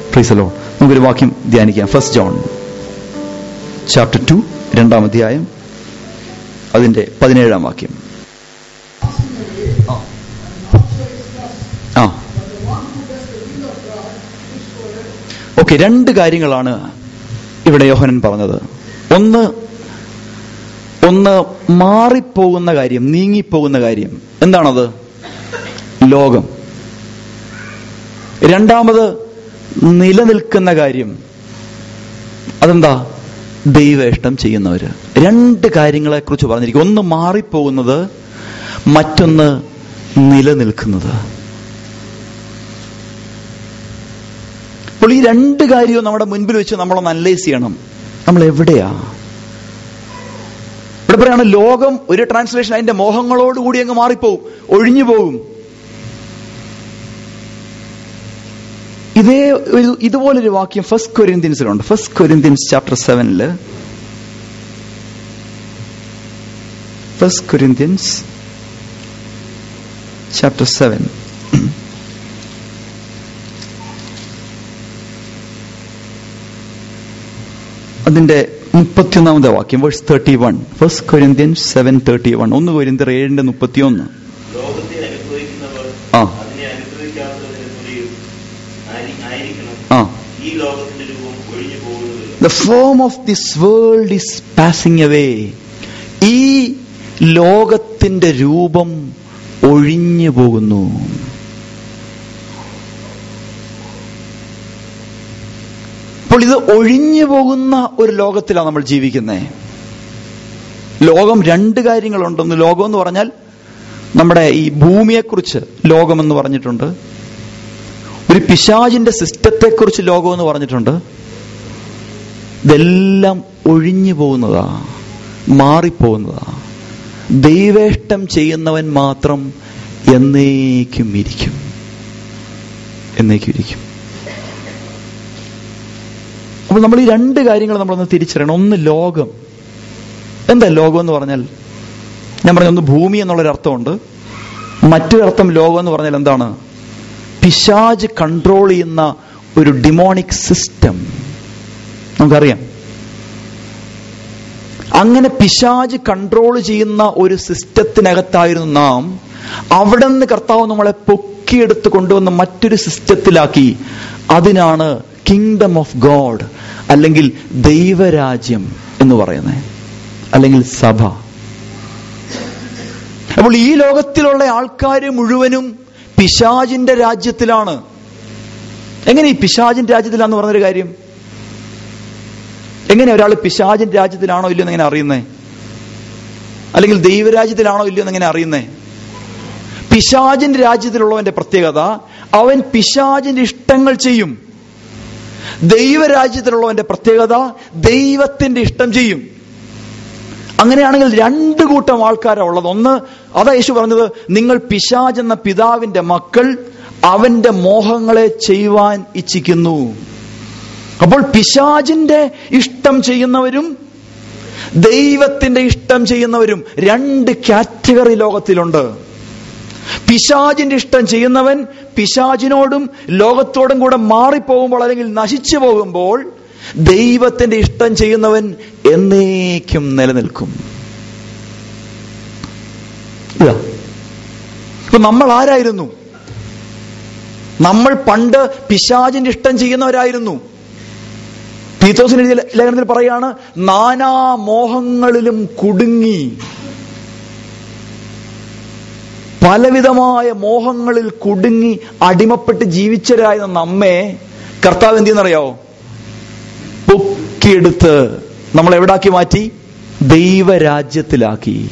പ്രീസലോ നമുക്കൊരു വാക്യം ധ്യാനിക്കാം ഫസ്റ്റ് ജോൺ ചാപ്റ്റർ ടു രണ്ടാം അധ്യായം അതിന്റെ പതിനേഴാം വാക്യം ആ ഓക്കെ രണ്ട് കാര്യങ്ങളാണ് ഇവിടെ യോഹനൻ പറഞ്ഞത് ഒന്ന് ഒന്ന് മാറിപ്പോകുന്ന കാര്യം നീങ്ങിപ്പോകുന്ന കാര്യം എന്താണത് ലോകം രണ്ടാമത് നിലനിൽക്കുന്ന കാര്യം അതെന്താ ദൈവ ഇഷ്ടം ചെയ്യുന്നവര് രണ്ട് കാര്യങ്ങളെ കുറിച്ച് പറഞ്ഞിരിക്കും ഒന്ന് മാറിപ്പോകുന്നത് മറ്റൊന്ന് നിലനിൽക്കുന്നത് അപ്പോൾ ഈ രണ്ട് കാര്യവും നമ്മുടെ മുൻപിൽ വെച്ച് നമ്മളൊന്ന് അനലൈസ് ചെയ്യണം നമ്മൾ എവിടെയാ ഇവിടെ പറയാണ് ലോകം ഒരു ട്രാൻസ്ലേഷൻ അതിന്റെ മോഹങ്ങളോടുകൂടി അങ്ങ് മാറിപ്പോവും ഒഴിഞ്ഞു പോകും ഇതേ ഒരു ഇതുപോലൊരു വാക്യം ഫസ്റ്റ് കൊരിന്ത്യൻസിലുണ്ട് ഫസ്റ്റ് കൊരിന്ത്യൻസ് ചാപ്റ്റർ സെവനില് ഫസ്റ്റ് കൊരിന്ത്യൻസ് ചാപ്റ്റർ സെവൻ അതിന്റെ മുപ്പത്തിയൊന്നാമത്തെ വാക്യം verse thirty one first Corinthians seven thirty one ഒന്ന് കൊരിന്ത്യർ ഏഴിന്റെ മുപ്പത്തിയൊന്ന് ലോകത്തെ അനുഭവിക്കുന്നവർ ആ. അതിനെ അനുഭവിക്കാത്തതിന് തുല്യം ആയി- ആയിരിക്കണം ആ ഈ ലോകത്തിന്റെ രൂപം ഒഴിഞ്ഞു പോകുന്നതില്ല The form of this world is passing away. ഈ ലോകത്തിന്റെ രൂപം ഒഴിഞ്ഞു പോകുന്നു അപ്പോൾ ഇത് ഒഴിഞ്ഞു പോകുന്ന ഒരു ലോകത്തിലാണ് നമ്മൾ ജീവിക്കുന്നത് ലോകം രണ്ട് കാര്യങ്ങളുണ്ടെന്ന് ലോകം എന്ന് പറഞ്ഞാൽ നമ്മുടെ ഈ ഭൂമിയെക്കുറിച്ച് ലോകമെന്ന് പറഞ്ഞിട്ടുണ്ട് ഒരു പിശാചിന്റെ സിസ്റ്റത്തെക്കുറിച്ച് ലോകം എന്ന് പറഞ്ഞിട്ടുണ്ട് ഇതെല്ലാം ഒഴിഞ്ഞു പോകുന്നതാ മാറിപ്പോകുന്നതാ ദൈവേഷ്ടം ചെയ്യുന്നവൻ മാത്രം എന്നേക്കും ഇരിക്കും എന്നേക്കും ഇരിക്കും അപ്പോൾ നമ്മൾ ഈ രണ്ട് കാര്യങ്ങൾ നമ്മളൊന്ന് തിരിച്ചറിയണം ഒന്ന് ലോകം എന്താ ലോകം എന്ന് പറഞ്ഞാൽ ഞാൻ പറഞ്ഞ ഒന്ന് ഭൂമി എന്നുള്ളൊരു അർത്ഥമുണ്ട് മറ്റൊരർത്ഥം ലോകം എന്ന് പറഞ്ഞാൽ എന്താണ് പിശാജ് കൺട്രോൾ ചെയ്യുന്ന ഒരു ഡിമോണിക് സിസ്റ്റം നമുക്കറിയാം അങ്ങനെ പിശാജ് കൺട്രോൾ ചെയ്യുന്ന ഒരു സിസ്റ്റത്തിനകത്തായിരുന്നു നാം അവിടെ നിന്ന് കർത്താവ് നമ്മളെ പൊക്കിയെടുത്ത് കൊണ്ടുവന്ന് മറ്റൊരു സിസ്റ്റത്തിലാക്കി അതിനാണ് കിങ്ഡം ഓഫ് ഗോഡ് അല്ലെങ്കിൽ ദൈവരാജ്യം എന്ന് പറയുന്നത് അല്ലെങ്കിൽ സഭ അപ്പോൾ ഈ ലോകത്തിലുള്ള ആൾക്കാർ മുഴുവനും പിശാജിന്റെ രാജ്യത്തിലാണ് എങ്ങനെ ഈ പിശാജിന്റെ രാജ്യത്തിലാന്ന് പറഞ്ഞൊരു കാര്യം എങ്ങനെ ഒരാൾ പിശാചിന്റെ രാജ്യത്തിലാണോ ഇല്ലയോ എന്ന് എങ്ങനെ അറിയുന്നേ അല്ലെങ്കിൽ ദൈവരാജ്യത്തിലാണോ ഇല്ലയോ എന്ന് എങ്ങനെ അറിയുന്നേ പിശാചിന്റെ രാജ്യത്തിലുള്ളവന്റെ പ്രത്യേകത അവൻ പിശാചിന്റെ ഇഷ്ടങ്ങൾ ചെയ്യും ദൈവരാജ്യത്തിലുള്ളവന്റെ പ്രത്യേകത ദൈവത്തിന്റെ ഇഷ്ടം ചെയ്യും അങ്ങനെയാണെങ്കിൽ രണ്ട് കൂട്ടം ആൾക്കാരാണ് ഉള്ളത് ഒന്ന് അതാ യേശു പറഞ്ഞത് നിങ്ങൾ പിശാജ് എന്ന പിതാവിന്റെ മക്കൾ അവന്റെ മോഹങ്ങളെ ചെയ്യുവാൻ ഇച്ഛിക്കുന്നു അപ്പോൾ പിശാജിന്റെ ഇഷ്ടം ചെയ്യുന്നവരും ദൈവത്തിന്റെ ഇഷ്ടം ചെയ്യുന്നവരും രണ്ട് കാറ്റഗറി ലോകത്തിലുണ്ട് പിശാജിന്റെ ഇഷ്ടം ചെയ്യുന്നവൻ പിശാജിനോടും ലോകത്തോടും കൂടെ മാറിപ്പോകുമ്പോൾ അല്ലെങ്കിൽ നശിച്ചു പോകുമ്പോൾ ദൈവത്തിന്റെ ഇഷ്ടം ചെയ്യുന്നവൻ എന്നേക്കും നിലനിൽക്കും ഇതാ ഇപ്പൊ നമ്മൾ ആരായിരുന്നു നമ്മൾ പണ്ട് പിശാജിന്റെ ഇഷ്ടം ചെയ്യുന്നവരായിരുന്നു തീത്തോസിന് എഴുതിയ ലേഖനത്തിൽ പറയാണ് നാനാ മോഹങ്ങളിലും കുടുങ്ങി പലവിധമായ മോഹങ്ങളിൽ കുടുങ്ങി അടിമപ്പെട്ട് ജീവിച്ചവരായ നമ്മെ കർത്താവ് എന്ത് ചെയ്യുന്നറിയാവോ പൊക്കിയെടുത്ത് നമ്മൾ എവിടാക്കി മാറ്റി ദൈവരാജ്യത്തിലാക്കി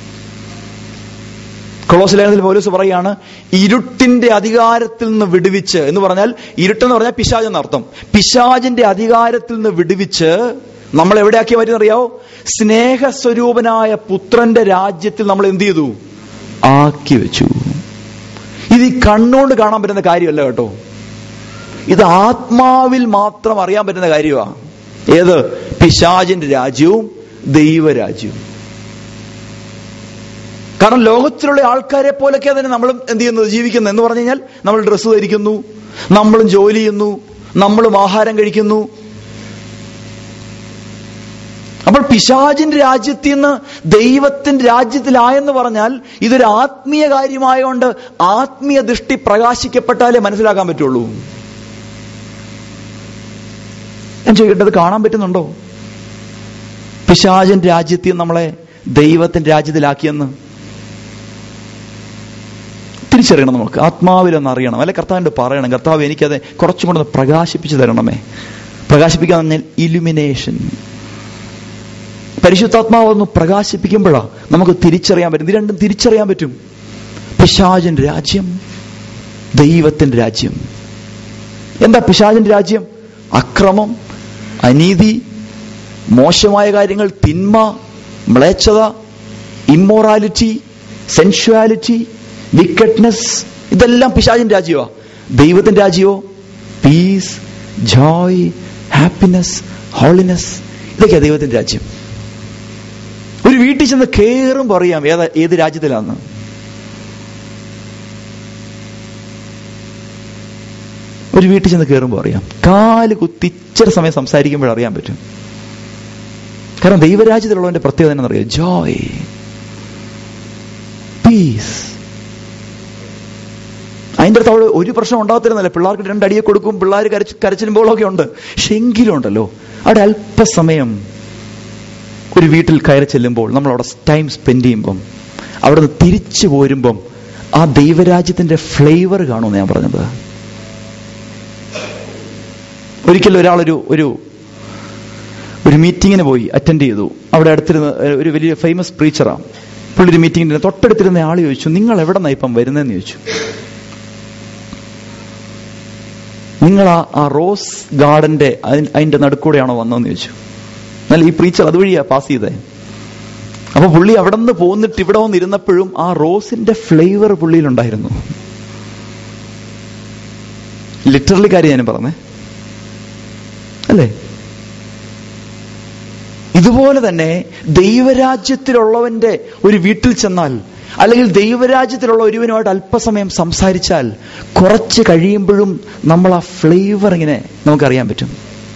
കൊളോസ് ലേഖനത്തിൽ പൗലോസ് പറയാണ് ഇരുട്ടിന്റെ അധികാരത്തിൽ നിന്ന് വിടുവിച്ച് എന്ന് പറഞ്ഞാൽ ഇരുട്ടെന്ന് പറഞ്ഞാൽ പിശാജ് എന്നർത്ഥം പിശാജിന്റെ അധികാരത്തിൽ നിന്ന് വിടുവിച്ച് നമ്മൾ എവിടെയാക്കി മാറ്റിയെന്നറിയാവോ സ്നേഹസ്വരൂപനായ പുത്രന്റെ രാജ്യത്തിൽ നമ്മൾ എന്ത് ചെയ്തു ആക്കി വെച്ചു ഇത് ഈ കണ്ണുകൊണ്ട് കാണാൻ പറ്റുന്ന കാര്യമല്ല കേട്ടോ ഇത് ആത്മാവിൽ മാത്രം അറിയാൻ പറ്റുന്ന കാര്യമാണ് ഏത് പിശാജിന്റെ രാജ്യവും ദൈവരാജ്യവും കാരണം ലോകത്തിലുള്ള ആൾക്കാരെ പോലൊക്കെ തന്നെ നമ്മളും എന്ത് ചെയ്യുന്നത് ജീവിക്കുന്നത് എന്ന് പറഞ്ഞു കഴിഞ്ഞാൽ നമ്മൾ ഡ്രസ്സ് ധരിക്കുന്നു നമ്മളും ജോലി ചെയ്യുന്നു നമ്മളും ആഹാരം കഴിക്കുന്നു അപ്പോൾ പിശാചിന്റെ രാജ്യത്തിൽ നിന്ന് ദൈവത്തിന്റെ രാജ്യത്തിലായെന്ന് പറഞ്ഞാൽ ഇതൊരു ആത്മീയ കാര്യമായതുകൊണ്ട് ആത്മീയ ദൃഷ്ടി പ്രകാശിക്കപ്പെട്ടാലേ മനസ്സിലാക്കാൻ പറ്റുള്ളൂ ഞാൻ ചോദിക്കട്ടെ അത് കാണാൻ പറ്റുന്നുണ്ടോ പിശാചിന്റെ രാജ്യത്തിൽ നിന്ന് നമ്മളെ ദൈവത്തിന്റെ രാജ്യത്തിലാക്കിയെന്ന് തിരിച്ചറിയണം നമുക്ക് ആത്മാവിലൊന്ന് അറിയണം അല്ലെ കർത്താവിന്റെ പറയണം കർത്താവ് എനിക്കത് കുറച്ചും കൂടെ ഒന്ന് പ്രകാശിപ്പിച്ചു തരണമേ പ്രകാശിപ്പിക്കാൻ പറഞ്ഞാൽ ഇലുമിനേഷൻ പരിശുദ്ധാത്മാവ് ഒന്ന് പ്രകാശിപ്പിക്കുമ്പോഴാണ് നമുക്ക് തിരിച്ചറിയാൻ പറ്റും ഇത് രണ്ടും തിരിച്ചറിയാൻ പറ്റും പിശാചിന്റെ രാജ്യം ദൈവത്തിന്റെ രാജ്യം എന്താ പിശാചിന്റെ രാജ്യം അക്രമം അനീതി മോശമായ കാര്യങ്ങൾ തിന്മ മ്ലേച്ഛത ഇമ്മോറാലിറ്റി സെൻഷ്വാലിറ്റി വിക്കറ്റ്നെസ് ഇതെല്ലാം പിശാചിന്റെ രാജ്യമാ ദൈവത്തിന്റെ രാജ്യമോ പീസ് ജോയ് ഹാപ്പിനെസ് ഹോളിനെസ് ഇതൊക്കെയാ ദൈവത്തിന്റെ രാജ്യം ഒരു വീട്ടിൽ ചെന്ന് കയറുമ്പോൾ അറിയാം ഏതാ ഏത് രാജ്യത്തിലാന്ന് ഒരു വീട്ടിൽ ചെന്ന് കയറുമ്പോൾ അറിയാം കാല് കുത്തി ഇച്ചിരി സമയം സംസാരിക്കുമ്പോൾ അറിയാൻ പറ്റും കാരണം ദൈവരാജ്യത്തിലുള്ളവന്റെ പ്രത്യേകത എന്നറിയാം ജോയ് പീസ് അതിൻ്റെ അടുത്ത് അവിടെ ഒരു പ്രശ്നം ഉണ്ടാകത്തിരുന്നല്ലേ പിള്ളേർക്ക് രണ്ടടിയെ കൊടുക്കും പിള്ളേർ കരച്ച് കരച്ചിലുമ്പോഴൊക്കെ ഉണ്ട് പക്ഷെ എങ്കിലും ഉണ്ടല്ലോ അവിടെ അല്പസമയം ഒരു വീട്ടിൽ കയറി ചെല്ലുമ്പോൾ നമ്മൾ അവിടെ ടൈം സ്പെൻഡ് ചെയ്യുമ്പം അവിടെ നിന്ന് തിരിച്ചു പോരുമ്പം ആ ദൈവരാജ്യത്തിന്റെ ഫ്ലേവർ കാണുമെന്ന് ഞാൻ പറഞ്ഞത് ഒരിക്കലും ഒരാളൊരു ഒരു ഒരു മീറ്റിങ്ങിന് പോയി അറ്റൻഡ് ചെയ്തു അവിടെ അടുത്തിരുന്ന ഒരു വലിയ ഫേമസ് പ്രീച്ചറാണ് പുള്ളി ഒരു മീറ്റിങ്ങിന് തൊട്ടടുത്തിരുന്ന ആൾ ചോദിച്ചു നിങ്ങൾ എവിടെ നിന്നാ ഇപ്പം വരുന്നതെന്ന് ചോദിച്ചു നിങ്ങൾ ആ ആ റോസ് ഗാർഡന്റെ അതി- അതിന്റെ നടുക്കൂടെയാണോ വന്നതെന്ന് ചോദിച്ചു എന്നാൽ ഈ പ്രീച്ചർ അതുവഴിയാ പാസ് ചെയ്തേ അപ്പൊ പുള്ളി അവിടെ നിന്ന് പോന്നിട്ട് ഇവിടെ വന്നിരുന്നപ്പോഴും ആ റോസിന്റെ ഫ്ലേവർ പുള്ളിയിലുണ്ടായിരുന്നു ലിറ്ററലി കാര്യം ഞാൻ പറഞ്ഞേ അല്ലേ ഇതുപോലെ തന്നെ ദൈവരാജ്യത്തിലുള്ളവന്റെ ഒരു വീട്ടിൽ ചെന്നാൽ അല്ലെങ്കിൽ ദൈവരാജ്യത്തിലുള്ള ഒരുവനുമായിട്ട് അല്പസമയം സംസാരിച്ചാൽ കുറച്ച് കഴിയുമ്പോഴും നമ്മൾ ആ ഫ്ലേവർ ഇങ്ങനെ നമുക്കറിയാൻ പറ്റും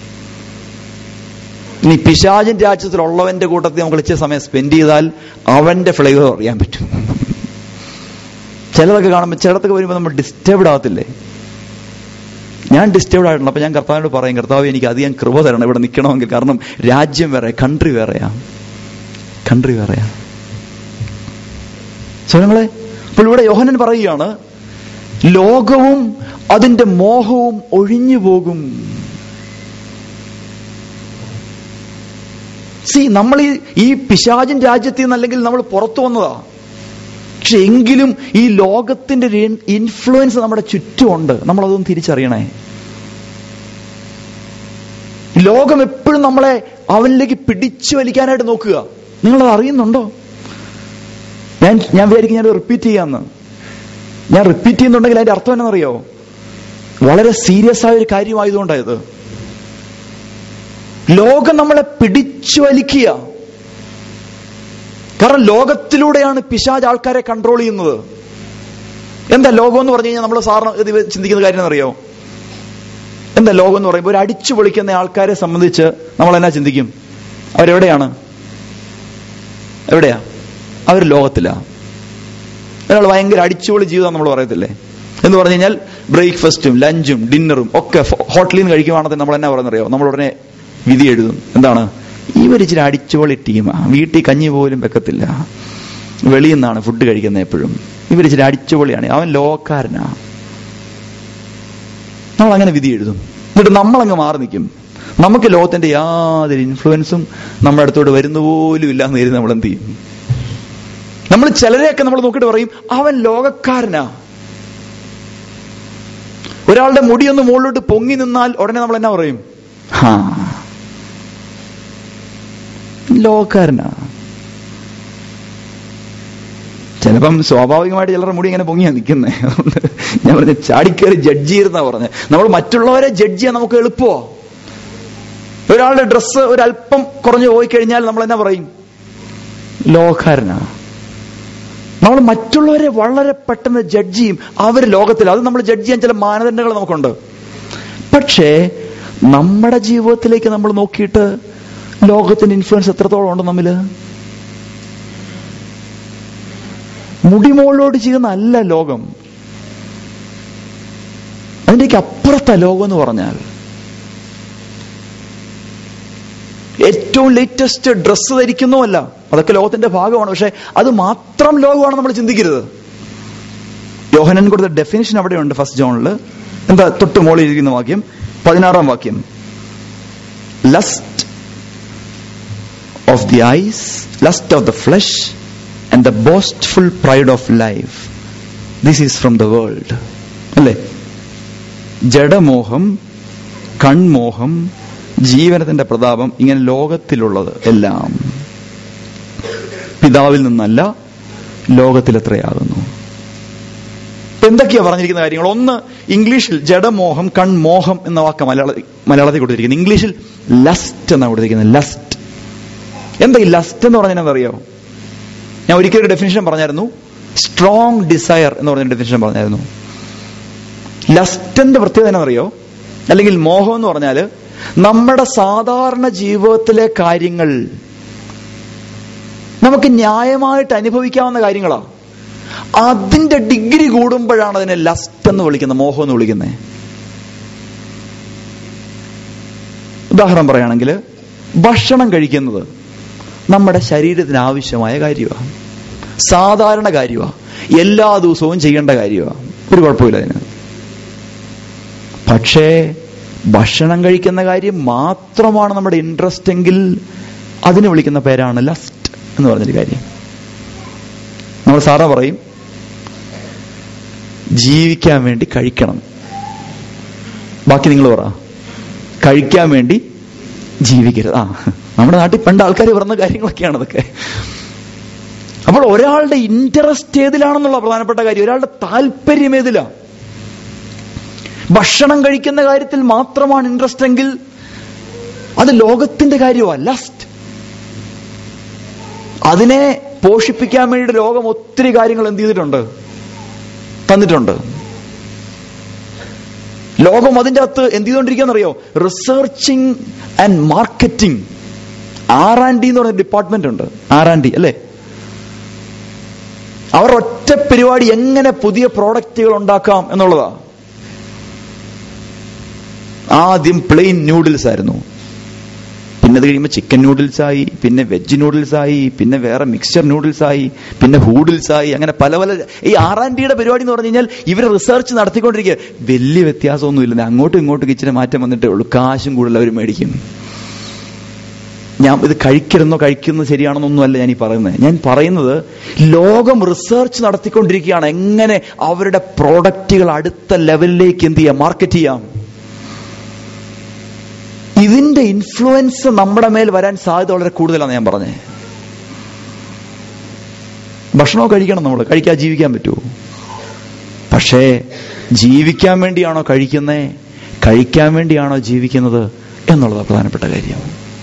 ഇനി പിശാചിൻ രാജ്യത്തിലുള്ളവന്റെ കൂട്ടത്തിൽ നമുക്ക് ഇച്ചിരി സമയം സ്പെൻഡ് ചെയ്താൽ അവന്റെ ഫ്ലേവർ അറിയാൻ പറ്റും ചിലതൊക്കെ കാണുമ്പോൾ ചിലതൊക്കെ വരുമ്പോൾ നമ്മൾ ഡിസ്റ്റർബ്ഡ് ആകത്തില്ലേ ഞാൻ ഡിസ്റ്റർബ്ഡ് ആയിട്ടുണ്ട് അപ്പൊ ഞാൻ കർത്താവിനോട് പറയും കർത്താവ് എനിക്ക് അധികം കൃപ തരണം ഇവിടെ നിൽക്കണമെങ്കിൽ കാരണം രാജ്യം വേറെ കൺട്രി വേറെയാ കൺട്രി വേറെയാ സ്വരങ്ങളെ അപ്പോൾ ഇവിടെ യോഹനൻ പറയുകയാണ് ലോകവും അതിന്റെ മോഹവും ഒഴിഞ്ഞു പോകും സി നമ്മൾ ഈ ഈ പിശാചിൻ രാജ്യത്തിൽ നിന്ന് അല്ലെങ്കിൽ നമ്മൾ പുറത്തു വന്നതാ പക്ഷെ എങ്കിലും ഈ ലോകത്തിന്റെ ഇൻഫ്ലുവൻസ് നമ്മുടെ ചുറ്റുമുണ്ട് നമ്മളതൊന്നും തിരിച്ചറിയണേ ലോകം എപ്പോഴും നമ്മളെ അവനിലേക്ക് പിടിച്ചു വലിക്കാനായിട്ട് നോക്കുക നിങ്ങളത് അറിയുന്നുണ്ടോ ഞാൻ ഞാൻ വിചാരിക്കും ഞാൻ റിപ്പീറ്റ് ചെയ്യാന്ന് ഞാൻ റിപ്പീറ്റ് ചെയ്യുന്നുണ്ടെങ്കിൽ അതിന്റെ അർത്ഥം എന്നറിയോ വളരെ സീരിയസ് ആയ ഒരു കാര്യമായതുകൊണ്ടായത് ലോകം നമ്മളെ പിടിച്ചു വലിക്കുക കാരണം ലോകത്തിലൂടെയാണ് പിശാജ് ആൾക്കാരെ കൺട്രോൾ ചെയ്യുന്നത് എന്താ ലോകം എന്ന് പറഞ്ഞു കഴിഞ്ഞാൽ നമ്മൾ സാറിന് ഇത് ചിന്തിക്കുന്ന കാര്യം എന്നറിയോ എന്താ ലോകം എന്ന് പറയുമ്പോൾ ഒരു അടിച്ചു പൊളിക്കുന്ന ആൾക്കാരെ സംബന്ധിച്ച് നമ്മൾ എന്നാ ചിന്തിക്കും അവരെവിടെയാണ് എവിടെയാ അവർ ലോകത്തിലാ ഒരാൾ ഭയങ്കര അടിച്ചുപൊളി ജീവിതം നമ്മൾ പറയത്തില്ലേ എന്ന് പറഞ്ഞു കഴിഞ്ഞാൽ ബ്രേക്ക്ഫാസ്റ്റും ലഞ്ചും ഡിന്നറും ഒക്കെ ഹോട്ടലിൽ നിന്ന് കഴിക്കുവാണെങ്കിൽ നമ്മൾ എന്നാ പറയുന്നറിയോ നമ്മൾ ഉടനെ വിധി എഴുതും എന്താണ് ഇവർ ഇച്ചിരി അടിച്ചുപൊളി ടീമാ വീട്ടിൽ കഞ്ഞി പോലും വെക്കത്തില്ല വെളിയിൽ നിന്നാണ് ഫുഡ് കഴിക്കുന്നത് എപ്പോഴും ഇവർ ഇച്ചിരി അടിച്ചുപൊളിയാണ് അവൻ ലോകക്കാരനാ നമ്മൾ അങ്ങനെ വിധി എഴുതും എന്നിട്ട് നമ്മളങ്ങ് മാറി നിൽക്കും നമുക്ക് ലോകത്തിന്റെ യാതൊരു ഇൻഫ്ലുവൻസും നമ്മുടെ അടുത്തോട്ട് വരുന്ന പോലും ഇല്ല എന്ന് കരുതി നമ്മൾ എന്ത് ചെയ്യും നമ്മൾ ചിലരെയൊക്കെ നമ്മൾ നോക്കിയിട്ട് പറയും അവൻ ലോകക്കാരനാ ഒരാളുടെ മുടിയൊന്ന് മുകളിലോട്ട് പൊങ്ങി നിന്നാൽ ഉടനെ നമ്മൾ എന്നാ പറയും ഹാ ലോകക്കാരനാ ചിലപ്പം സ്വാഭാവികമായിട്ട് ചിലരുടെ മുടി ഇങ്ങനെ പൊങ്ങിയാ നിൽക്കുന്നേ അതുകൊണ്ട് ഞാൻ പറഞ്ഞ ചാടിക്കേറി ജഡ്ജ് ചെയ്യുന്ന പറഞ്ഞത് നമ്മൾ മറ്റുള്ളവരെ ജഡ്ജ് ചെയ്യാൻ നമുക്ക് എളുപ്പമോ ഒരാളുടെ ഡ്രസ്സ് ഒരല്പം കുറഞ്ഞു പോയി കഴിഞ്ഞാൽ നമ്മൾ എന്നാ പറയും ലോകക്കാരനാ നമ്മൾ മറ്റുള്ളവരെ വളരെ പെട്ടെന്ന് ജഡ്ജ് ചെയ്യും അവർ ലോകത്തിൽ അത് നമ്മൾ ജഡ്ജ് ചെയ്യാൻ ചില മാനദണ്ഡങ്ങൾ നമുക്കുണ്ട് പക്ഷേ നമ്മുടെ ജീവിതത്തിലേക്ക് നമ്മൾ നോക്കിയിട്ട് ലോകത്തിന്റെ ഇൻഫ്ലുവൻസ് എത്രത്തോളം ഉണ്ട് നമ്മില് മുടിമോളോട് ചെയ്യുന്ന അല്ല ലോകം അതിൻ്റെക്ക് അപ്പുറത്ത ലോകം എന്ന് പറഞ്ഞാൽ ഏറ്റവും ലേറ്റസ്റ്റ് ഡ്രസ്സ് ധരിക്കുന്നുമല്ല അതൊക്കെ ലോകത്തിന്റെ ഭാഗമാണ് പക്ഷെ അത് മാത്രം ലോകമാണ് നമ്മൾ ചിന്തിക്കരുത് യോഹനൻ കൊടുത്ത ഡെഫിനിഷൻ അവിടെയുണ്ട് ഫസ്റ്റ് ജോണിൽ എന്താ തൊട്ട് മോളിൽ ഇരിക്കുന്ന വാക്യം പതിനാറാം വാക്യം lust of the eyes lust of the flesh and the boastful pride of life this is from the world അല്ലേ ജഡമോഹം കൺമോഹം ജീവനത്തിന്റെ പ്രതാപം ഇങ്ങനെ ലോകത്തിലുള്ളത് എല്ലാം പിതാവിൽ നിന്നല്ല ലോകത്തിൽ എത്രയാകുന്നു എന്തൊക്കെയാ പറഞ്ഞിരിക്കുന്ന കാര്യങ്ങൾ ഒന്ന് ഇംഗ്ലീഷിൽ ജഡമോഹം കൺമോഹം എന്ന വാക്ക് മലയാളത്തിൽ മലയാളത്തിൽ കൊടുത്തിരിക്കുന്നത് ഇംഗ്ലീഷിൽ ലസ്റ്റ് എന്നാണ് കൊടുത്തിരിക്കുന്നത് ലസ്റ്റ് എന്താ ഈ ലസ്റ്റ് എന്ന് പറഞ്ഞാൽ എന്താ ഞാൻ ഒരിക്കലും ഒരു ഡെഫിനിഷൻ പറഞ്ഞായിരുന്നു സ്ട്രോങ് ഡിസയർ എന്ന് പറഞ്ഞ ഡെഫിനിഷൻ പറഞ്ഞായിരുന്നു ലസ്റ്റിന്റെ പ്രത്യേകത എന്നറിയോ അല്ലെങ്കിൽ മോഹം എന്ന് പറഞ്ഞാൽ നമ്മുടെ സാധാരണ ജീവിതത്തിലെ കാര്യങ്ങൾ നമുക്ക് ന്യായമായിട്ട് അനുഭവിക്കാവുന്ന കാര്യങ്ങളാ അതിന്റെ ഡിഗ്രി കൂടുമ്പോഴാണ് അതിനെ ലസ്റ്റ് എന്ന് വിളിക്കുന്നത് മോഹം എന്ന് വിളിക്കുന്നത് ഉദാഹരണം പറയുകയാണെങ്കിൽ ഭക്ഷണം കഴിക്കുന്നത് നമ്മുടെ ശരീരത്തിന് ആവശ്യമായ കാര്യമാണ് സാധാരണ കാര്യമാണ് എല്ലാ ദിവസവും ചെയ്യേണ്ട കാര്യമാണ് ഒരു കുഴപ്പമില്ല അതിന് പക്ഷേ ഭക്ഷണം കഴിക്കുന്ന കാര്യം മാത്രമാണ് നമ്മുടെ ഇൻട്രസ്റ്റ് എങ്കിൽ അതിന് വിളിക്കുന്ന പേരാണ് ലസ്റ്റ് എന്ന് പറഞ്ഞൊരു കാര്യം നമ്മൾ സാറ പറയും ജീവിക്കാൻ വേണ്ടി കഴിക്കണം ബാക്കി നിങ്ങൾ പറ കഴിക്കാൻ വേണ്ടി ജീവിക്കരുത് ആ നമ്മുടെ നാട്ടിൽ പണ്ട് ആൾക്കാർ പറഞ്ഞ കാര്യങ്ങളൊക്കെയാണ് അതൊക്കെ അപ്പോൾ ഒരാളുടെ ഇൻട്രസ്റ്റ് ഏതിലാണെന്നുള്ള പ്രധാനപ്പെട്ട കാര്യം ഒരാളുടെ താല്പര്യം ഏതിലാ ഭക്ഷണം കഴിക്കുന്ന കാര്യത്തിൽ മാത്രമാണ് ഇൻട്രസ്റ്റ് എങ്കിൽ അത് ലോകത്തിന്റെ കാര്യമാണ് ലസ്റ്റ് അതിനെ പോഷിപ്പിക്കാൻ വേണ്ടിയിട്ട് ലോകം ഒത്തിരി കാര്യങ്ങൾ എന്ത് ചെയ്തിട്ടുണ്ട് തന്നിട്ടുണ്ട് ലോകം അതിൻ്റെ അകത്ത് എന്ത് ചെയ്തുകൊണ്ടിരിക്കുകയെന്നറിയോ researching and marketing R and D എന്ന് പറഞ്ഞ ഡിപ്പാർട്ട്മെന്റ് ഉണ്ട് ആർ ആൻഡ് ഡി അല്ലേ അവർ ഒറ്റ പരിപാടി എങ്ങനെ പുതിയ പ്രോഡക്റ്റുകൾ ഉണ്ടാക്കാം എന്നുള്ളതാ ആദ്യം പ്ലെയിൻ ന്യൂഡിൽസ് ആയിരുന്നു പിന്നെ അത് കഴിയുമ്പോൾ ചിക്കൻ നൂഡിൽസ് ആയി പിന്നെ വെജ് നൂഡിൽസ് ആയി പിന്നെ വേറെ മിക്സ്ചർ നൂഡിൽസ് ആയി പിന്നെ ഹൂഡിൽസ് ആയി അങ്ങനെ പല പല ഈ ആർ ആൻഡ് ഡിയുടെ പരിപാടി എന്ന് പറഞ്ഞു കഴിഞ്ഞാൽ ഇവർ റിസർച്ച് നടത്തിക്കൊണ്ടിരിക്കുക വലിയ വ്യത്യാസമൊന്നും ഇല്ല അങ്ങോട്ടും ഇങ്ങോട്ടും ഇച്ചിരി മാറ്റം വന്നിട്ടേ ഉള്ളൂ കാശും കൂടുതൽ അവർ മേടിക്കും ഞാൻ ഇത് കഴിക്കരുന്നോ കഴിക്കുന്നത് ശരിയാണെന്നൊന്നും അല്ല ഞാൻ ഈ പറയുന്നത് ഞാൻ പറയുന്നത് ലോകം റിസർച്ച് നടത്തിക്കൊണ്ടിരിക്കുകയാണ് എങ്ങനെ അവരുടെ പ്രോഡക്റ്റുകൾ അടുത്ത ലെവലിലേക്ക് എന്ത് ചെയ്യാം മാർക്കറ്റ് ചെയ്യാം ഇതിന്റെ ഇൻഫ്ലുവൻസ് നമ്മുടെ മേൽ വരാൻ സാധ്യത വളരെ കൂടുതലാണ് ഞാൻ പറഞ്ഞത് ഭക്ഷണമോ കഴിക്കണം നമ്മൾ കഴിക്കാൻ ജീവിക്കാൻ പറ്റുമോ പക്ഷേ ജീവിക്കാൻ വേണ്ടിയാണോ കഴിക്കുന്നേ കഴിക്കാൻ വേണ്ടിയാണോ ജീവിക്കുന്നത് എന്നുള്ളത് പ്രധാനപ്പെട്ട കാര്യം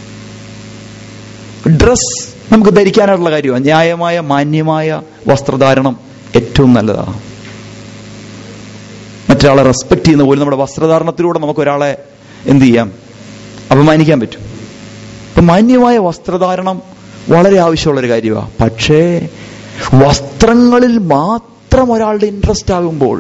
ഡ്രസ് നമുക്ക് ധരിക്കാനായിട്ടുള്ള കാര്യമാണ് ന്യായമായ മാന്യമായ വസ്ത്രധാരണം ഏറ്റവും നല്ലതാണ് മറ്റൊരാളെ റെസ്പെക്ട് ചെയ്യുന്ന പോലും നമ്മുടെ വസ്ത്രധാരണത്തിലൂടെ നമുക്ക് ഒരാളെ എന്ത് ചെയ്യാം അപമാനിക്കാൻ പറ്റും അപ്പൊ മാന്യമായ വസ്ത്രധാരണം വളരെ ആവശ്യമുള്ളൊരു കാര്യമാണ് പക്ഷേ വസ്ത്രങ്ങളിൽ മാത്രം ഒരാളുടെ ഇൻട്രസ്റ്റ് ആകുമ്പോൾ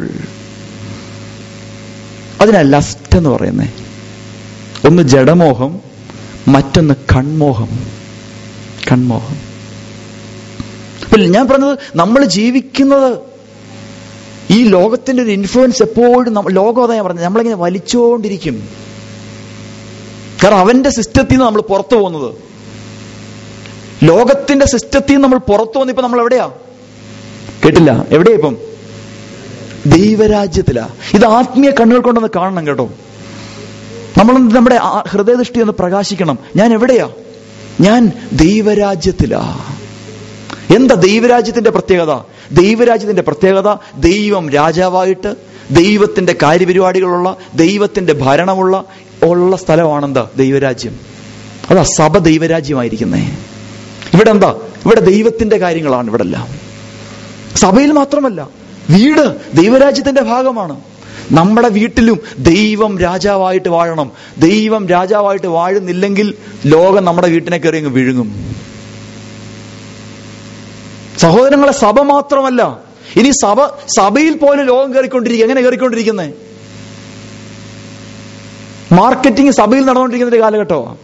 അതിനാ ലസ്റ്റ് എന്ന് പറയുന്നേ ഒന്ന് ജഡമോഹം മറ്റൊന്ന് കൺമോഹം കൺമോഹം അപ്പൊ ഞാൻ പറഞ്ഞത് നമ്മൾ ജീവിക്കുന്നത് ഈ ലോകത്തിന്റെ ഒരു ഇൻഫ്ലുവൻസ് എപ്പോഴും നമ്മ- ലോകം അതാ ഞാൻ പറഞ്ഞത് നമ്മളിങ്ങനെ വലിച്ചുകൊണ്ടിരിക്കും കാരണം അവന്റെ സിസ്റ്റത്തിൽ നിന്ന് നമ്മൾ പുറത്തു പോകുന്നത് ലോകത്തിന്റെ സിസ്റ്റത്തിൽ നിന്ന് നമ്മൾ പുറത്തു വന്നിപ്പോ നമ്മൾ എവിടെയാ കേട്ടില്ല എവിടെയാ ഇപ്പം ദൈവരാജ്യത്തിലാ ഇത് ആത്മീയ കണ്ണുകൾ കൊണ്ടൊന്ന് കാണണം കേട്ടോ നമ്മൾ നമ്മുടെ ആ ഹൃദയദൃഷ്ടി ഒന്ന് പ്രകാശിക്കണം ഞാൻ എവിടെയാ ഞാൻ ദൈവരാജ്യത്തിലാ എന്താ ദൈവരാജ്യത്തിന്റെ പ്രത്യേകത ദൈവരാജ്യത്തിന്റെ പ്രത്യേകത ദൈവം രാജാവായിട്ട് ദൈവത്തിന്റെ കാര്യപരിപാടികളുള്ള ദൈവത്തിന്റെ ഭരണമുള്ള ഉള്ള സ്ഥലമാണെന്താ ദൈവരാജ്യം അതാ സഭ ദൈവരാജ്യമായിരിക്കുന്നേ ഇവിടെ എന്താ ഇവിടെ ദൈവത്തിന്റെ കാര്യങ്ങളാണ് ഇവിടെ എല്ലാം സഭയിൽ മാത്രമല്ല വീട് ദൈവരാജ്യത്തിന്റെ ഭാഗമാണ് നമ്മുടെ വീട്ടിലും ദൈവം രാജാവായിട്ട് വാഴണം ദൈവം രാജാവായിട്ട് വാഴുന്നില്ലെങ്കിൽ ലോകം നമ്മുടെ വീട്ടിനെ കയറി അങ്ങ് വിഴുങ്ങും സഹോദരങ്ങളെ സഭ മാത്രമല്ല ഇനി സഭ സഭയിൽ പോലും ലോകം കയറിക്കൊണ്ടിരിക്കുക എങ്ങനെ കയറിക്കൊണ്ടിരിക്കുന്നത് മാർക്കറ്റിംഗ് സഭയിൽ നടന്നുകൊണ്ടിരിക്കുന്ന ഒരു കാലഘട്ടമാണ്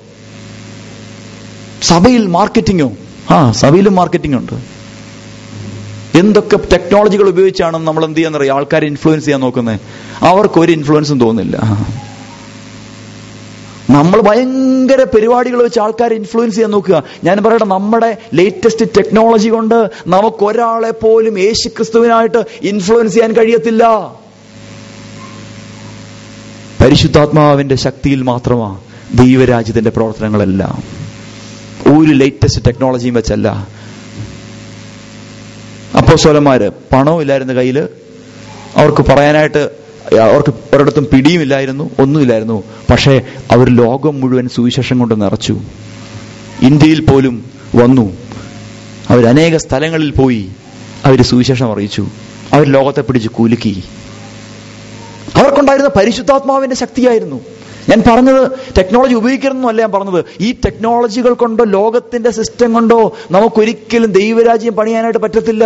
സഭയിൽ മാർക്കറ്റിങ്ങോ ആ സഭയിലും മാർക്കറ്റിംഗ് ഉണ്ട് എന്തൊക്കെ ടെക്നോളജികൾ ഉപയോഗിച്ചാണ് നമ്മൾ എന്ത് ചെയ്യാന്നറിയാം ആൾക്കാരെ ഇൻഫ്ലുവൻസ് ചെയ്യാൻ നോക്കുന്നത് അവർക്ക് ഒരു ഇൻഫ്ലുവൻസും തോന്നില്ല നമ്മൾ ഭയങ്കര പരിപാടികൾ വെച്ച് ആൾക്കാരെ ഇൻഫ്ലുവൻസ് ചെയ്യാൻ നോക്കുക ഞാൻ പറയട്ടെ നമ്മുടെ ലേറ്റസ്റ്റ് ടെക്നോളജി കൊണ്ട് നമുക്ക് ഒരാളെ പോലും യേശു ക്രിസ്തുവിനായിട്ട് ഇൻഫ്ലുവൻസ് ചെയ്യാൻ കഴിയത്തില്ല പരിശുദ്ധാത്മാവിന്റെ ശക്തിയിൽ മാത്രമാണ് ദൈവരാജ്യത്തിന്റെ പ്രവർത്തനങ്ങളെല്ലാം ഒരു ലേറ്റസ്റ്റ് ടെക്നോളജിയും വെച്ചല്ല അപ്പോസ്തലന്മാര് പണവും ഇല്ലായിരുന്ന കയ്യില് അവർക്ക് പറയാനായിട്ട് അവർക്ക് ഒരിടത്തും പിടിയുമില്ലായിരുന്നു ഒന്നുമില്ലായിരുന്നു പക്ഷേ അവർ ലോകം മുഴുവൻ സുവിശേഷം കൊണ്ട് നിറച്ചു ഇന്ത്യയിൽ പോലും വന്നു അവർ അനേക സ്ഥലങ്ങളിൽ പോയി അവർ സുവിശേഷം അറിയിച്ചു അവർ ലോകത്തെ പിടിച്ച് കുലുക്കി അവർക്കുണ്ടായിരുന്ന പരിശുദ്ധാത്മാവിന്റെ ശക്തിയായിരുന്നു ഞാൻ പറഞ്ഞത് ടെക്നോളജി ഉപയോഗിക്കണമെന്നല്ല ഞാൻ പറഞ്ഞത് ഈ ടെക്നോളജികൾ കൊണ്ടോ ലോകത്തിന്റെ സിസ്റ്റം കൊണ്ടോ നമുക്കൊരിക്കലും ദൈവരാജ്യം പണിയാനായിട്ട് പറ്റത്തില്ല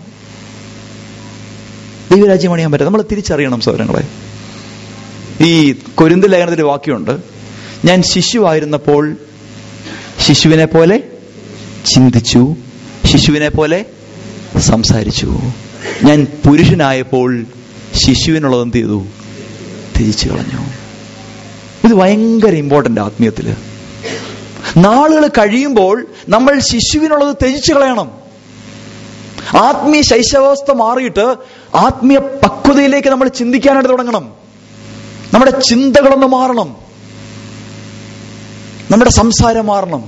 ദൈവരാജ്യം പണിയാൻ പറ്റില്ല നമ്മൾ തിരിച്ചറിയണം സൗരങ്ങളെ ഈ കൊരിന്ത ലേഖനത്തിൽ ഒരു വാക്യമുണ്ട് ഞാൻ ശിശുവായിരുന്നപ്പോൾ ശിശുവിനെ പോലെ ചിന്തിച്ചു ശിശുവിനെ പോലെ സംസാരിച്ചു ഞാൻ പുരുഷനായപ്പോൾ ശിശുവിനുള്ളത് എന്ത് ചെയ്തു തിരിച്ചു കളഞ്ഞു ഇത് ഭയങ്കര ഇമ്പോർട്ടന്റ് ആത്മീയത്തില് നാളുകൾ കഴിയുമ്പോൾ നമ്മൾ ശിശുവിനുള്ളത് ത്യജിച്ചു കളയണം ആത്മീയ ശൈശവാവസ്ഥ മാറിയിട്ട് ആത്മീയ പക്വതയിലേക്ക് നമ്മൾ ചിന്തിക്കാനായിട്ട് തുടങ്ങണം നമ്മുടെ ചിന്തകളൊന്ന് മാറണം നമ്മുടെ സംസാരം മാറണം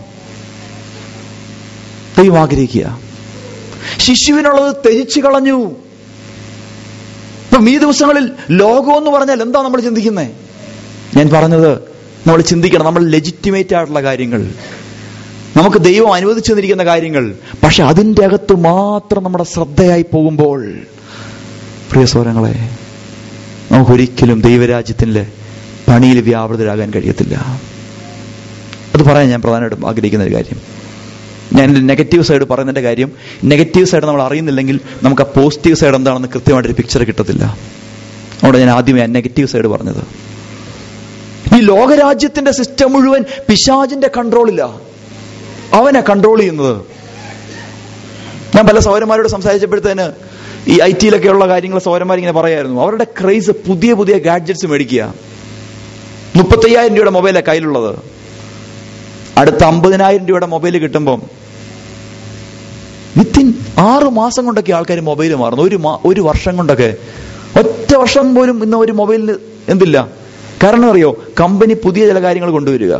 ദൈവം ആഗ്രഹിക്കുക ശിശുവിനുള്ളത് ത്യജിച്ചു കളഞ്ഞു ഇപ്പം ഈ ദിവസങ്ങളിൽ ലോകം എന്ന് പറഞ്ഞാൽ എന്താ നമ്മൾ ചിന്തിക്കുന്നത് ഞാൻ പറഞ്ഞത് നമ്മൾ ചിന്തിക്കണം നമ്മൾ ലെജിറ്റിമേറ്റ് ആയിട്ടുള്ള കാര്യങ്ങൾ നമുക്ക് ദൈവം അനുവദിച്ചു തന്നിരിക്കുന്ന കാര്യങ്ങൾ പക്ഷെ അതിൻ്റെ അകത്ത് മാത്രം നമ്മുടെ ശ്രദ്ധയായി പോകുമ്പോൾ പ്രിയ സോരങ്ങളെ നമുക്കൊരിക്കലും ദൈവരാജ്യത്തിൻ്റെ പണിയിൽ വ്യാപൃതരാകാൻ കഴിയത്തില്ല അത് പറയാൻ ഞാൻ പ്രധാനമായിട്ടും ആഗ്രഹിക്കുന്ന ഒരു കാര്യം ഞാൻ നെഗറ്റീവ് സൈഡ് പറയുന്നതിന്റെ കാര്യം നെഗറ്റീവ് സൈഡ് നമ്മൾ അറിയുന്നില്ലെങ്കിൽ നമുക്ക് ആ പോസിറ്റീവ് സൈഡ് എന്താണെന്ന് കൃത്യമായിട്ടൊരു പിക്ചർ കിട്ടത്തില്ല അവിടെ ഞാൻ ആദ്യമേ ആ നെഗറ്റീവ് സൈഡ് പറഞ്ഞത് ഈ ലോകരാജ്യത്തിന്റെ സിസ്റ്റം മുഴുവൻ പിശാജിന്റെ കൺട്രോളില്ല അവനെ കൺട്രോൾ ചെയ്യുന്നത് ഞാൻ പല സൗരന്മാരോട് സംസാരിച്ചപ്പോഴത്തേന് ഈ ഐ ടിയിലൊക്കെ ഉള്ള കാര്യങ്ങൾ സൗരന്മാർ ഇങ്ങനെ പറയായിരുന്നു അവരുടെ ക്രൈസ് പുതിയ പുതിയ ഗാഡ്ജറ്റ്സ് മേടിക്കുക മുപ്പത്തയ്യായിരം രൂപയുടെ മൊബൈലാണ് കയ്യിലുള്ളത് അടുത്ത അമ്പതിനായിരം രൂപയുടെ മൊബൈൽ കിട്ടുമ്പം വിത്തിൻ ആറ് മാസം കൊണ്ടൊക്കെ ആൾക്കാർ മൊബൈൽ മാറുന്നു ഒരു മാ- ഒരു വർഷം കൊണ്ടൊക്കെ ഒറ്റ വർഷം പോലും ഇന്ന് ഒരു മൊബൈലിന് എന്തില്ല കാരണം അറിയോ കമ്പനി പുതിയ ചില കാര്യങ്ങൾ കൊണ്ടുവരിക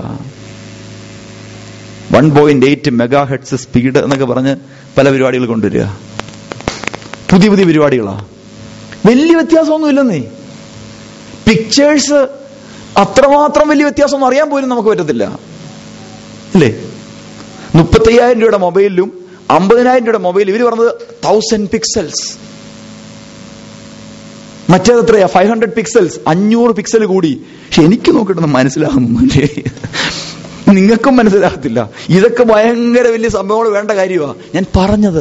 one point eight megahertz speed എന്നൊക്കെ പറഞ്ഞ് പല പരിപാടികൾ കൊണ്ടുവരിക പുതിയ പുതിയ പരിപാടികളാ വലിയ വ്യത്യാസമൊന്നും ഇല്ലെന്നേ പിക്ചേഴ്സ് അത്രമാത്രം വലിയ വ്യത്യാസമൊന്നും അറിയാൻ പോലും നമുക്ക് പറ്റത്തില്ല ഇല്ലേ മുപ്പത്തയ്യായിരം രൂപയുടെ മൊബൈലിലും അമ്പതിനായിരം രൂപയുടെ മൊബൈൽ ഇവർ പറഞ്ഞത് തൗസൻഡ് പിക്സൽസ് മറ്റേത് എത്രയാ ഫൈവ് ഹൺഡ്രഡ് പിക്സൽസ് അഞ്ഞൂറ് പിക്സൽ കൂടി പക്ഷെ എനിക്ക് നോക്കിയിട്ടൊന്നും മനസ്സിലാകുന്നില്ലേ നിങ്ങൾക്കും മനസ്സിലാകത്തില്ല ഇതൊക്കെ ഭയങ്കര വലിയ സംഭവങ്ങൾ വേണ്ട കാര്യമാ ഞാൻ പറഞ്ഞത്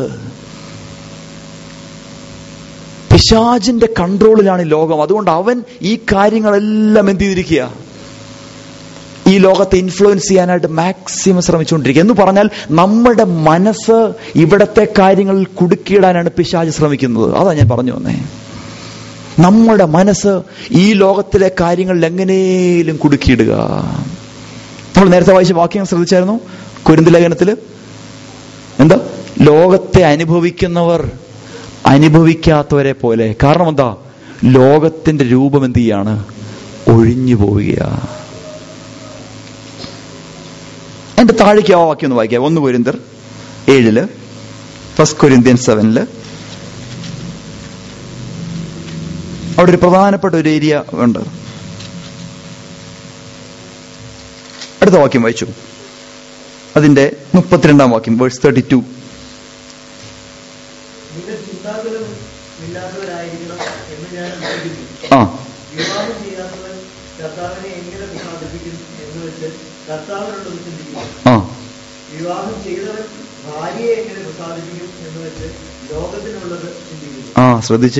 പിശാജിന്റെ കൺട്രോളിലാണ് ഈ ലോകം അതുകൊണ്ട് അവൻ ഈ കാര്യങ്ങളെല്ലാം എന്ത് ചെയ്തിരിക്കുക ഈ ലോകത്തെ ഇൻഫ്ലുവൻസ് ചെയ്യാനായിട്ട് മാക്സിമം ശ്രമിച്ചുകൊണ്ടിരിക്കുക എന്ന് പറഞ്ഞാൽ നമ്മുടെ മനസ്സ് ഇവിടത്തെ കാര്യങ്ങളിൽ കുടുക്കിയിടാനാണ് പിശാജ് ശ്രമിക്കുന്നത് അതാ ഞാൻ പറഞ്ഞു വന്നേ നമ്മുടെ മനസ്സ് ഈ ലോകത്തിലെ കാര്യങ്ങളിൽ എങ്ങനെയും കുടുക്കിയിടുക നമ്മൾ നേരത്തെ വായിച്ച വാക്യം ശ്രദ്ധിച്ചായിരുന്നു കുരുന്ത് ലേഖനത്തില് എന്താ ലോകത്തെ അനുഭവിക്കുന്നവർ അനുഭവിക്കാത്തവരെ പോലെ കാരണം എന്താ ലോകത്തിന്റെ രൂപം എന്ത് ചെയ്യാണ് ഒഴിഞ്ഞു പോവുകയാണ് എന്റെ താഴേക്ക് ആ വാക്യം ഒന്ന് വായിക്കാം ഒന്ന് കൊരിന്തർ ഏഴില് ഫസ്റ്റ് കൊരിന്ത്യൻ സെവനില് അവിടെ ഒരു പ്രധാനപ്പെട്ട ഒരു ഏരിയ ഉണ്ട് അടുത്ത വാക്യം വായിച്ചു അതിന്റെ മുപ്പത്തിരണ്ടാം വാക്യം വേഴ്സ് തേർട്ടി ടു നിങ്ങൾ ചിന്താകുലം ഇല്ലാത്തവരായിരിക്കണം എന്ന് ഞാൻ ആഗ്രഹിക്കുന്നു ആ വിവാഹം ചെയ്യാത്തവൻ കർത്താവിനെ എങ്ങനെ പ്രസാദിപ്പിക്കും എന്ന് വെച്ച് കർത്താവിനുള്ളത് ചിന്തിക്കുന്നു ആ വിവാഹം ചെയ്തവൻ ഭാര്യയെ എങ്ങനെ പ്രസാദിപ്പിക്കും എന്ന് വെച്ച് ലോകത്തിനുള്ളത് ചിന്തിക്കുന്നു ആ ശ്രദ്ധിച്ചേ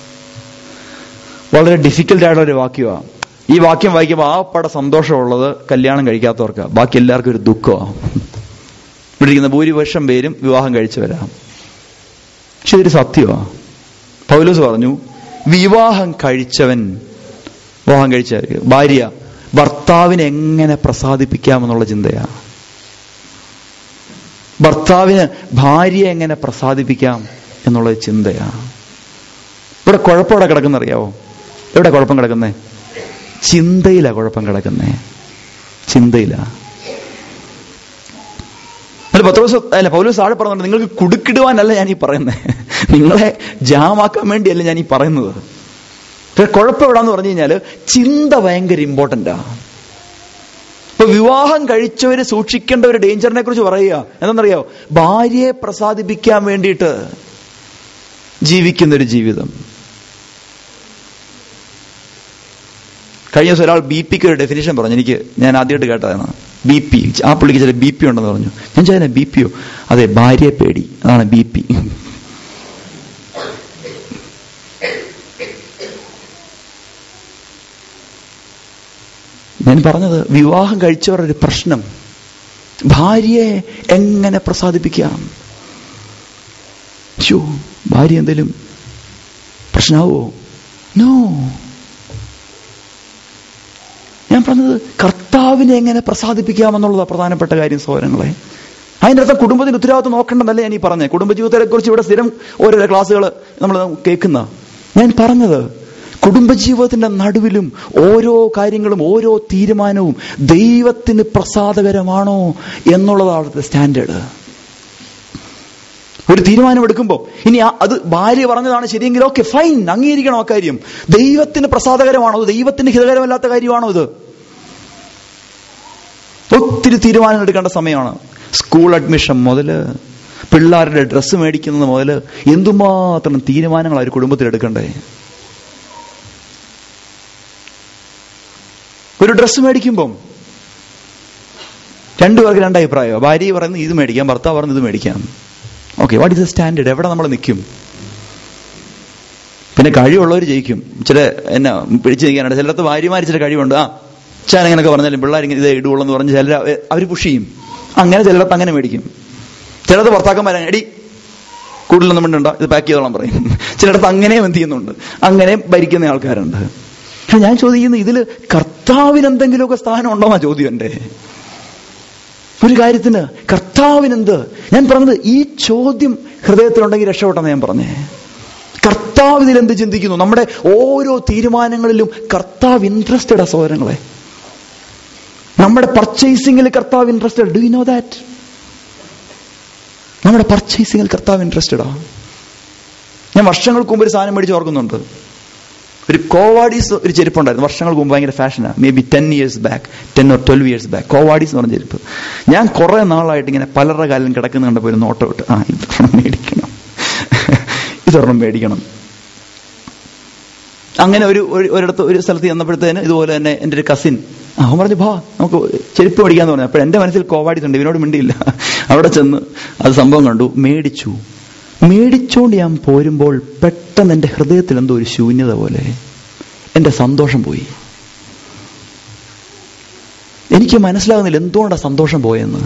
വളരെ ഡിഫിക്കൽട്ട് ആയിട്ടുള്ള ഒരു വാക്യമാണ് ഈ വാക്യം വായിക്കുമ്പോൾ ആപ്പടെ സന്തോഷമുള്ളത് കല്യാണം കഴിക്കാത്തവർക്ക് ബാക്കി എല്ലാവർക്കും ഒരു ദുഃഖമാണ് ഇവിടെ ഇരിക്കുന്ന ഭൂരിപക്ഷം പേരും വിവാഹം കഴിച്ചവരാ പക്ഷെ ഇതൊരു സത്യമാണ് പൗലോസ് പറഞ്ഞു വിവാഹം കഴിച്ചവൻ വിവാഹം കഴിച്ച ഭാര്യ ഭർത്താവിനെ എങ്ങനെ പ്രസാദിപ്പിക്കാമെന്നുള്ള ചിന്തയാണ് ഭർത്താവിന് ഭാര്യയെ എങ്ങനെ പ്രസാദിപ്പിക്കാം എന്നുള്ള ചിന്തയാണ് ഇവിടെ കുഴപ്പം എവിടെ കിടക്കുന്ന അറിയാവോ എവിടെ കുഴപ്പം കിടക്കുന്നേ ചിന്തയിലാ കുഴപ്പം കിടക്കുന്നേ ചിന്തയിലാ അല്ല പത്രോസ് അല്ല പൗലോസ് താഴെ പറഞ്ഞിട്ടുണ്ട് നിങ്ങൾക്ക് കുടുക്കിടുവാനല്ല ഞാൻ ഈ പറയുന്നത് നിങ്ങളെ ജാമാക്കാൻ വേണ്ടിയല്ല ഞാൻ ഈ പറയുന്നത് പക്ഷെ കുഴപ്പം എവിടാന്ന് പറഞ്ഞു കഴിഞ്ഞാല് ചിന്ത ഭയങ്കര ഇമ്പോർട്ടൻ്റാ ഇപ്പൊ വിവാഹം കഴിച്ചവര് സൂക്ഷിക്കേണ്ട ഒരു ഡേഞ്ചറിനെ കുറിച്ച് പറയുക എന്താണെന്നറിയോ ഭാര്യയെ പ്രസാദിപ്പിക്കാൻ വേണ്ടിയിട്ട് ജീവിക്കുന്ന ഒരു ജീവിതം കഴിഞ്ഞ ദിവസം ഒരാൾ ബി പിക്ക് ഒരു ഡെഫിനേഷൻ പറഞ്ഞു എനിക്ക് ഞാൻ ആദ്യമായിട്ട് കേട്ടതാണ് ബി പി ആ പുള്ളിക്ക് ചില ബി പി ഉണ്ടെന്ന് പറഞ്ഞു ഞാൻ ചോദിച്ചാൽ ബി പിയോ അതെ ഭാര്യയെ പേടി അതാണ് ബി പി ഞാൻ പറഞ്ഞത് വിവാഹം കഴിച്ചവരുടെ ഒരു പ്രശ്നം ഭാര്യയെ എങ്ങനെ പ്രസാദിപ്പിക്കാം ഷോ ഭാര്യ എന്തേലും പ്രശ്നമാവോ നോ ഞാൻ പറഞ്ഞത് കർത്താവിനെ എങ്ങനെ പ്രസാദിപ്പിക്കാമെന്നുള്ളതാണ് പ്രധാനപ്പെട്ട കാര്യം സഹോദരങ്ങളെ അതിൻ്റെ അർത്ഥം കുടുംബത്തിന് ഉത്തരവാദിത്വം നോക്കണ്ടെന്നല്ല ഞാൻ ഈ പറഞ്ഞത് കുടുംബജീവിതത്തെ കുറിച്ച് ഇവിടെ സ്ഥിരം ഓരോരോ ക്ലാസ്സുകൾ നമ്മൾ കേൾക്കുന്ന ഞാൻ പറഞ്ഞത് കുടുംബജീവിതത്തിന്റെ നടുവിലും ഓരോ കാര്യങ്ങളും ഓരോ തീരുമാനവും ദൈവത്തിന് പ്രസാദകരമാണോ എന്നുള്ളതാണ് അവിടുത്തെ സ്റ്റാൻഡേർഡ് ഒരു തീരുമാനം എടുക്കുമ്പോൾ ഇനി ആ- അത് ഭാര്യ പറഞ്ഞതാണ് ശരിയെങ്കിൽ ഓക്കെ ഫൈൻ അംഗീകരിക്കണം ആ കാര്യം ദൈവത്തിന് പ്രസാദകരമാണോ ഇത് ദൈവത്തിന് ഹിതകരമല്ലാത്ത കാര്യമാണോ ഇത് ഒത്തിരി തീരുമാനങ്ങൾ എടുക്കേണ്ട സമയമാണ് സ്കൂൾ അഡ്മിഷൻ മുതൽ പിള്ളേരുടെ ഡ്രസ്സ് മേടിക്കുന്നത് മുതൽ എന്തുമാത്രം തീരുമാനങ്ങൾ ഒരു കുടുംബത്തിൽ എടുക്കണ്ടേ ഒരു ഡ്രസ്സ് മേടിക്കുമ്പം രണ്ടുപേർക്ക് രണ്ട് അഭിപ്രായമോ ഭാര്യ പറയുന്നത് ഇത് മേടിക്കാം ഭർത്താവ് പറയുന്നത് ഇത് മേടിക്കാം okay what is the standard എവിടെ നമ്മൾ നിൽക്കും പിന്നെ കഴിവുള്ളവർ ജയിക്കും ചില എന്നെ പിടിച്ചു നിൽക്കാനുണ്ട് ചിലടത്ത് ഭാര്യമാർ ചില കഴിവുണ്ട് ആ ചാൻ ഇങ്ങനെയൊക്കെ പറഞ്ഞാലും പിള്ളേർ ഇങ്ങനെ ഇത് ഇടുള്ളൂ എന്ന് പറഞ്ഞ് ചിലർ അവർ പുഷ് ചെയ്യും അങ്ങനെ ചിലടത്ത് അങ്ങനെ മേടിക്കും ചിലടത്ത് ഭർത്താക്കന്മാരെ എടി കൂടുതലൊന്നും മിണ്ടണ്ട ഇത് പാക്ക് ചെയ്തോളാൻ പറയും ചിലടത്ത് അങ്ങനെ എന്ത് ചെയ്യുന്നുണ്ട് അങ്ങനെ ഭരിക്കുന്ന ആൾക്കാരുണ്ട് പക്ഷെ ഞാൻ ചോദിക്കുന്നത് ഇതിൽ കർത്താവിന് എന്തെങ്കിലുമൊക്കെ സ്ഥാനം ഉണ്ടോ എന്നാ ചോദ്യം എൻ്റെ ഒരു കാര്യത്തിന് കർത്താവിനെന്ത് ഞാൻ പറഞ്ഞത് ഈ ചോദ്യം ഹൃദയത്തിലുണ്ടെങ്കിൽ രക്ഷപ്പെട്ടെന്ന് ഞാൻ പറഞ്ഞേ കർത്താവ് ഇതിൽ എന്ത് ചിന്തിക്കുന്നു നമ്മുടെ ഓരോ തീരുമാനങ്ങളിലും കർത്താവ് ഇൻട്രസ്റ്റഡ് ആ സഹോദരങ്ങളെ നമ്മുടെ പർച്ചേസിംഗിൽ കർത്താവ് interested do you know that നമ്മുടെ പർച്ചേസിംഗിൽ കർത്താവ് ഇൻട്രസ്റ്റഡാ ഞാൻ വർഷങ്ങൾക്ക് മുമ്പ് ഒരു സാധനം മേടിച്ച് ഓർക്കുന്നുണ്ട് ഒരു കോവാഡീസ് ഒരു ചെരുപ്പുണ്ടായിരുന്നു വർഷങ്ങൾക്ക് മുമ്പ് ഭയങ്കര ഫാഷനാണ് maybe ten years back ten or twelve years back കോവാഡീസ് എന്ന് പറഞ്ഞ ചെരുപ്പ് ഞാൻ കുറെ നാളായിട്ട് ഇങ്ങനെ പലരുടെ കാലം കിടക്കുന്ന കണ്ടപ്പോൾ ഒരു നോട്ടം ഇട്ട് ആ ഇതൊരെണ്ണം മേടിക്കണം ഇതൊരെണ്ണം മേടിക്കണം അങ്ങനെ ഒരു ഒരു- ഒരിടത്ത് ഒരു സ്ഥലത്ത് ചെന്നപ്പോഴത്തേന് ഇതുപോലെ തന്നെ എൻ്റെ ഒരു കസിൻ അവൻ പറഞ്ഞു ഭാ നമുക്ക് ചെരുപ്പ് മേടിക്കാന്ന് പറഞ്ഞു അപ്പോൾ എൻ്റെ മനസ്സിൽ കോവാഡീസ് ഉണ്ട് ഇവനോട് മിണ്ടിയില്ല അവിടെ ചെന്ന് അത് സംഭവം കണ്ടു മേടിച്ചു മേടിച്ചോണ്ട് ഞാൻ പോരുമ്പോൾ പെട്ടെന്ന് എൻ്റെ ഹൃദയത്തിൽ എന്തോ ഒരു ശൂന്യത പോലെ എൻ്റെ സന്തോഷം പോയി എനിക്ക് മനസ്സിലാകുന്നില്ല എന്തുകൊണ്ടാണ് സന്തോഷം പോയെന്ന്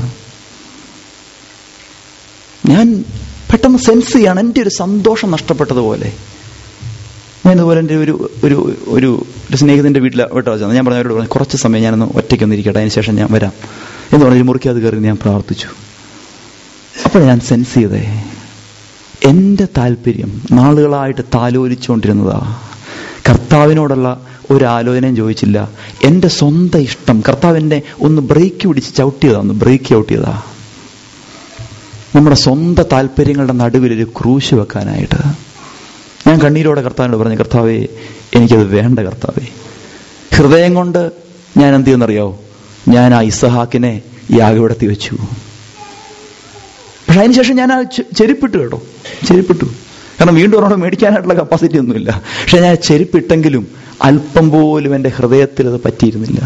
ഞാൻ പെട്ടെന്ന് സെൻസ് ചെയ്യാണ് എൻ്റെ ഒരു സന്തോഷം നഷ്ടപ്പെട്ടതുപോലെ ഞാൻ ഇതുപോലെ എൻ്റെ ഒരു ഒരു ഒരു ഒരു സ്നേഹിതന്റെ വീട്ടിൽ വിട്ട വെച്ചാൽ ഞാൻ പറഞ്ഞവരോട് പറഞ്ഞു കുറച്ച് സമയം ഞാനൊന്ന് ഒറ്റയ്ക്കൊന്ന് ഇരിക്കട്ടെ അതിന് ശേഷം ഞാൻ വരാം എന്ന് പറഞ്ഞ് മുറിക്കകത്ത് കയറി ഞാൻ പ്രാർത്ഥിച്ചു അപ്പോൾ ഞാൻ സെൻസ് ചെയ്തേ എൻ്റെ താല്പര്യം നാളുകളായിട്ട് താലോലിച്ചുകൊണ്ടിരുന്നതാ കർത്താവിനോടുള്ള ഒരു ആലോചനയും ചോദിച്ചില്ല എൻ്റെ സ്വന്തം ഇഷ്ടം കർത്താവ് എന്നെ ഒന്ന് ബ്രേക്ക് പിടിച്ച് ചവിട്ടിയതാ ഒന്ന് ബ്രേക്ക് ചവിട്ടിയതാ നമ്മുടെ സ്വന്തം താല്പര്യങ്ങളുടെ നടുവിൽ ഒരു ക്രൂശ് വെക്കാനായിട്ട് ഞാൻ കണ്ണീരോടെ കർത്താവിനോട് പറഞ്ഞു കർത്താവേ എനിക്കത് വേണ്ട കർത്താവേ ഹൃദയം കൊണ്ട് ഞാൻ എന്ത് ചെയ്യുന്നറിയോ ഞാൻ ആ ഇസഹാക്കിനെ യാഗവിടത്തി വെച്ചു പക്ഷെ അതിനുശേഷം ഞാൻ ആ ചെ- ചെരുപ്പിട്ടു കേട്ടോ ചെരുപ്പിട്ടു കാരണം വീണ്ടും ഒരെണ്ണം മേടിക്കാനായിട്ടുള്ള കപ്പാസിറ്റി ഒന്നുമില്ല പക്ഷെ ഞാൻ ചെരുപ്പിട്ടെങ്കിലും അല്പം പോലും എൻ്റെ ഹൃദയത്തിൽ അത് പറ്റിയിരുന്നില്ല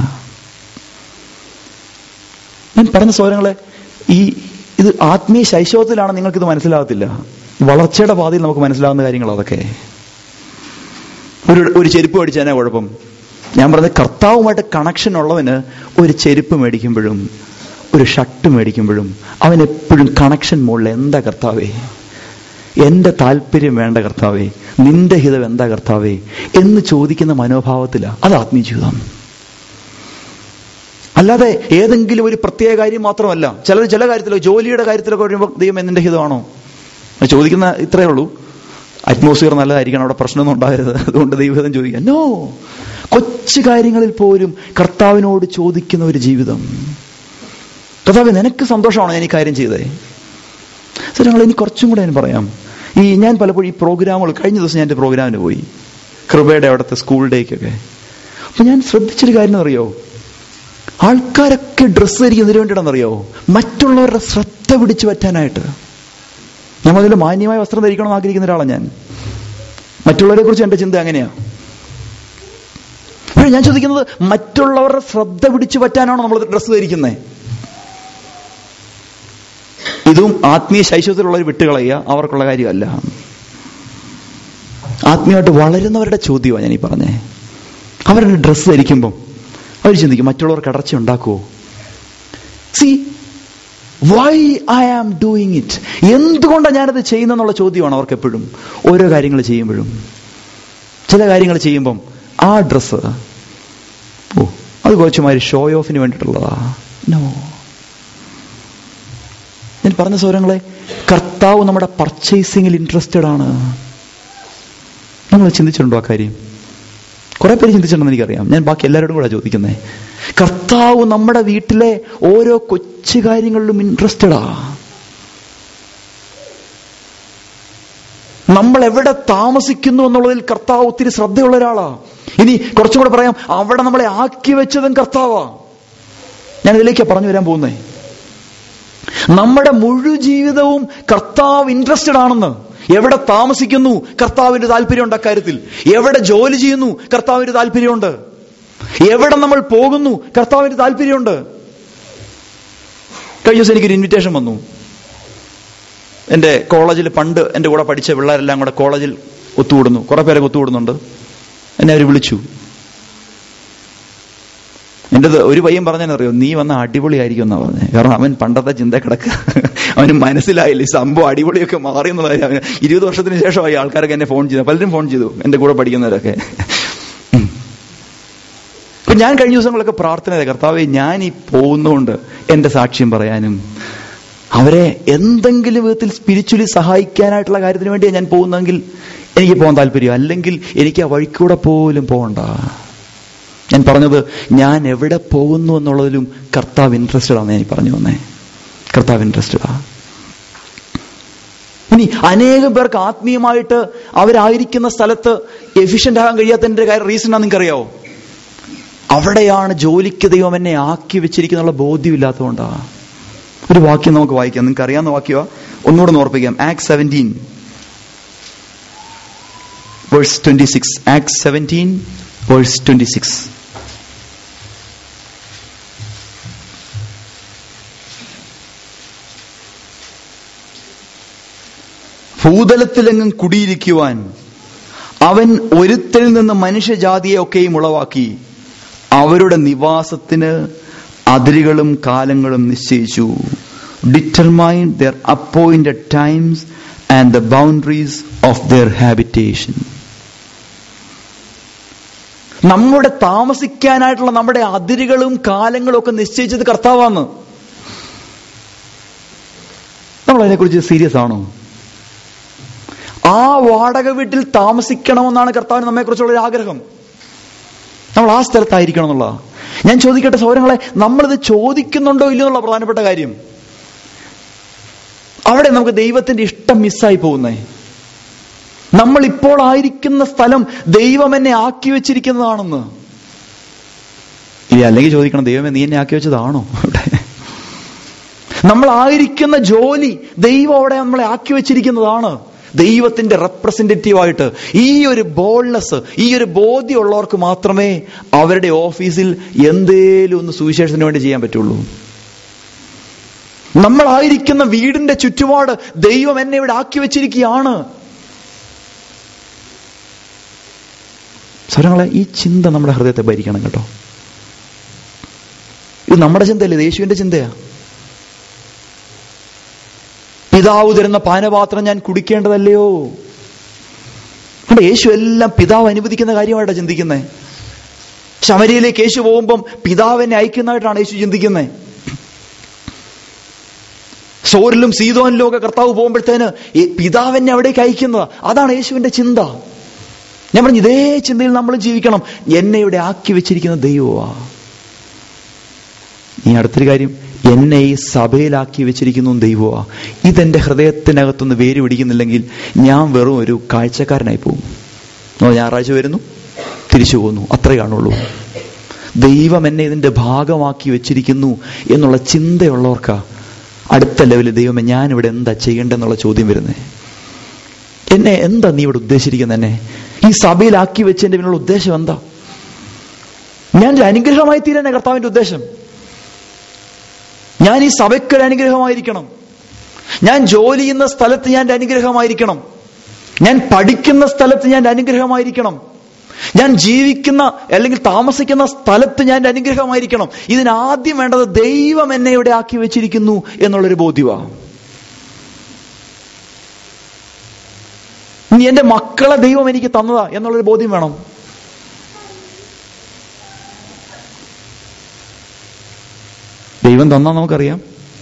ഞാൻ പറഞ്ഞ സൗരങ്ങളെ ഈ ഇത് ആത്മീയ ശൈശവത്തിലാണ് നിങ്ങൾക്കിത് മനസ്സിലാകത്തില്ല വളർച്ചയുടെ പാതയിൽ നമുക്ക് മനസ്സിലാവുന്ന കാര്യങ്ങൾ അതൊക്കെ ഒരു ഒരു ചെരുപ്പ് മേടിച്ചാൽ കുഴപ്പം ഞാൻ പറഞ്ഞത് കർത്താവുമായിട്ട് കണക്ഷൻ ഉള്ളവന് ഒരു ചെരുപ്പ് മേടിക്കുമ്പോഴും ഒരു ഷർട്ട് മേടിക്കുമ്പോഴും അവൻ എപ്പോഴും കണക്ഷൻ മുകളിൽ എന്താ കർത്താവേ എന്റെ താല്പര്യം വേണ്ട കർത്താവേ നിന്റെ ഹിതം എന്താ കർത്താവേ എന്ന് ചോദിക്കുന്ന മനോഭാവത്തിലാ അത് ആത്മീയ ജീവിതം അല്ലാതെ ഏതെങ്കിലും ഒരു പ്രത്യേക കാര്യം മാത്രമല്ല ചിലർ ചില കാര്യത്തിലോ ജോലിയുടെ കാര്യത്തിലൊക്കെ വരുമ്പോൾ ദൈവം എന്നിന്റെ ഹിതമാണോ അത് ചോദിക്കുന്ന ഇത്രയേ ഉള്ളൂ അറ്റ്മോസ്ഫിയർ നല്ലതായിരിക്കണം അവിടെ പ്രശ്നമൊന്നും ഉണ്ടാകരുത് അതുകൊണ്ട് ദൈവഹിതം ചോദിക്കാം നോ കൊച്ചു കാര്യങ്ങളിൽ പോലും കർത്താവിനോട് ചോദിക്കുന്ന ഒരു ജീവിതം കർത്താവ് നിനക്ക് സന്തോഷമാണോ ഞാൻ ഈ കാര്യം ചെയ്തേ സാർ ഞങ്ങൾ ഇനി കുറച്ചും കൂടെ ഞാൻ പറയാം ഈ ഞാൻ പലപ്പോഴും ഈ പ്രോഗ്രാമുകൾ കഴിഞ്ഞ ദിവസം ഞാൻ എൻ്റെ പ്രോഗ്രാമിന് പോയി കൃപയുടെ അവിടുത്തെ സ്കൂൾ ഡേക്കൊക്കെ അപ്പൊ ഞാൻ ശ്രദ്ധിച്ചൊരു കാര്യം അറിയോ ആൾക്കാരൊക്കെ ഡ്രസ്സ് ധരിക്കുന്നതിന് വേണ്ടിയിട്ടാണെന്നറിയോ മറ്റുള്ളവരുടെ ശ്രദ്ധ പിടിച്ചു പറ്റാനായിട്ട് നമ്മൾ അതിൽ മാന്യമായ വസ്ത്രം ധരിക്കണം എന്ന് ആഗ്രഹിക്കുന്ന ഒരാളാണ് ഞാൻ മറ്റുള്ളവരെ കുറിച്ച് എന്റെ ചിന്ത അങ്ങനെയാ പക്ഷേ ഞാൻ ചോദിക്കുന്നത് മറ്റുള്ളവരുടെ ശ്രദ്ധ പിടിച്ചു പറ്റാനാണോ നമ്മൾ ഡ്രസ്സ് ധരിക്കുന്നത് ഇതും ആത്മീയ ശൈശവത്തിലുള്ളവർ വിട്ടുകളയുക അവർക്കുള്ള കാര്യമല്ല ആത്മീയമായിട്ട് വളരുന്നവരുടെ ചോദ്യമാണ് ഞാൻ ഈ പറഞ്ഞേ അവരുടെ ഡ്രസ്സ് ധരിക്കുമ്പം അവർ ചിന്തിക്കും മറ്റുള്ളവർക്ക് അടർച്ച ഉണ്ടാക്കുമോ see why I am doing it എന്തുകൊണ്ടാണ് ഞാനത് ചെയ്യുന്നെന്നുള്ള ചോദ്യമാണ് അവർക്ക് എപ്പോഴും ഓരോ കാര്യങ്ങൾ ചെയ്യുമ്പോഴും ചില കാര്യങ്ങൾ ചെയ്യുമ്പം ആ ഡ്രസ്സ് ഓ അത് കുറച്ചുമാതിരി ഷോ ഓഫിന് വേണ്ടിയിട്ടുള്ളതാ നോ ഞാൻ പറഞ്ഞ സൗരങ്ങളെ കർത്താവ് നമ്മുടെ പർച്ചേസിങ്ങിൽ ഇൻട്രസ്റ്റഡ് ആണ് നിങ്ങൾ ചിന്തിച്ചിട്ടുണ്ടോ ആ കാര്യം കുറെ പേര് ചിന്തിച്ചിട്ടുണ്ടെന്ന് എനിക്കറിയാം ഞാൻ ബാക്കി എല്ലാവരോടും കൂടെ ചോദിക്കുന്നത് കർത്താവ് നമ്മുടെ വീട്ടിലെ ഓരോ കൊച്ചു കാര്യങ്ങളിലും ഇൻട്രസ്റ്റഡാ നമ്മൾ എവിടെ താമസിക്കുന്നു എന്നുള്ളതിൽ കർത്താവ് ഒത്തിരി ശ്രദ്ധയുള്ള ഒരാളാ ഇനി കുറച്ചും കൂടെ പറയാം അവിടെ നമ്മളെ ആക്കി വെച്ചതും കർത്താവാ ഞാൻ ഇതിലേക്കാ പറഞ്ഞു വരാൻ പോകുന്നേ നമ്മുടെ മുഴു ജീവിതവും കർത്താവ് ഇൻട്രസ്റ്റഡ് ആണെന്ന് എവിടെ താമസിക്കുന്നു കർത്താവിന്റെ താല്പര്യമുണ്ട് അക്കാര്യത്തിൽ എവിടെ ജോലി ചെയ്യുന്നു കർത്താവിന്റെ താല്പര്യമുണ്ട് എവിടെ നമ്മൾ പോകുന്നു കർത്താവിന്റെ താല്പര്യമുണ്ട് കഴിഞ്ഞ ദിവസം എനിക്കൊരു ഇൻവിറ്റേഷൻ വന്നു എൻ്റെ കോളേജിൽ പണ്ട് എൻ്റെ കൂടെ പഠിച്ച പിള്ളേരെല്ലാം കൂടെ കോളേജിൽ ഒത്തുകൂടുന്നു കുറെ പേരൊക്കെ ഒത്തുകൂടുന്നുണ്ട് എന്നെ അവർ വിളിച്ചു എൻ്റെ ഒരു പയ്യൻ പറഞ്ഞറിയോ നീ വന്ന അടിപൊളിയായിരിക്കും എന്നാ പറഞ്ഞത് കാരണം അവൻ പണ്ടത്തെ ചിന്ത കിടക്കുക അവന് മനസ്സിലായില്ല ഈ സംഭവം അടിപൊളിയൊക്കെ മാറി എന്നുള്ള കാര്യം അവന് ഇരുപത് വർഷത്തിന് ശേഷമായി ആൾക്കാരൊക്കെ എന്നെ ഫോൺ ചെയ്തു പലരും ഫോൺ ചെയ്തു എൻ്റെ കൂടെ പഠിക്കുന്നവരൊക്കെ അപ്പൊ ഞാൻ കഴിഞ്ഞ ദിവസങ്ങളൊക്കെ പ്രാർത്ഥന കർത്താവെ ഞാൻ ഈ പോകുന്നതുകൊണ്ട് എന്റെ സാക്ഷ്യം പറയാനും അവരെ എന്തെങ്കിലും വിധത്തിൽ സ്പിരിച്വലി സഹായിക്കാനായിട്ടുള്ള കാര്യത്തിന് വേണ്ടിയാണ് ഞാൻ പോകുന്നതെങ്കിൽ എനിക്ക് പോകാൻ താല്പര്യം അല്ലെങ്കിൽ എനിക്ക് ആ വഴിക്കൂടെ പോലും പോകണ്ട ഞാൻ പറഞ്ഞത് ഞാൻ എവിടെ പോകുന്നു എന്നുള്ളതിലും കർത്താവ് ഇൻട്രസ്റ്റഡ് ആണ് ഞാൻ ഈ പറഞ്ഞു വന്നേ കർത്താവ് ഇൻട്രസ്റ്റഡാ ഇനി അനേകം പേർക്ക് ആത്മീയമായിട്ട് അവരായിരിക്കുന്ന സ്ഥലത്ത് എഫിഷ്യന്റ് ആകാൻ കഴിയാത്തതിന്റെ റീസൺ ആ നിങ്ങൾക്കറിയാവോ അവിടെയാണ് ജോലിക്ക് ദൈവം എന്നെ ആക്കി വെച്ചിരിക്കുന്നുള്ള ബോധ്യമില്ലാത്തതുകൊണ്ടാ ഒരു വാക്യം നമുക്ക് വായിക്കാം നിങ്ങൾക്ക് അറിയാവുന്ന വാക്യമാ ഒന്നുകൂടെ ഒന്ന് ഓർപ്പിക്കാം act seventeen verse twenty six act seventeen verse twenty six ഭൂതലത്തിലെങ്ങും കുടിയിരിക്കുവാൻ അവൻ ഒരുത്തിൽ നിന്ന് മനുഷ്യജാതിയെ ഒക്കെയും ഉളവാക്കി അവരുടെ നിവാസത്തിന് അതിരുകളും കാലങ്ങളും നിശ്ചയിച്ചു determine their appointed times and the boundaries of their habitation നമ്മുടെ താമസിക്കാനായിട്ടുള്ള നമ്മുടെ അതിരുകളും കാലങ്ങളും ഒക്കെ നിശ്ചയിച്ചത് കർത്താവാണ് നമ്മൾ അതിനെക്കുറിച്ച് സീരിയസ് ആണോ ആ വാടക വീട്ടിൽ താമസിക്കണമെന്നാണ് കർത്താവിന് നമ്മെക്കുറിച്ചുള്ള ഒരു ആഗ്രഹം നമ്മൾ ആ സ്ഥലത്തായിരിക്കണം എന്നുള്ള ഞാൻ ചോദിക്കട്ടെ സൗരങ്ങളെ നമ്മളിത് ചോദിക്കുന്നുണ്ടോ ഇല്ലയോ എന്നുള്ള പ്രധാനപ്പെട്ട കാര്യം അവിടെ നമുക്ക് ദൈവത്തിന്റെ ഇഷ്ടം മിസ്സായി പോകുന്നേ നമ്മൾ ഇപ്പോൾ ആയിരിക്കുന്ന സ്ഥലം ദൈവം എന്നെ ആക്കി വെച്ചിരിക്കുന്നതാണെന്ന് ഇല്ല അല്ലെങ്കിൽ ചോദിക്കണം ദൈവമേ നീ എന്നെ ആക്കി വെച്ചതാണോ അവിടെ നമ്മൾ ആയിരിക്കുന്ന ജോലി ദൈവം അവിടെ നമ്മളെ ആക്കി വെച്ചിരിക്കുന്നതാണ് ദൈവത്തിന്റെ റെപ്രസെന്റേറ്റീവ് ആയിട്ട് ഈ ഒരു ബോൾനെസ് ഈ ഒരു ബോധ്യമുള്ളവർക്ക് മാത്രമേ അവരുടെ ഓഫീസിൽ എന്തേലും ഒന്ന് സുവിശേഷത്തിന് വേണ്ടി ചെയ്യാൻ പറ്റുള്ളൂ നമ്മളായിരിക്കുന്ന വീടിന്റെ ചുറ്റുപാട് ദൈവം എന്നെ ഇവിടെ ആക്കി വെച്ചിരിക്കുകയാണ് സ്വരങ്ങളെ ഈ ചിന്ത നമ്മുടെ ഹൃദയത്തെ ഭരിക്കണം കേട്ടോ ഇത് നമ്മുടെ ചിന്തയല്ലേ ഇത് യേശുവിന്റെ ചിന്തയാ പിതാവ് തരുന്ന പാനപാത്രം ഞാൻ കുടിക്കേണ്ടതല്ലയോ കണ്ടോ യേശു എല്ലാം പിതാവ് അനുവദിക്കുന്ന കാര്യമായിട്ടാണ് ചിന്തിക്കുന്നത് ശമരിയിലേക്ക് യേശു പോകുമ്പം പിതാവ് എന്നെ അയക്കുന്നതായിട്ടാണ് യേശു ചിന്തിക്കുന്നത് സോറിലും സീതോനിലും ഒക്കെ കർത്താവ് പോകുമ്പോഴത്തേന് ഈ പിതാവ് എന്നെ അവിടേക്ക് അയക്കുന്നത് അതാണ് യേശുവിന്റെ ചിന്ത ഞാൻ പറഞ്ഞു ഇതേ ചിന്തയിൽ നമ്മൾ ജീവിക്കണം എന്നെ ഇവിടെ ആക്കി വെച്ചിരിക്കുന്ന ദൈവമാ ഈ അടുത്തൊരു കാര്യം എന്നെ ഈ സഭയിലാക്കി വെച്ചിരിക്കുന്നു ദൈവമാ ഇതെന്റെ ഹൃദയത്തിനകത്തുനിന്ന് വേര് പിടിക്കുന്നില്ലെങ്കിൽ ഞാൻ വെറും ഒരു കാഴ്ചക്കാരനായി പോകും ഓ ഞായറാഴ്ച വരുന്നു തിരിച്ചു പോകുന്നു അത്രേ കാണുള്ളൂ ദൈവം എന്നെ ഇതിന്റെ ഭാഗമാക്കി വെച്ചിരിക്കുന്നു എന്നുള്ള ചിന്തയുള്ളവർക്കാ അടുത്ത ലെവലിൽ ദൈവമേ ഞാൻ ഇവിടെ എന്താ ചെയ്യേണ്ടെന്നുള്ള ചോദ്യം വരുന്നത് എന്നെ എന്താ നീ ഇവിടെ ഉദ്ദേശിച്ചിരിക്കുന്നത് എന്നെ ഈ സഭയിലാക്കി വെച്ചതിന്റെ പിന്നിലുള്ള ഉദ്ദേശം എന്താ ഞാൻ ഒരു അനുഗ്രഹമായി തീരാൻ കർത്താവിന്റെ ഉദ്ദേശം ഞാൻ ഈ സഭയ്ക്കൊരു അനുഗ്രഹമായിരിക്കണം ഞാൻ ജോലി ചെയ്യുന്ന സ്ഥലത്ത് ഞാൻ ഒരു അനുഗ്രഹമായിരിക്കണം ഞാൻ പഠിക്കുന്ന സ്ഥലത്ത് ഞാൻ ഒരു അനുഗ്രഹമായിരിക്കണം ഞാൻ ജീവിക്കുന്ന അല്ലെങ്കിൽ താമസിക്കുന്ന സ്ഥലത്ത് ഞാൻ ഒരു അനുഗ്രഹമായിരിക്കണം ഇതിനാദ്യം വേണ്ടത് ദൈവം എന്നെ ഇവിടെ ആക്കി വെച്ചിരിക്കുന്നു എന്നുള്ളൊരു ബോധ്യമാണ് ഇനി എന്റെ മക്കളെ ദൈവം എനിക്ക് തന്നതാ എന്നുള്ളൊരു ബോധ്യം വേണം ദൈവം തന്നാ നമുക്കറിയാം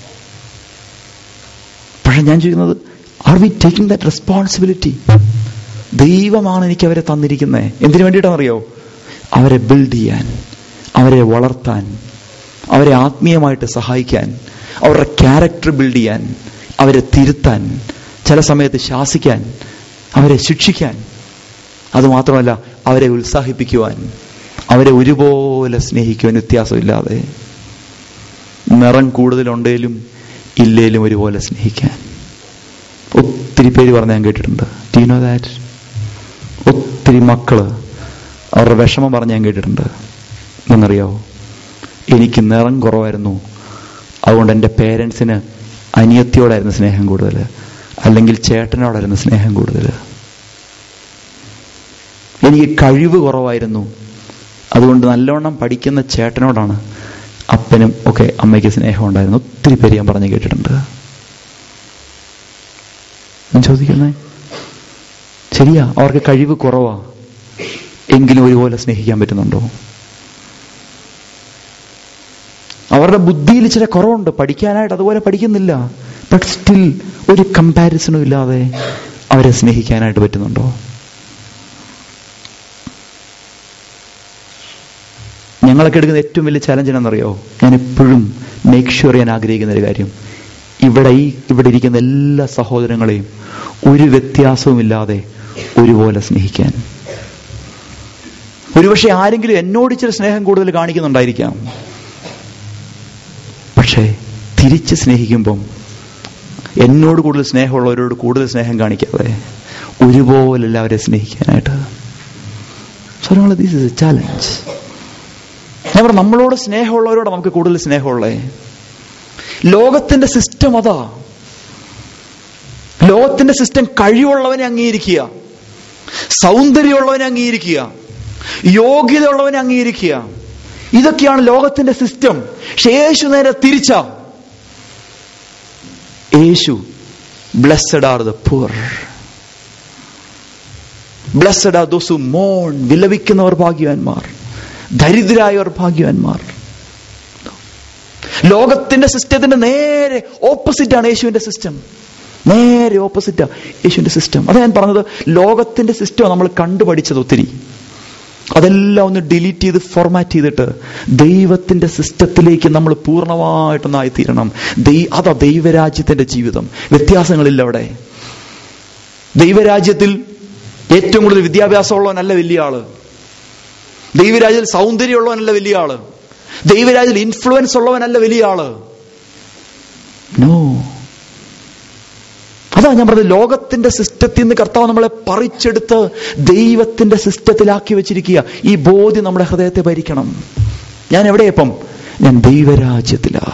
പക്ഷെ ഞാൻ ചോദിക്കുന്നത് are we taking that responsibility ദൈവമാണ് എനിക്ക് അവരെ തന്നിരിക്കുന്നത് എന്തിനു വേണ്ടിയിട്ടാണെന്നറിയോ അവരെ ബിൽഡ് ചെയ്യാൻ അവരെ വളർത്താൻ അവരെ ആത്മീയമായിട്ട് സഹായിക്കാൻ അവരുടെ ക്യാരക്ടർ ബിൽഡ് ചെയ്യാൻ അവരെ തിരുത്താൻ ചില സമയത്ത് ശാസിക്കാൻ അവരെ ശിക്ഷിക്കാൻ അതുമാത്രമല്ല അവരെ ഉത്സാഹിപ്പിക്കുവാൻ അവരെ ഒരുപോലെ സ്നേഹിക്കുവാൻ വ്യത്യാസമില്ലാതെ നിറം കൂടുതലുണ്ടേലും ഇല്ലേലും ഒരുപോലെ സ്നേഹിക്കാൻ ഒത്തിരി പേര് പറഞ്ഞ് ഞാൻ കേട്ടിട്ടുണ്ട് ഡു നോ ദാറ്റ് ഒത്തിരി മക്കള് അവരുടെ വിഷമം പറഞ്ഞ് ഞാൻ കേട്ടിട്ടുണ്ട് എന്നറിയാവോ എനിക്ക് നിറം കുറവായിരുന്നു അതുകൊണ്ട് എൻ്റെ പേരൻസിന് അനിയത്തിയോടായിരുന്നു സ്നേഹം കൂടുതൽ അല്ലെങ്കിൽ ചേട്ടനോടായിരുന്നു സ്നേഹം കൂടുതൽ എനിക്ക് കഴിവ് കുറവായിരുന്നു അതുകൊണ്ട് നല്ലവണ്ണം പഠിക്കുന്ന ചേട്ടനോടാണ് അപ്പനും ഒക്കെ അമ്മയ്ക്ക് സ്നേഹം ഉണ്ടായിരുന്നു ഒത്തിരി പേര് ഞാൻ പറഞ്ഞു കേട്ടിട്ടുണ്ട് ഞാൻ ചോദിക്കുന്നേ ശരിയാ അവർക്ക് കഴിവ് കുറവാ എങ്കിലും ഒരുപോലെ സ്നേഹിക്കാൻ പറ്റുന്നുണ്ടോ അവരുടെ ബുദ്ധിയിൽ ഇച്ചിരി കുറവുണ്ട് പഠിക്കാനായിട്ട് അതുപോലെ പഠിക്കുന്നില്ല ബട്ട് സ്റ്റിൽ ഒരു കമ്പാരിസണും ഇല്ലാതെ അവരെ സ്നേഹിക്കാനായിട്ട് പറ്റുന്നുണ്ടോ ഞങ്ങളൊക്കെ എടുക്കുന്ന ഏറ്റവും വലിയ ചലഞ്ച് എന്നാണെന്നറിയോ ഞാൻ എപ്പോഴും മേക്ക് ഷുവർ ചെയ്യാൻ ആഗ്രഹിക്കുന്ന ഒരു കാര്യം ഇവിടെ ഈ ഇവിടെ ഇരിക്കുന്ന എല്ലാ സഹോദരങ്ങളെയും ഒരു വ്യത്യാസവുമില്ലാതെ ഒരുപോലെ സ്നേഹിക്കാൻ ഒരുപക്ഷെ ആരെങ്കിലും എന്നോട് ഇച്ചിരി സ്നേഹം കൂടുതൽ കാണിക്കുന്നുണ്ടായിരിക്കാം പക്ഷേ തിരിച്ച് സ്നേഹിക്കുമ്പം എന്നോട് കൂടുതൽ സ്നേഹമുള്ളവരോട് കൂടുതൽ സ്നേഹം കാണിക്കാതെ ഒരുപോലെ എല്ലാവരെ സ്നേഹിക്കാനായിട്ട് സ്വരങ്ങൾ ദിസ് ഇസ് എ ചാലഞ്ച് ഞാൻ പറഞ്ഞു നമ്മളോട് സ്നേഹമുള്ളവരോട് നമുക്ക് കൂടുതൽ സ്നേഹമുള്ളേ ലോകത്തിന്റെ സിസ്റ്റം അതാ ലോകത്തിന്റെ സിസ്റ്റം കഴിവുള്ളവനെ അംഗീകരിക്കുക സൗന്ദര്യമുള്ളവനെ അംഗീകരിക്കുക യോഗ്യതയുള്ളവനെ അംഗീകരിക്കുക ഇതൊക്കെയാണ് ലോകത്തിന്റെ സിസ്റ്റം പക്ഷെ യേശു നേരെ തിരിച്ച യേശു blessed are the poor blessed are those മോൺ വിലപിക്കുന്നവർ ഭാഗ്യവാന്മാർ ദരിദ്രായവർ ഭാഗ്യവാന്മാർ ലോകത്തിന്റെ സിസ്റ്റത്തിന്റെ നേരെ ഓപ്പോസിറ്റ് ആണ് യേശുവിന്റെ സിസ്റ്റം നേരെ ഓപ്പോസിറ്റാ യേശുവിന്റെ സിസ്റ്റം അതാ ഞാൻ പറഞ്ഞത് ലോകത്തിന്റെ സിസ്റ്റം നമ്മൾ കണ്ടുപഠിച്ചത് ഒത്തിരി അതെല്ലാം ഒന്ന് ഡിലീറ്റ് ചെയ്ത് ഫോർമാറ്റ് ചെയ്തിട്ട് ദൈവത്തിന്റെ സിസ്റ്റത്തിലേക്ക് നമ്മൾ പൂർണ്ണമായിട്ടൊന്നായി തീരണം അതാ ദൈവരാജ്യത്തിന്റെ ജീവിതം വ്യത്യാസങ്ങളില്ല അവിടെ ദൈവരാജ്യത്തിൽ ഏറ്റവും കൂടുതൽ വിദ്യാഭ്യാസമുള്ളവനല്ല വലിയ ആള് ദൈവരാജ്യത്തിൽ സൗന്ദര്യമുള്ളവനല്ല വലിയ ആള് ദൈവരാജ്യത്തിൽ ഇൻഫ്ലുവൻസ് ഉള്ളവനല്ല വലിയ ആള് നോ അതാ ഞാൻ പറഞ്ഞത് ലോകത്തിന്റെ സിസ്റ്റത്തിൽ നിന്ന് കർത്താവ് നമ്മളെ പറിച്ചെടുത്ത് ദൈവത്തിന്റെ സിസ്റ്റത്തിലാക്കി വെച്ചിരിക്കുക ഈ ബോധ്യം നമ്മുടെ ഹൃദയത്തെ ഭരിക്കണം ഞാൻ എവിടെ ഇപ്പം ഞാൻ ദൈവരാജ്യത്തിലാ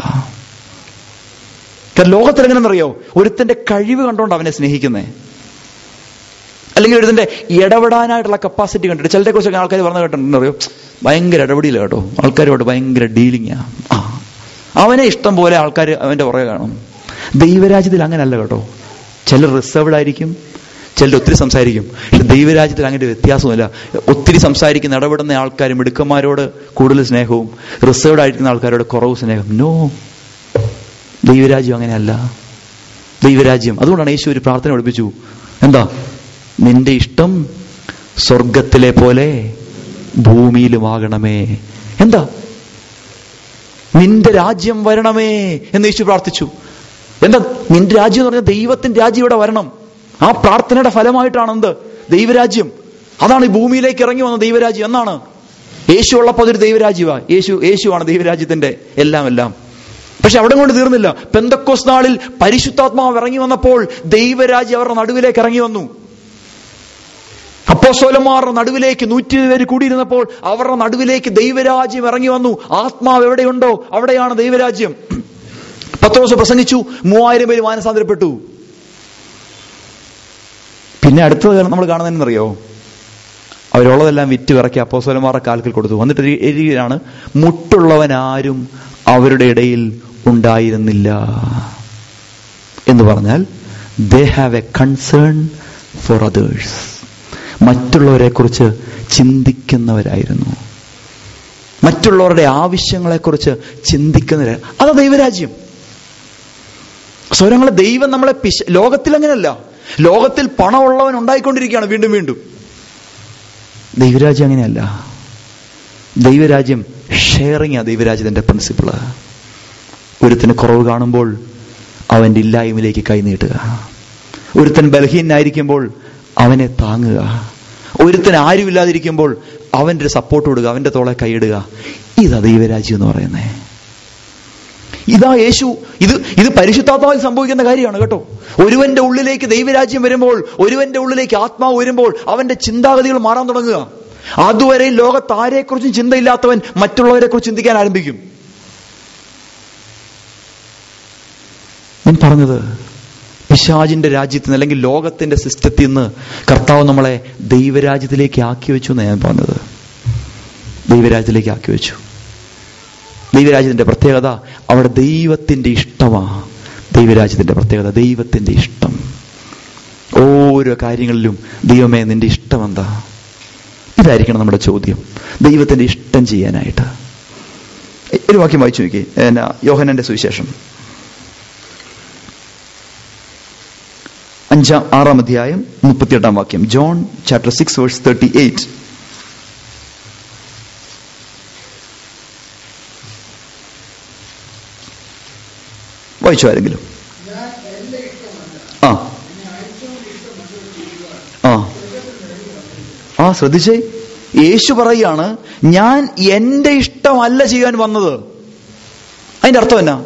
കാരണം ലോകത്തിൽ എങ്ങനെയെന്നറിയോ ഒരുത്തന്റെ കഴിവ് കണ്ടോണ്ട് അവനെ സ്നേഹിക്കുന്നേ അല്ലെങ്കിൽ ഒരുത്തന്റെ ഇടപെടാനായിട്ടുള്ള കപ്പാസിറ്റി കണ്ടിട്ട് ചിലരെ കുറിച്ചൊക്കെ ആൾക്കാർ പറഞ്ഞു കേട്ടിട്ടുണ്ടോ ഭയങ്കര ഇടപെടിയില്ല കേട്ടോ ആൾക്കാരുമായിട്ട് ഭയങ്കര ഡീലിങ്ങാ ആ അവനെ ഇഷ്ടം പോലെ ആൾക്കാർ അവന്റെ പുറകെ കാണും ദൈവരാജ്യത്തിൽ അങ്ങനല്ല കേട്ടോ ചിലർ റിസർവ്ഡ് ആയിരിക്കും ചിലർ ഒത്തിരി സംസാരിക്കും പക്ഷെ ദൈവരാജ്യത്തിൽ അങ്ങനെ ഒരു വ്യത്യാസമില്ല ഒത്തിരി സംസാരിക്കുന്ന ഇടപെടുന്ന ആൾക്കാർ മിടുക്കന്മാരോട് കൂടുതൽ സ്നേഹവും റിസർവ്ഡ് ആയിരിക്കുന്ന ആൾക്കാരോട് കുറവ് സ്നേഹം നോ ദൈവരാജ്യം അങ്ങനെയല്ല ദൈവരാജ്യം അതുകൊണ്ടാണ് യേശു ഒരു പ്രാർത്ഥന പഠിപ്പിച്ചു എന്താ നിന്റെ ഇഷ്ടം സ്വർഗത്തിലെ പോലെ ഭൂമിയിലുമാകണമേ എന്താ നിന്റെ രാജ്യം വരണമേ എന്ന് യേശു പ്രാർത്ഥിച്ചു എന്താ നിന്റെ രാജ്യം എന്ന് പറഞ്ഞാൽ ദൈവത്തിന്റെ രാജ്യം ഇവിടെ വരണം ആ പ്രാർത്ഥനയുടെ ഫലമായിട്ടാണ് എന്ത് ദൈവരാജ്യം അതാണ് ഈ ഭൂമിയിലേക്ക് ഇറങ്ങി വന്ന ദൈവരാജ്യം എന്നാണ് യേശു ഉള്ളപ്പോൾ അതൊരു ദൈവരാജ്യമാണ് യേശു യേശുവാണ് ദൈവരാജ്യത്തിന്റെ എല്ലാം എല്ലാം പക്ഷെ അവിടെ കൊണ്ട് തീർന്നില്ല പെന്തക്കോസ് നാളിൽ പരിശുദ്ധാത്മാവ് ഇറങ്ങി വന്നപ്പോൾ ദൈവരാജ്യം അവരുടെ നടുവിലേക്ക് ഇറങ്ങി വന്നു അപ്പോസ്തലന്മാരുടെ നടുവിലേക്ക് നൂറ്റി പേര് കൂടിയിരുന്നപ്പോൾ അവരുടെ നടുവിലേക്ക് ദൈവരാജ്യം ഇറങ്ങി വന്നു ആത്മാവ് എവിടെയുണ്ടോ അവിടെയാണ് ദൈവരാജ്യം പത്രോസ് പ്രസംഗിച്ചു മൂവായിരം പേര് മാനസാന്തരപ്പെട്ടു പിന്നെ അടുത്തത് നമ്മൾ കാണുന്നതെന്നറിയോ അവരുള്ളതെല്ലാം വിറ്റ് വിറക്കി അപ്പോസ്തലന്മാരുടെ കാൽക്കൽ കൊടുത്തു വന്നിട്ട് ഒരു എഴുതിയാണ് മുട്ടുള്ളവൻ ആരും അവരുടെ ഇടയിൽ ഉണ്ടായിരുന്നില്ല എന്ന് പറഞ്ഞാൽ they have a concern for others മറ്റുള്ളവരെ കുറിച്ച് ചിന്തിക്കുന്നവരായിരുന്നു മറ്റുള്ളവരുടെ ആവശ്യങ്ങളെക്കുറിച്ച് ചിന്തിക്കുന്നവർ അതാ ദൈവരാജ്യം സ്വരങ്ങളെ ദൈവം നമ്മളെ പിശ ലോകത്തിൽ അങ്ങനെയല്ല ലോകത്തിൽ പണമുള്ളവൻ ഉണ്ടായിക്കൊണ്ടിരിക്കുകയാണ് വീണ്ടും വീണ്ടും ദൈവരാജ്യം അങ്ങനെയല്ല ദൈവരാജ്യം ഷെയറിങ് ആ ദൈവരാജ്യത്തിന്റെ പ്രിൻസിപ്പിള് ഒരുത്തിന് കുറവ് കാണുമ്പോൾ അവന്റെ ഇല്ലായ്മയിലേക്ക് കൈനീട്ടുക ഒരുത്തൻ ബലഹീനായിരിക്കുമ്പോൾ അവനെ താങ്ങുക ഒരുത്തൻ ആരുമില്ലാതിരിക്കുമ്പോൾ അവന്റെ ഒരു സപ്പോർട്ട് കൊടുക്കുക അവന്റെ തോളെ കൈയിടുക ഇതാ ദൈവരാജ്യം എന്ന് പറയുന്നത് ഇതാ യേശു ഇത് ഇത് പരിശുദ്ധാത്മാവിൽ സംഭവിക്കുന്ന കാര്യമാണ് കേട്ടോ ഒരുവന്റെ ഉള്ളിലേക്ക് ദൈവരാജ്യം വരുമ്പോൾ ഒരുവന്റെ ഉള്ളിലേക്ക് ആത്മാവ് വരുമ്പോൾ അവന്റെ ചിന്താഗതികൾ മാറാൻ തുടങ്ങുക അതുവരെ ലോകത്ത് ആരെക്കുറിച്ചും ചിന്തയില്ലാത്തവൻ മറ്റുള്ളവരെ കുറിച്ച് ചിന്തിക്കാൻ ആരംഭിക്കും ഞാൻ പറഞ്ഞത് പിശാജിന്റെ രാജ്യത്ത് നിന്ന് അല്ലെങ്കിൽ ലോകത്തിന്റെ സിസ്റ്റത്തിൽ നിന്ന് കർത്താവ് നമ്മളെ ദൈവരാജ്യത്തിലേക്ക് ആക്കി വെച്ചു എന്ന് ഞാൻ പറഞ്ഞത് ദൈവരാജ്യത്തിലേക്ക് ആക്കി വെച്ചു ദൈവരാജ്യത്തിന്റെ പ്രത്യേകത അവിടെ ദൈവത്തിന്റെ ഇഷ്ടമാ ദൈവരാജ്യത്തിന്റെ പ്രത്യേകത ദൈവത്തിന്റെ ഇഷ്ടം ഓരോ കാര്യങ്ങളിലും ദൈവമേ നിന്റെ ഇഷ്ടം എന്താ ഇതായിരിക്കണം നമ്മുടെ ചോദ്യം ദൈവത്തിന്റെ ഇഷ്ടം ചെയ്യാനായിട്ട് ഒരു വാക്യം വായിച്ചു നോക്കി എന്നാ യോഹനന്റെ സുവിശേഷം അഞ്ചാം ആറാം അധ്യായം മുപ്പത്തിയെട്ടാം വാക്യം John chapter six verse thirty eight വായിച്ചു ആരെങ്കിലും ഞാൻ എന്റെ ഇഷ്ടമല്ല ആ എന്നെ അയച്ചവന്റെ ഇഷ്ടമല്ല ചെയ്യുവാൻ ആ ആ ശ്രദ്ധിച്ചേ യേശു പറയാണ് ഞാൻ എന്റെ ഇഷ്ടമല്ല ചെയ്യാൻ വന്നത് അതിന്റെ അർത്ഥം എന്നാ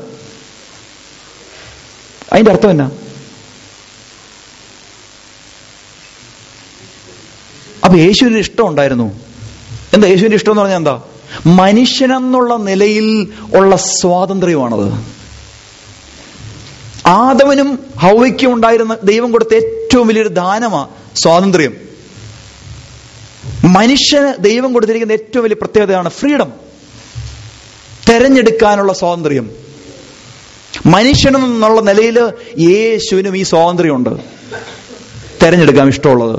അതിന്റെ അർത്ഥം എന്നാ അപ്പൊ യേശുവിന് ഇഷ്ടം ഉണ്ടായിരുന്നു എന്താ യേശുവിന്റെ ഇഷ്ടം എന്ന് പറഞ്ഞാൽ എന്താ മനുഷ്യനെന്നുള്ള നിലയിൽ ഉള്ള സ്വാതന്ത്ര്യമാണത് ആദവനും ഹൗവയ്ക്കും ഉണ്ടായിരുന്ന ദൈവം കൊടുത്ത ഏറ്റവും വലിയൊരു ദാനമാ സ്വാതന്ത്ര്യം മനുഷ്യന് ദൈവം കൊടുത്തിരിക്കുന്ന ഏറ്റവും വലിയ പ്രത്യേകതയാണ് ഫ്രീഡം തെരഞ്ഞെടുക്കാനുള്ള സ്വാതന്ത്ര്യം മനുഷ്യനെന്നുള്ള നിലയിൽ യേശുവിനും ഈ സ്വാതന്ത്ര്യമുണ്ട് തെരഞ്ഞെടുക്കാൻ ഇഷ്ടമുള്ളത്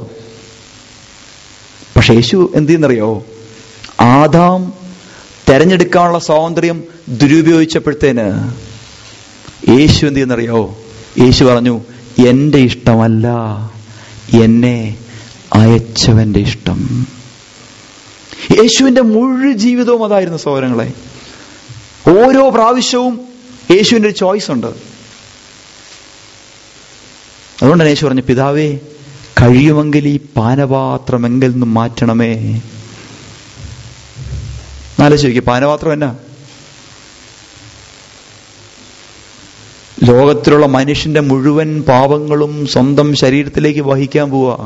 പക്ഷെ യേശു എന്ത് ചെയ്യുന്നറിയോ ആദാം തെരഞ്ഞെടുക്കാനുള്ള സ്വാതന്ത്ര്യം ദുരുപയോഗിച്ചപ്പോഴത്തേന് യേശു എന്ത് ചെയ്യുന്നറിയോ യേശു പറഞ്ഞു എന്റെ ഇഷ്ടമല്ല എന്നെ അയച്ചവന്റെ ഇഷ്ടം യേശുവിന്റെ മുഴു ജീവിതവും അതായിരുന്നു സൗരങ്ങളെ ഓരോ പ്രാവശ്യവും യേശുവിന്റെ ഒരു ചോയ്സ് ഉണ്ട് അതുകൊണ്ടാണ് യേശു പറഞ്ഞു പിതാവേ കഴിയുമെങ്കിൽ ഈ പാനപാത്രമെങ്കിൽ നിന്നും മാറ്റണമേ ആലോചിച്ച് നോക്കിയേ പാനപാത്രം എന്നാ ലോകത്തിലുള്ള മനുഷ്യന്റെ മുഴുവൻ പാപങ്ങളും സ്വന്തം ശരീരത്തിലേക്ക് വഹിക്കാൻ പോവാ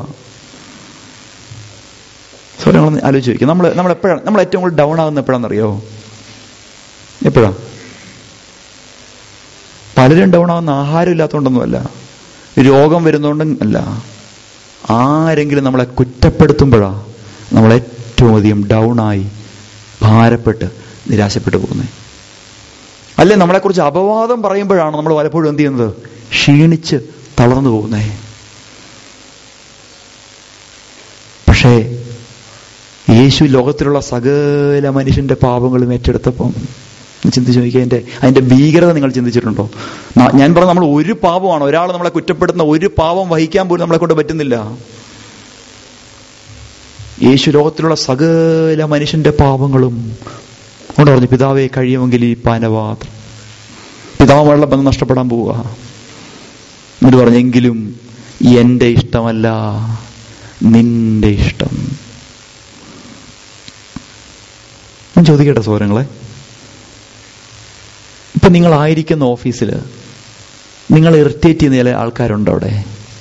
സോ നിങ്ങൾ ആലോചിച്ച് നോക്കുക നമ്മൾ നമ്മൾ എപ്പോഴാണ് നമ്മൾ ഏറ്റവും കൂടുതൽ ഡൗൺ ആകുന്ന എപ്പോഴാണെന്നറിയോ എപ്പോഴാ പലരും ഡൗൺ ആവുന്ന ആഹാരം ഇല്ലാത്തതുകൊണ്ടൊന്നുമല്ല രോഗം വരുന്നതുകൊണ്ടും അല്ല ആരെങ്കിലും നമ്മളെ കുറ്റപ്പെടുത്തുമ്പോഴാ നമ്മൾ ഏറ്റവും അധികം ഡൗൺ ആയി ഭാരപ്പെട്ട് നിരാശപ്പെട്ടു പോകുന്നത് അല്ലെ നമ്മളെക്കുറിച്ച് അപവാദം പറയുമ്പോഴാണ് നമ്മൾ പലപ്പോഴും എന്ത് ചെയ്യുന്നത് ക്ഷീണിച്ച് തളർന്നു പോകുന്നത് പക്ഷേ യേശു ലോകത്തിലുള്ള സകല മനുഷ്യന്റെ പാപങ്ങളും ഏറ്റെടുത്തപ്പം ചിന്തിച്ചു നോക്കിയാൽ അതിന്റെ അതിന്റെ ഭീകരത നിങ്ങൾ ചിന്തിച്ചിട്ടുണ്ടോ ന- ഞാൻ പറഞ്ഞ നമ്മൾ ഒരു പാപമാണ് ഒരാൾ നമ്മളെ കുറ്റപ്പെടുത്തുന്ന ഒരു പാപം വഹിക്കാൻ പോലും നമ്മളെ കൊണ്ട് പറ്റുന്നില്ല യേശു ലോകത്തിലുള്ള സകല മനുഷ്യന്റെ പാപങ്ങളും കൊണ്ട് പറഞ്ഞു പിതാവെ കഴിയുമെങ്കിൽ ഈ പാനപാത്രം പിതാവുള്ള ബന്ധം നഷ്ടപ്പെടാൻ പോവുക എന്നിട്ട് പറഞ്ഞെങ്കിലും എന്റെ ഇഷ്ടമല്ല നിന്റെ ഇഷ്ടം ഞാൻ ചോദിക്കട്ടെ സോരങ്ങളെ ഇപ്പൊ നിങ്ങളായിരിക്കുന്ന ഓഫീസിൽ നിങ്ങളെ ഇറിറ്റേറ്റ് ചെയ്യുന്ന ചില ആൾക്കാരുണ്ട് അവിടെ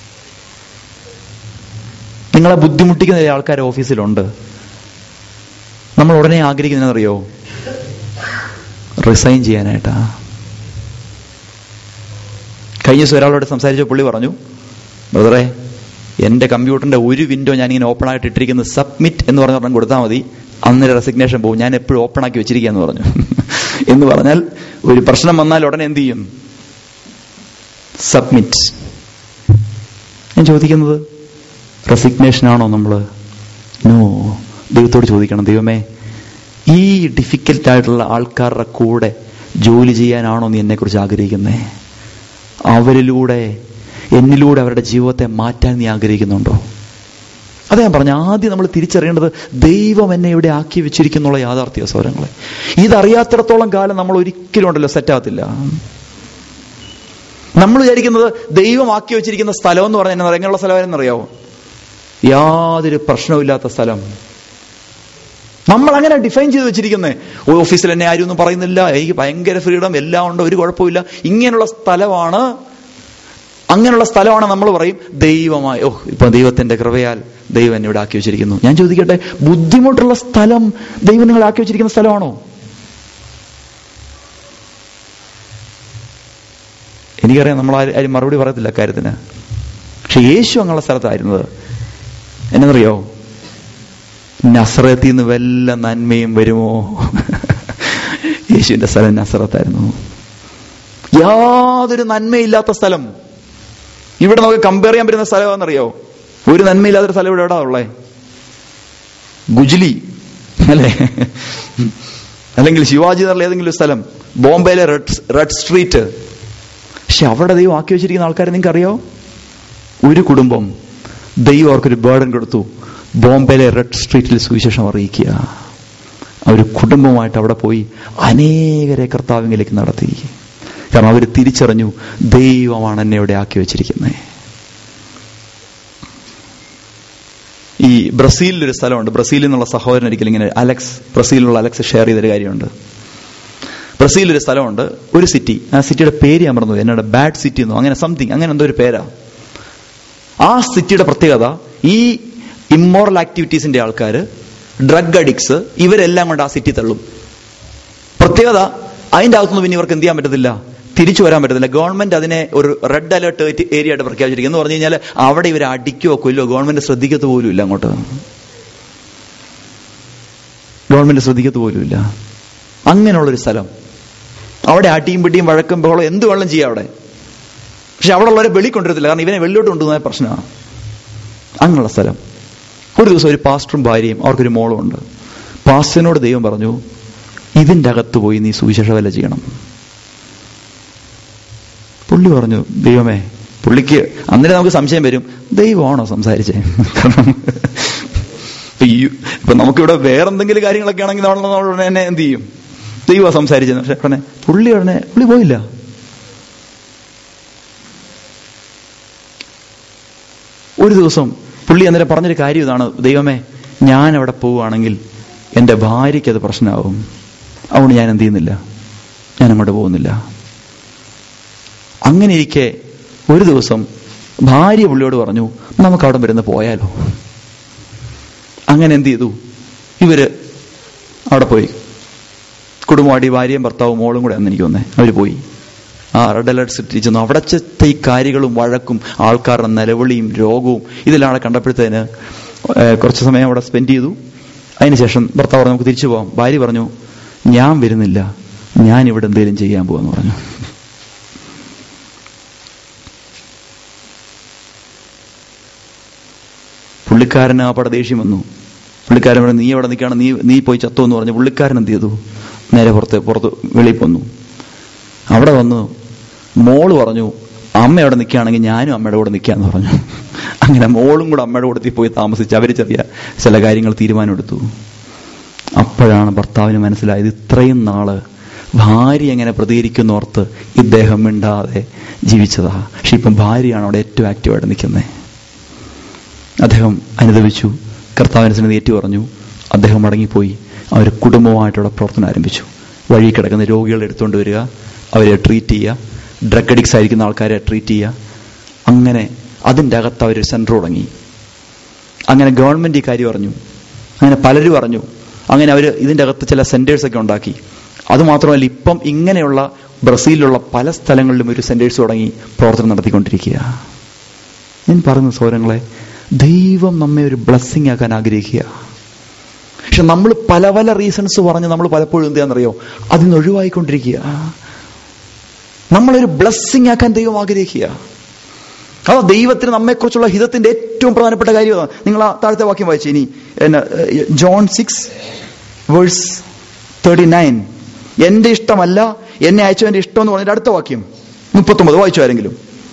നിങ്ങളെ ബുദ്ധിമുട്ടിക്കുന്ന ചില ആൾക്കാർ ഓഫീസിലുണ്ട് നമ്മൾ ഉടനെ ആഗ്രഹിക്കുന്നറിയോ റിസൈൻ ചെയ്യാനായിട്ടാ കഴിഞ്ഞ ദിവസം ഒരാളോട് സംസാരിച്ച പുള്ളി പറഞ്ഞു ബ്രദറെ എന്റെ കമ്പ്യൂട്ടറിന്റെ ഒരു വിൻഡോ ഞാൻ ഇങ്ങനെ ഓപ്പൺ ആയിട്ട് ഇട്ടിരിക്കുന്നത് സബ്മിറ്റ് എന്ന് പറഞ്ഞ ഒരെണ്ണം കൊടുത്താൽ മതി അന്നേരം റെസിഗ്നേഷൻ പോകും ഞാൻ എപ്പോഴും ഓപ്പൺ ആക്കി വെച്ചിരിക്കുക എന്ന് പറഞ്ഞു എന്ന് പറഞ്ഞാൽ ഒരു പ്രശ്നം വന്നാൽ ഉടനെ എന്ത് ചെയ്യും സബ്മിറ്റ് ഞാൻ ചോദിക്കുന്നത് റെസിഗ്നേഷൻ ആണോ നമ്മൾ നോ ദൈവത്തോട് ചോദിക്കണം ദൈവമേ ഈ ഡിഫിക്കൽട്ട് ആയിട്ടുള്ള ആൾക്കാരുടെ കൂടെ ജോലി ചെയ്യാനാണോ നീ എന്നെക്കുറിച്ച് ആഗ്രഹിക്കുന്നേ അവരിലൂടെ എന്നിലൂടെ അവരുടെ ജീവിതത്തെ മാറ്റാൻ നീ ആഗ്രഹിക്കുന്നുണ്ടോ അതെ ഞാൻ പറഞ്ഞു ആദ്യം നമ്മൾ തിരിച്ചറിയേണ്ടത് ദൈവം എന്നെ ഇവിടെ ആക്കി വെച്ചിരിക്കുന്നുള്ള യാഥാർത്ഥ്യ സ്വരങ്ങളെ ഇതറിയാത്തിടത്തോളം കാലം നമ്മൾ ഒരിക്കലും ഉണ്ടല്ലോ സെറ്റാകത്തില്ല നമ്മൾ വിചാരിക്കുന്നത് ദൈവം ആക്കി വെച്ചിരിക്കുന്ന സ്ഥലം എന്ന് പറഞ്ഞാൽ എന്നാ എങ്ങനെയുള്ള സ്ഥലമായിരുന്നു അറിയാവോ യാതൊരു പ്രശ്നവുമില്ലാത്ത സ്ഥലം നമ്മൾ അങ്ങനെ ഡിഫൈൻ ചെയ്ത് വെച്ചിരിക്കുന്നത് ഓഫീസിൽ എന്നെ ആരും ഒന്നും പറയുന്നില്ല എനിക്ക് ഭയങ്കര ഫ്രീഡം എല്ലാം ഉണ്ട് ഒരു കുഴപ്പമില്ല ഇങ്ങനെയുള്ള സ്ഥലമാണ് അങ്ങനെയുള്ള സ്ഥലമാണ് നമ്മൾ പറയും ദൈവമായി ഓ ഇപ്പൊ ദൈവത്തിന്റെ കൃപയാൽ ദൈവം എന്നെ ഇവിടെ ആക്കി വെച്ചിരിക്കുന്നു ഞാൻ ചോദിക്കട്ടെ ബുദ്ധിമുട്ടുള്ള സ്ഥലം ദൈവം നിങ്ങൾ ആക്കി വെച്ചിരിക്കുന്ന സ്ഥലമാണോ എനിക്കറിയാം നമ്മൾ ആരും ആരും മറുപടി പറയത്തില്ല കാര്യത്തിന് പക്ഷെ യേശു അങ്ങനെയുള്ള സ്ഥലത്തായിരുന്നത് എന്നറിയോ നസ്രത്തിൽ നിന്ന് വല്ല നന്മയും വരുമോ യേശുവിന്റെ സ്ഥലം നസ്രത്തായിരുന്നു യാതൊരു നന്മയില്ലാത്ത സ്ഥലം ഇവിടെ നമുക്ക് കമ്പയർ ചെയ്യാൻ പറ്റുന്ന സ്ഥലമാണെന്നറിയോ ഒരു നന്മയില്ലാത്തൊരു സ്ഥലം ഇവിടെ എവിടാ ഉള്ളേ ഗുജ്ലി അല്ലേ അല്ലെങ്കിൽ ശിവാജി നഗറിലെ ഏതെങ്കിലും ഒരു സ്ഥലം ബോംബെയിലെ റെഡ് റെഡ് സ്ട്രീറ്റ് പക്ഷെ അവിടെ ദൈവം ആക്കി വെച്ചിരിക്കുന്ന ആൾക്കാരെ നിങ്ങൾക്ക് അറിയോ ഒരു കുടുംബം ദൈവം അവർക്കൊരു ബേർഡൻ കൊടുത്തു ബോംബെയിലെ റെഡ് സ്ട്രീറ്റിൽ സുവിശേഷം അറിയിക്കുക അവർ കുടുംബമായിട്ട് അവിടെ പോയി അനേകരെ കർത്താവിലേക്ക് നടത്തി കാരണം അവർ തിരിച്ചറിഞ്ഞു ദൈവമാണ് എന്നെ ഇവിടെ ആക്കി വെച്ചിരിക്കുന്നത് ഈ ബ്രസീലിൽ ഒരു സ്ഥലമുണ്ട് ബ്രസീലിൽ നിന്നുള്ള സഹോദരൻ ഒരിക്കലും ഇങ്ങനെ അലക്സ് ബ്രസീലിലുള്ള അലക്സ് ഷെയർ ചെയ്തൊരു കാര്യമുണ്ട് ബ്രസീലിൽ ഒരു സ്ഥലമുണ്ട് ഒരു സിറ്റി ആ സിറ്റിയുടെ പേര് ഞാൻ പറഞ്ഞു എന്നോട് ബാഡ് സിറ്റി എന്നോ അങ്ങനെ സംതിങ് അങ്ങനെ എന്തോ ഒരു പേരാ ആ സിറ്റിയുടെ പ്രത്യേകത ഈ ഇമ്മോറൽ ആക്ടിവിറ്റീസിന്റെ ആൾക്കാർ ഡ്രഗ് അഡിക്ട്സ് ഇവരെല്ലാം കൊണ്ട് ആ സിറ്റി തള്ളും പ്രത്യേകത അതിന്റെ അകത്തുനിന്ന് പിന്നെ ഇവർക്ക് എന്ത് ചെയ്യാൻ പറ്റത്തില്ല തിരിച്ചു വരാൻ പറ്റത്തില്ല ഗവൺമെന്റ് അതിനെ ഒരു റെഡ് അലേർട്ട് ഏരിയ ആയിട്ട് പ്രഖ്യാപിച്ചിരിക്കുന്നു എന്ന് പറഞ്ഞു കഴിഞ്ഞാൽ അവിടെ ഇവരെ അടിക്കോ കൊല്ലോ ഗവൺമെന്റ് ശ്രദ്ധിക്കത്ത് പോലും ഇല്ല അങ്ങോട്ട് ഗവൺമെന്റ് ശ്രദ്ധിക്കത്ത് പോലും ഇല്ല അങ്ങനെയുള്ളൊരു സ്ഥലം അവിടെ അടിയും പിടിയും വഴക്കും ബഹളം എന്ത് വെള്ളം ചെയ്യാം അവിടെ പക്ഷെ അവിടെ ഉള്ളവരെ വെളി കൊണ്ടുവരത്തില്ല കാരണം ഇവനെ വെള്ളിലോട്ട് കൊണ്ടുപോകുന്ന പ്രശ്നമാണ് അങ്ങനെയുള്ള സ്ഥലം ഒരു ദിവസം ഒരു പാസ്റ്ററും ഭാര്യയും അവർക്കൊരു മോളും ഉണ്ട് പാസ്റ്ററിനോട് ദൈവം പറഞ്ഞു ഇതിൻ്റെ അകത്ത് പോയി നീ സുവിശേഷ വേല ചെയ്യണം പുള്ളി പറഞ്ഞു ദൈവമേ പുള്ളിക്ക് അന്നേരം നമുക്ക് സംശയം വരും ദൈവമാണോ സംസാരിച്ചേ കാരണം ഇപ്പൊ ഈ ഇപ്പൊ നമുക്കിവിടെ വേറെന്തെങ്കിലും കാര്യങ്ങളൊക്കെ ആണെങ്കിൽ നമ്മൾ നമ്മൾ ഉടനെ തന്നെ എന്ത് ചെയ്യും ദൈവം സംസാരിച്ചെന്ന് പക്ഷെ ഉടനെ പുള്ളി ഉടനെ പുള്ളി പോയില്ല ഒരു ദിവസം പുള്ളി അന്നേരം പറഞ്ഞൊരു കാര്യം ഇതാണ് ദൈവമേ ഞാൻ അവിടെ പോവുകയാണെങ്കിൽ എൻ്റെ ഭാര്യയ്ക്ക് അത് പ്രശ്നമാവും അതുകൊണ്ട് ഞാൻ എന്ത് ചെയ്യുന്നില്ല ഞാൻ അങ്ങോട്ട് പോകുന്നില്ല അങ്ങനെ ഇരിക്കെ ഒരു ദിവസം ഭാര്യ പുള്ളിയോട് പറഞ്ഞു നമുക്ക് അവിടെ വരുന്ന പോയാലോ അങ്ങനെ എന്ത് ചെയ്തു ഇവര് അവിടെ പോയി കുടുംബമായിട്ട് ഈ ഭാര്യയും ഭർത്താവും മോളും കൂടെ അന്ന് എനിക്ക് തോന്നേ അവർ പോയി ആ റെഡ് അലർട്ട് സിറ്റി ചെന്നു അവിടത്തെ ഈ കാര്യങ്ങളും വഴക്കും ആൾക്കാരുടെ നിലവിളിയും രോഗവും ഇതെല്ലാം അവിടെ കണ്ടപ്പോഴത്തേന് ഏഹ്, കുറച്ച് സമയം അവിടെ സ്പെൻഡ് ചെയ്തു അതിനുശേഷം ഭർത്താവ് പറഞ്ഞു നമുക്ക് തിരിച്ചു പോവാം ഭാര്യ പറഞ്ഞു ഞാൻ വരുന്നില്ല ഞാൻ ഇവിടെ എന്തെങ്കിലും ചെയ്യാൻ പോവാന്ന് പറഞ്ഞു പുള്ളിക്കാരന് ആ പട ദേഷ്യം വന്നു പുള്ളിക്കാരൻ പറഞ്ഞു നീ അവിടെ നിൽക്കുകയാണ് നീ നീ പോയി ചത്തോ എന്ന് പറഞ്ഞു പുള്ളിക്കാരൻ എന്ത് ചെയ്തു നേരെ പുറത്ത് പുറത്ത് വെളിയിൽ പോന്നു അവിടെ വന്നു മോള് പറഞ്ഞു അമ്മ അവിടെ നിൽക്കുകയാണെങ്കിൽ ഞാനും അമ്മയുടെ കൂടെ നിൽക്കാന്ന് പറഞ്ഞു അങ്ങനെ മോളും കൂടെ അമ്മയുടെ കൂടെ പോയി താമസിച്ച് അവര് ചെറിയ ചില കാര്യങ്ങൾ തീരുമാനമെടുത്തു അപ്പോഴാണ് ഭർത്താവിന് മനസ്സിലായത് ഇത്രയും നാള് ഭാര്യ എങ്ങനെ പ്രതികരിക്കുന്നോർത്ത് ഇദ്ദേഹം മിണ്ടാതെ ജീവിച്ചതാ പക്ഷെ ഇപ്പം ഭാര്യയാണ് അവിടെ ഏറ്റവും ആക്റ്റീവായിട്ട് നിൽക്കുന്നത് അദ്ദേഹം അനുദവിച്ചു കർത്താവിനെ സന്നിധി ഏറ്റു പറഞ്ഞു അദ്ദേഹം മടങ്ങിപ്പോയി അവർ കുടുംബമായിട്ടുള്ള പ്രവർത്തനം ആരംഭിച്ചു വഴി കിടക്കുന്ന രോഗികളെ എടുത്തുകൊണ്ട് വരിക അവരെ ട്രീറ്റ് ചെയ്യുക ഡ്രഗ് അഡിക്ട്സ് ആയിരിക്കുന്ന ആൾക്കാരെ ട്രീറ്റ് ചെയ്യുക അങ്ങനെ അതിൻ്റെ അകത്ത് അവർ സെൻറ്റർ തുടങ്ങി അങ്ങനെ ഗവൺമെൻറ് ഈ കാര്യം അറിഞ്ഞു അങ്ങനെ പലരും അറിഞ്ഞു അങ്ങനെ അവർ ഇതിൻ്റെ അകത്ത് ചില സെൻറ്റേഴ്സ് ഒക്കെ ഉണ്ടാക്കി അതുമാത്രമല്ല ഇപ്പം ഇങ്ങനെയുള്ള ബ്രസീലിലുള്ള പല സ്ഥലങ്ങളിലും ഒരു സെൻറ്റേഴ്സ് തുടങ്ങി പ്രവർത്തനം നടത്തിക്കൊണ്ടിരിക്കുക ഞാൻ പറയുന്ന സൗരങ്ങളെ ദൈവം നമ്മെ ഒരു ബ്ലെസ്സിങ് ആക്കാൻ ആഗ്രഹിക്കുക പക്ഷെ നമ്മൾ പല പല റീസൺസ് പറഞ്ഞ് നമ്മൾ പലപ്പോഴും എന്താണെന്നറിയോ അതിൽ നിന്ന് ഒഴിവായിക്കൊണ്ടിരിക്കുക നമ്മളൊരു ബ്ലെസ്സിങ് ആക്കാൻ ദൈവം ആഗ്രഹിക്കുക അതാ ദൈവത്തിന് നമ്മെക്കുറിച്ചുള്ള ഹിതത്തിന്റെ ഏറ്റവും പ്രധാനപ്പെട്ട കാര്യം അതാണ്. നിങ്ങൾ ആ താഴത്തെ വാക്യം വായിച്ചു ഇനി എന്നാ, ഏഹ്, John six verse thirty nine എന്റെ ഇഷ്ടമല്ല എന്നെ അയച്ചവന്റെ ഇഷ്ടം എന്ന് പറഞ്ഞിട്ട് അടുത്ത വാക്യം മുപ്പത്തൊമ്പത് വായിച്ചു ആരെങ്കിലും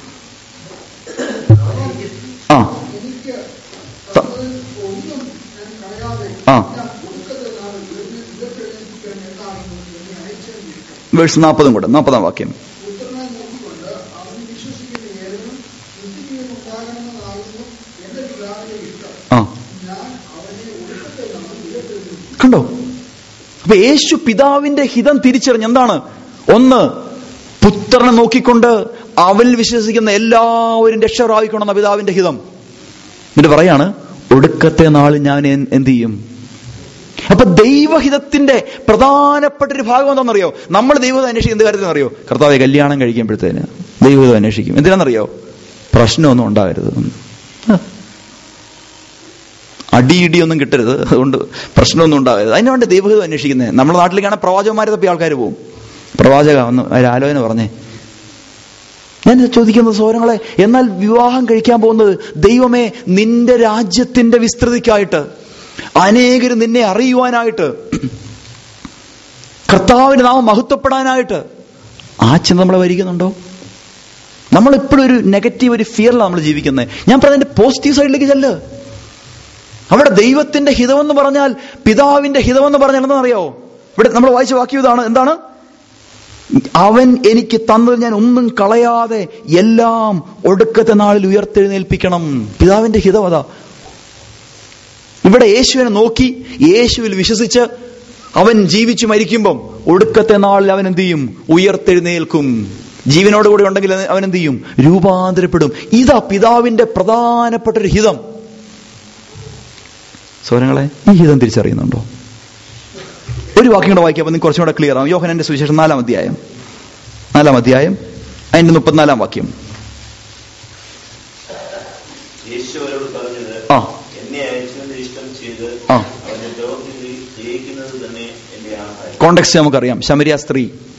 ആ എനിക്ക് ത- ഒന്നും ഞാൻ കളയാതെ ആ ഞാൻ കൊടുക്കത്തെ നാൾ ഉയർത്തെഴുന്നേൽപ്പിക്കാൻ എന്താണെന്ന് എന്നെ അയച്ചതിന് ഇഷ്ടം വേഴ്സ് നാൽപ്പതും കൂടെ നാൽപ്പതാം വാക്യം പുത്രനെ നോക്കിക്കൊണ്ട് അവൻ വിശ്വസിക്കുന്ന ഏവനും നിത്യജീവൻ ഉണ്ടാകണമെന്നാകുന്നു എന്റെ പിതാവിന്റെ ഇഷ്ടം ആ ഞാൻ അവനെ ഒടുക്കത്തെ നാൾ ഉയർത്തെഴുന്നേൽപ്പിക്കും കണ്ടോ അപ്പൊ യേശു പിതാവിന്റെ ഹിതം തിരിച്ചറിഞ്ഞ് എന്താണ് ഒന്ന് പുത്രനെ നോക്കിക്കൊണ്ട് അവൽ വിശ്വസിക്കുന്ന എല്ലാവരും രക്ഷ പ്രാപിക്കണമെന്ന പിതാവിന്റെ ഹിതം എന്നിട്ട് പറയാണ് ഒടുക്കത്തെ നാളിൽ ഞാൻ എൻ- എന്ത് ചെയ്യും അപ്പൊ ദൈവഹിതത്തിന്റെ പ്രധാനപ്പെട്ട ഒരു ഭാഗം എന്താണെന്നറിയോ നമ്മൾ ദൈവഹിതം അന്വേഷിക്കും എന്ത് കാര്യത്തിനറിയോ കർത്താവ് കല്യാണം കഴിക്കുമ്പോഴത്തേന് ദൈവഹിതം അന്വേഷിക്കും എന്തിനാണെന്നറിയോ പ്രശ്നമൊന്നും ഉണ്ടാകരുത് ആ. അടിയിടിയൊന്നും കിട്ടരുത് അതുകൊണ്ട് പ്രശ്നമൊന്നും ഉണ്ടാകരുത് അതിനു വേണ്ടി ദൈവഹിതം അന്വേഷിക്കുന്നത് നമ്മുടെ നാട്ടിലേക്കാണ് പ്രവാചകന്മാരെ തപ്പി ആൾക്കാർ പോകും പ്രവാചക ഒന്ന് ഒരു ആലോചന പറഞ്ഞേ ഞാൻ ചോദിക്കുന്നത് സോരങ്ങളെ എന്നാൽ വിവാഹം കഴിക്കാൻ പോകുന്നത് ദൈവമേ നിന്റെ രാജ്യത്തിന്റെ വിസ്തൃതിക്കായിട്ട് അനേകര് നിന്നെ അറിയുവാനായിട്ട് കർത്താവിന്റെ നാമം മഹത്വപ്പെടാനായിട്ട് ആ ചിന്ത നമ്മളെ വരിക്കുന്നുണ്ടോ നമ്മൾ ഇപ്പോഴും ഒരു നെഗറ്റീവ് ഒരു ഫിയറിലാണ് നമ്മൾ ജീവിക്കുന്നത് ഞാൻ പറഞ്ഞതിന്റെ പോസിറ്റീവ് സൈഡിലേക്ക് ചെല്ല് അവിടെ ദൈവത്തിന്റെ ഹിതമെന്ന് പറഞ്ഞാൽ പിതാവിന്റെ ഹിതമെന്ന് പറഞ്ഞാൽ എന്താണെന്നറിയോ ഇവിടെ നമ്മൾ വായിച്ച വാക്യം ഇതാണ് എന്താണ് അവൻ എനിക്ക് തന്നത് ഞാൻ ഒന്നും കളയാതെ എല്ലാം ഒടുക്കത്തെ നാളിൽ ഉയർത്തെഴുന്നേൽപ്പിക്കണം പിതാവിന്റെ ഹിതം അതാ ഇവിടെ യേശുവിനെ നോക്കി യേശുവിൽ വിശ്വസിച്ച് അവൻ ജീവിച്ചു മരിക്കുമ്പം ഒടുക്കത്തെ നാളിൽ അവൻ എന്ത് ചെയ്യും ഉയർത്തെഴുന്നേൽക്കും ജീവനോട് കൂടെ ഉണ്ടെങ്കിൽ അവൻ എന്ത് ചെയ്യും രൂപാന്തരപ്പെടും ഇതാ പിതാവിന്റെ പ്രധാനപ്പെട്ട ഒരു ഹിതം സോരങ്ങളെ ഈ ഹിതം തിരിച്ചറിയുന്നുണ്ടോ ഒരു വാക്യം കൂടെ വായിക്കാം അപ്പൊ നിങ്ങൾക്ക് കുറച്ചും കൂടെ ക്ലിയർ ആവും യോഹനന്റെ സുവിശേഷം നാലാം അധ്യായം നാലാം അധ്യായം അതിന്റെ മുപ്പത്തിനാലാം വാക്യം യേശു അവരോട് പറഞ്ഞത് ആ എന്നെ അയച്ചവന്റെ ഇഷ്ടം ചെയ്ത് ആ. അവന്റെ ലോകത്തിൽ ജയിക്കുന്നത് തന്നെ എന്റെ ആഹാരം കോണ്ടെക്സ്റ്റ് നമുക്കറിയാം ശമരിയ സ്ത്രീ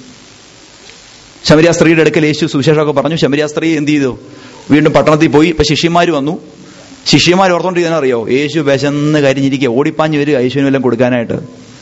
ശമരിയ സ്ത്രീയുടെ അടുക്കൽ യേശു സുവിശേഷമൊക്കെ പറഞ്ഞു ശമരിയ സ്ത്രീ എന്ത് ചെയ്തു വീണ്ടും പട്ടണത്തിൽ പോയി ഇപ്പൊ ശിഷ്യന്മാർ വന്നു ശിഷ്യന്മാർ ഓർത്തോണ്ടിരിക്കാൻ അറിയോ യേശു വിശന്ന് കരിഞ്ഞിരിക്കുക ഓടിപ്പാഞ്ഞ് വരിക യേശുവിനും എല്ലാം കൊടുക്കാനായിട്ട്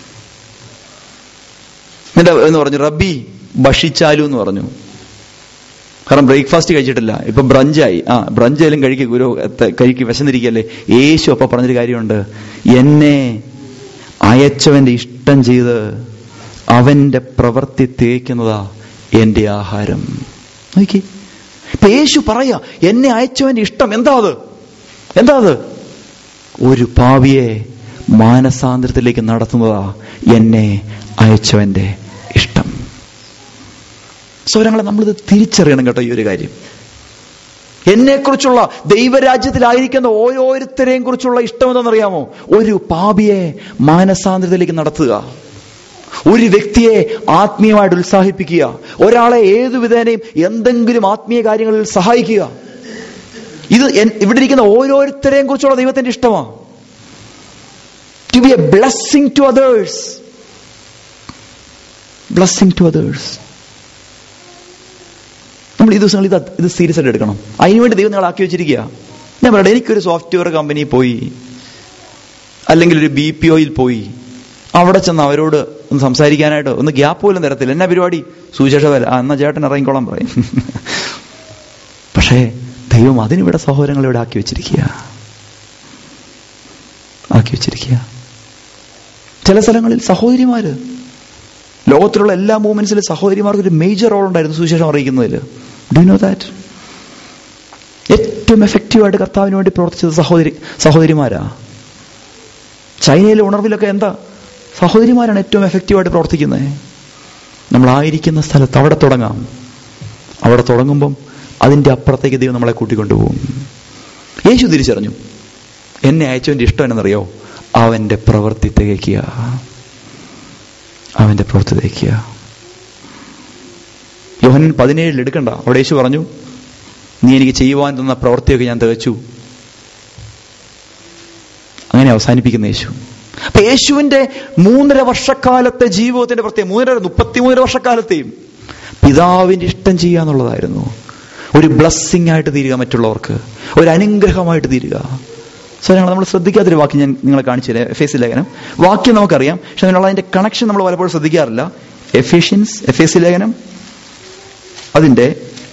എന്നിട്ട് എന്ന് പറഞ്ഞു റബ്ബി ഭക്ഷിച്ചാലു എന്ന് പറഞ്ഞു കാരണം ബ്രേക്ക്ഫാസ്റ്റ് കഴിച്ചിട്ടില്ല ഇപ്പൊ ബ്രഞ്ചായി ആ ബ്രഞ്ചായാലും കഴിക്കുക ഗുരു എത്ത- കഴിക്ക് വിശന്നിരിക്കല്ലേ യേശു അപ്പൊ പറഞ്ഞൊരു കാര്യമുണ്ട് എന്നെ അയച്ചവന്റെ ഇഷ്ടം ചെയ്ത് അവന്റെ പ്രവൃത്തി തേക്കുന്നതാ എന്റെ ആഹാരം നോക്കി ഇപ്പൊ യേശു പറയാ എന്നെ അയച്ചവന്റെ ഇഷ്ടം എന്താ അത് എന്താ അത് ഒരു പാവിയെ മാനസാന്തരത്തിലേക്ക് നടത്തുന്നതാ എന്നെ അയച്ചവന്റെ ഇഷ്ടം സൗരങ്ങളെ നമ്മളിത് തിരിച്ചറിയണം കേട്ടോ ഈ ഒരു കാര്യം എന്നെക്കുറിച്ചുള്ള ദൈവരാജ്യത്തിലായിരിക്കുന്ന ഓരോരുത്തരെയും കുറിച്ചുള്ള ഇഷ്ടം എന്താണെന്നറിയാമോ ഒരു പാപിയെ മാനസാന്തരത്തിലേക്ക് നടത്തുക ഒരു വ്യക്തിയെ ആത്മീയമായിട്ട് ഉത്സാഹിപ്പിക്കുക ഒരാളെ ഏതു വിധേനയും എന്തെങ്കിലും ആത്മീയ കാര്യങ്ങളിൽ സഹായിക്കുക ഇത് എൻ- ഇവിടെ ഇരിക്കുന്ന ഓരോരുത്തരെയും കുറിച്ചുള്ള ദൈവത്തിന്റെ ഇഷ്ടമാണ് to be a blessing to others blessing to others നമ്മൾ ഈ ദിവസങ്ങളിൽ ഇത് ഇത് സീരിയസ് ആയിട്ട് എടുക്കണം അതിനുവേണ്ടി ദൈവം നിങ്ങൾ ആക്കി വെച്ചിരിക്കുക ഞാൻ പറയട്ടെ എനിക്കൊരു സോഫ്റ്റ്വെയർ കമ്പനി പോയി അല്ലെങ്കിൽ ഒരു ബി പി ഒയിൽ പോയി അവിടെ ചെന്ന് അവരോട് ഒന്ന് സംസാരിക്കാനായിട്ട് ഒന്ന് ഗ്യാപ്പ് പോലും തരത്തില്ല എന്നാ പരിപാടി സുവിശേഷ വല ആ എന്നാ ചേട്ടൻ ഇറങ്ങിക്കോളാൻ പറയും പക്ഷേ ദൈവം അതിനിവിടെ സഹോദരങ്ങൾ ഇവിടെ ആക്കി വെച്ചിരിക്കുക ആക്കി വെച്ചിരിക്കുക ചില സ്ഥലങ്ങളിൽ സഹോദരിമാര് ലോകത്തിലുള്ള എല്ലാ മൂവ്മെന്റ്സിലും സഹോദരിമാർക്ക് ഒരു മേജർ റോൾ ഉണ്ടായിരുന്നു സുവിശേഷം അറിയിക്കുന്നതിൽ ഡു നോ ദാറ്റ് ഏറ്റവും എഫക്റ്റീവായിട്ട് കർത്താവിന് വേണ്ടി പ്രവർത്തിച്ചത് സഹോദരി സഹോദരിമാരാ ചൈനയിലെ ഉണർവിലൊക്കെ എന്താ സഹോദരിമാരാണ് ഏറ്റവും എഫക്റ്റീവായിട്ട് പ്രവർത്തിക്കുന്നത് നമ്മളായിരിക്കുന്ന സ്ഥലത്ത് അവിടെ തുടങ്ങാം അവിടെ തുടങ്ങുമ്പം അതിന്റെ അപ്പുറത്തേക്ക് ദൈവം നമ്മളെ കൂട്ടിക്കൊണ്ടുപോകും യേശു തിരിച്ചറിഞ്ഞു എന്നെ അയച്ചവന്റെ ഇഷ്ടം എന്നറിയോ അവന്റെ പ്രവൃത്തി തികയ്ക്കുക അവന്റെ പ്രവൃത്തി തികയ്ക്കുക യോഹൻ പതിനേഴിൽ എടുക്കണ്ട അവിടെ യേശു പറഞ്ഞു നീ എനിക്ക് ചെയ്യുവാൻ തന്ന പ്രവൃത്തിയൊക്കെ ഞാൻ തികച്ചു അങ്ങനെ അവസാനിപ്പിക്കുന്ന യേശു അപ്പൊ യേശുവിന്റെ മൂന്നര വർഷക്കാലത്തെ ജീവിതത്തിന്റെ പ്രത്യേകം മൂന്നര മുപ്പത്തിമൂന്നര വർഷക്കാലത്തെയും പിതാവിന്റെ ഇഷ്ടം ചെയ്യുക എന്നുള്ളതായിരുന്നു ഒരു ബ്ലസ്സിംഗ് ആയിട്ട് തീരുക മറ്റുള്ളവർക്ക് ഒരു അനുഗ്രഹമായിട്ട് തീരുക സോ ഞങ്ങൾ നമ്മൾ ശ്രദ്ധിക്കാത്തൊരു വാക്യം ഞാൻ നിങ്ങളെ കാണിച്ചു തരാം എഫ് ലേഖനം വാക്യം നമുക്കറിയാം പക്ഷെ അതിനുള്ള അതിന്റെ കണക്ഷൻ നമ്മൾ പലപ്പോഴും ശ്രദ്ധിക്കാറില്ല എഫിഷ്യൻസ് എഫ് എസ് ലേഖനം അതിന്റെ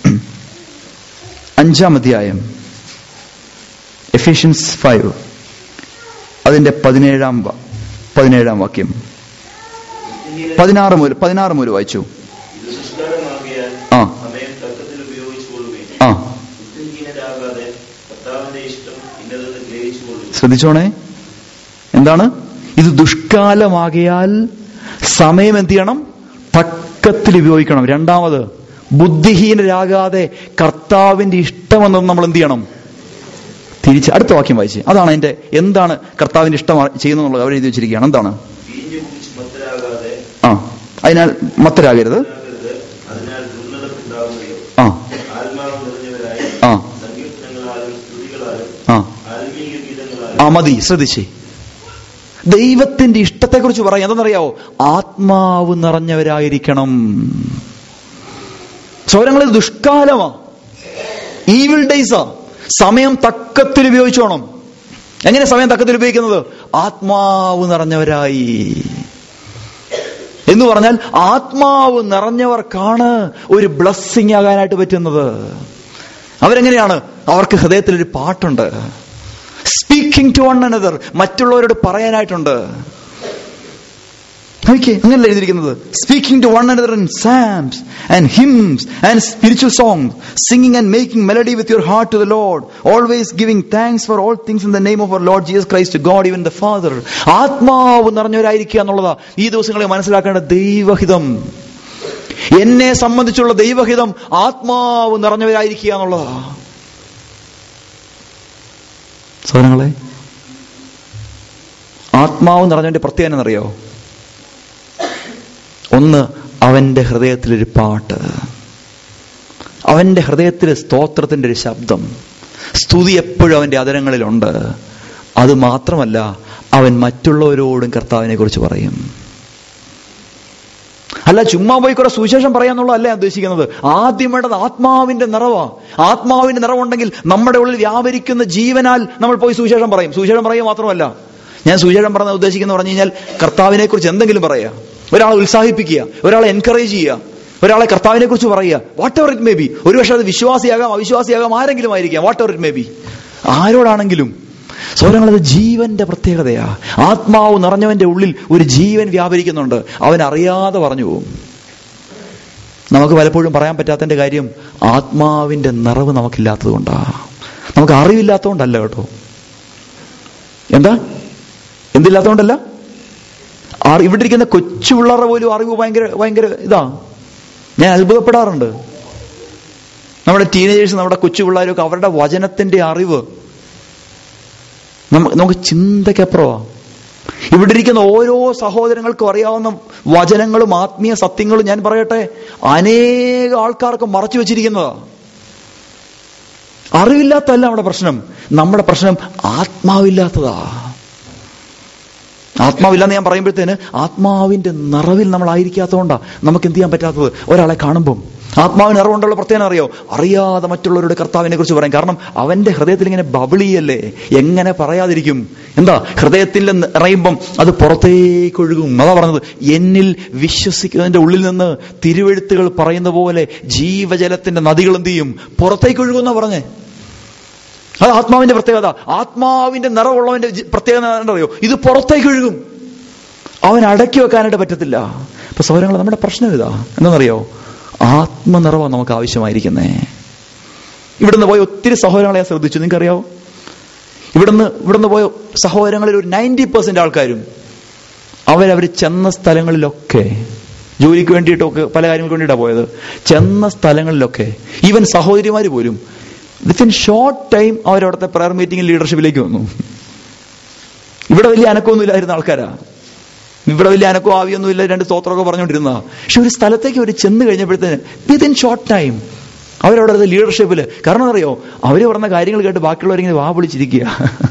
അഞ്ചാം അധ്യായം എഫിഷ്യൻസ് ഫൈവ് അതിന്റെ പതിനേഴാം വ- പതിനേഴാം വാക്യം പതിനാറ് മുതൽ പതിനാറ് മുതൽ വായിച്ചു ഇത് ദുഷ്കാരമാകിയാൽ ആ സമയം തക്കത്തിൽ ഉപയോഗിച്ചുകൊള്ളുകയും ആ ബുദ്ധിഹീനരാകാതെ കർത്താവിന്റെ ഇഷ്ടം ഇന്നതെന്ന് ഗ്രഹിച്ചുകൊള്ളുകയും ശ്രദ്ധിച്ചോണേ എന്താണ് ഇത് ദുഷ്കാലമാകിയാൽ സമയം എന്ത് ചെയ്യണം തക്കത്തിൽ ഉപയോഗിക്കണം രണ്ടാമത് ബുദ്ധിഹീനരാകാതെ കർത്താവിന്റെ ഇഷ്ടമെന്നത് നമ്മൾ എന്ത് ചെയ്യണം തിരിച്ച് അടുത്ത വാക്യം വായിച്ച് അതാണ് അതിന്റെ എന്താണ് കർത്താവിന്റെ ഇഷ്ടം ചെയ്യുന്നത് അവർ എഴുതി വെച്ചിരിക്കുകയാണ് എന്താണ് വീഞ്ഞു കുടിച്ച് മത്തരാകാതെ ആ അതിനാൽ മത്തരാകരുത് ആകരുത് അതിനാൽ ദുർനടപ്പുണ്ടാവുകയോ ആ ആത്മാവ് നിറഞ്ഞവരായി ആ സങ്കീർത്തനങ്ങളാലും സ്തുതികളാലും ആ ആത്മീയ ആ ഗീതങ്ങളാലും മതി ശ്രദ്ധിച്ചേ ദൈവത്തിന്റെ ഇഷ്ടത്തെക്കുറിച്ച് പറയാം എന്തെന്നറിയാവോ ആത്മാവ് നിറഞ്ഞവരായിരിക്കണം സ്വരങ്ങളിൽ ദുഷ്കാലമാ ഈവിൾ ഡേയ്സാ സമയം തക്കത്തിൽ ഉപയോഗിച്ചോണം എങ്ങനെ സമയം തക്കത്തിൽ ഉപയോഗിക്കുന്നത് ആത്മാവ് നിറഞ്ഞവരായി എന്ന് പറഞ്ഞാൽ ആത്മാവ് നിറഞ്ഞവർക്കാണ് ഒരു ബ്ലസ്സിങ് ആകാനായിട്ട് പറ്റുന്നത് അവരെങ്ങനെയാണ് അവർക്ക് ഹൃദയത്തിൽ ഒരു പാട്ടുണ്ട് സ്പീക്കിംഗ് ടു വൺ അനദർ മറ്റുള്ളവരോട് പറയാനായിട്ടുണ്ട് നോക്കിയേ അങ്ങനല്ല എഴുതിയിരിക്കുന്നത് speaking to one another in psalms and hymns and spiritual songs singing and making melody with your heart to the Lord always giving thanks for all things in the name of our Lord Jesus Christ God even the Father ആത്മാവ് നിറഞ്ഞവരായിരിക്കുക എന്നുള്ളതാ ഈ ദിവസങ്ങളിൽ മനസ്സിലാക്കേണ്ട ദൈവഹിതം എന്നെ സംബന്ധിച്ചുള്ള ദൈവഹിതം ആത്മാവ് നിറഞ്ഞവരായിരിക്കുക എന്നുള്ളതാ സഹോദരങ്ങളെ ആത്മാവ് നിറഞ്ഞവന്റെ പ്രത്യേകത എന്നറിയോ ഒന്ന് അവന്റെ ഹൃദയത്തിലൊരു പാട്ട് അവന്റെ ഹൃദയത്തിൽ സ്തോത്രത്തിന്റെ ഒരു ശബ്ദം സ്തുതി എപ്പോഴും അവന്റെ അതരങ്ങളിലുണ്ട് അത് മാത്രമല്ല അവൻ മറ്റുള്ളവരോടും കർത്താവിനെ കുറിച്ച് പറയും അല്ല ചുമ്മാ പോയി കുറെ സുവിശേഷം പറയാന്നുള്ളതല്ല ഞാൻ ഉദ്ദേശിക്കുന്നത് ആദ്യം വേണ്ടത് ആത്മാവിന്റെ നിറവാ ആത്മാവിന്റെ നിറവുണ്ടെങ്കിൽ നമ്മുടെ ഉള്ളിൽ വ്യാപരിക്കുന്ന ജീവനാൽ നമ്മൾ പോയി സുവിശേഷം പറയും സുവിശേഷം പറയുക മാത്രമല്ല ഞാൻ സുവിശേഷം പറഞ്ഞ ഉദ്ദേശിക്കുന്ന പറഞ്ഞു കഴിഞ്ഞാൽ കർത്താവിനെ കുറിച്ച് എന്തെങ്കിലും പറയുക ഒരാളെ ഉത്സാഹിപ്പിക്കുക ഒരാളെ എൻകറേജ് ചെയ്യുക ഒരാളെ കർത്താവിനെ കുറിച്ച് പറയുക whatever it may be ഒരുപക്ഷെ അത് വിശ്വാസിയാകാം അവിശ്വാസിയാകാം ആരെങ്കിലും ആയിരിക്കാം whatever it may be ആരോടാണെങ്കിലും സൗരങ്ങളത് ജീവന്റെ പ്രത്യേകതയാ ആത്മാവ് നിറഞ്ഞവന്റെ ഉള്ളിൽ ഒരു ജീവൻ വ്യാപരിക്കുന്നുണ്ട് അവൻ അറിയാതെ പറഞ്ഞു പോകും നമുക്ക് പലപ്പോഴും പറയാൻ പറ്റാത്തതിന്റെ കാര്യം ആത്മാവിന്റെ നിറവ് നമുക്കില്ലാത്തത് കൊണ്ടാ നമുക്ക് അറിവില്ലാത്തതുകൊണ്ടല്ല കേട്ടോ എന്താ എന്തില്ലാത്തതുകൊണ്ടല്ല ആ- ഇവിടെ ഇരിക്കുന്ന കൊച്ചു പിള്ളേരുടെ പോലും അറിവ് ഭയങ്കര ഭയങ്കര ഇതാ ഞാൻ അത്ഭുതപ്പെടാറുണ്ട് നമ്മുടെ ടീനേജേഴ്സ് നമ്മുടെ കൊച്ചു പിള്ളേരൊക്കെ അവരുടെ വചനത്തിന്റെ അറിവ് നമ്മ- നമുക്ക് ചിന്തയ്ക്കപ്പുറമാ ഇവിടെ ഇരിക്കുന്ന ഓരോ സഹോദരങ്ങൾക്കും അറിയാവുന്ന വചനങ്ങളും ആത്മീയ സത്യങ്ങളും ഞാൻ പറയട്ടെ അനേക ആൾക്കാർക്ക് മറച്ചു വെച്ചിരിക്കുന്നതാ അറിവില്ലാത്തല്ല നമ്മുടെ പ്രശ്നം നമ്മുടെ പ്രശ്നം ആത്മാവില്ലാത്തതാ ആത്മാവില്ലെന്ന് ഞാൻ പറയുമ്പോഴത്തേന് ആത്മാവിന്റെ നിറവിൽ നമ്മൾ ആയിരിക്കാത്തതുകൊണ്ടാ നമുക്ക് എന്ത് ചെയ്യാൻ പറ്റാത്തത് ഒരാളെ കാണുമ്പം ആത്മാവിന് നിറവുണ്ടുള്ള പ്രത്യേകം അറിയോ അറിയാതെ മറ്റുള്ളവരുടെ കർത്താവിനെ കുറിച്ച് പറയും കാരണം അവന്റെ ഹൃദയത്തിൽ ഇങ്ങനെ ബബിളിയല്ലേ എങ്ങനെ പറയാതിരിക്കും എന്താ ഹൃദയത്തിൽ നിറയുമ്പം അത് പുറത്തേക്ക് ഒഴുകും അതാ പറഞ്ഞത് എന്നിൽ വിശ്വസിക്കുന്നതിന്റെ ഉള്ളിൽ നിന്ന് തിരുവെഴുത്തുകൾ പറയുന്ന പോലെ ജീവജലത്തിന്റെ നദികൾ എന്ത് ചെയ്യും പുറത്തേക്ക് ഒഴുകുന്ന പറഞ്ഞേ അത് ആത്മാവിന്റെ പ്രത്യേകത ആത്മാവിന്റെ നിറവുള്ളവന്റെ ജി- പ്രത്യേകത എന്താണെന്നറിയോ ഇത് പുറത്തേക്ക് ഒഴുകും അവൻ അടക്കി വെക്കാനായിട്ട് പറ്റത്തില്ല അപ്പൊ സൗരങ്ങൾ നമ്മുടെ പ്രശ്നം ഇതാ എന്താണെന്നറിയോ ആത്മനിറവാണ് നമുക്ക് ആവശ്യമായിരിക്കുന്നേ ഇവിടുന്ന് പോയ ഒത്തിരി സഹോദരങ്ങളെ ഞാൻ ശ്രദ്ധിച്ചു നിങ്ങൾക്കറിയാവോ ഇവിടുന്ന് ഇവിടുന്ന് പോയ സഹോദരങ്ങളിൽ ഒരു നയൻറ്റി പെർസെന്റ് ആൾക്കാരും അവരവർ ചെന്ന സ്ഥലങ്ങളിലൊക്കെ ജോലിക്ക് വേണ്ടിയിട്ടൊക്കെ പല കാര്യങ്ങൾക്ക് വേണ്ടിയിട്ടാണ് പോയത് ചെന്ന സ്ഥലങ്ങളിലൊക്കെ ഈവൻ സഹോദരിമാർ പോലും വിത്തിൻ ഷോർട്ട് ടൈം അവരവിടുത്തെ പ്രയർ മീറ്റിംഗിൽ ലീഡർഷിപ്പിലേക്ക് വന്നു ഇവിടെ വലിയ അനക്കമൊന്നും ഇല്ലായിരുന്ന ആൾക്കാരാ ഇവിടെ വലിയ അനക്കോ ആവിയൊന്നും ഇല്ല രണ്ട് സ്തോത്രമൊക്കെ പറഞ്ഞുകൊണ്ടിരുന്ന പക്ഷെ ഒരു സ്ഥലത്തേക്ക് അവർ ചെന്ന് കഴിഞ്ഞപ്പോഴത്തേന് വിത്തിൻ ഷോർട്ട് ടൈം അവരവിടെ ലീഡർഷിപ്പിൽ കാരണം അറിയോ അവർ പറഞ്ഞ കാര്യങ്ങൾ കേട്ട് ബാക്കിയുള്ളവരിങ്ങനെ വാ വിളിച്ചിരിക്കുക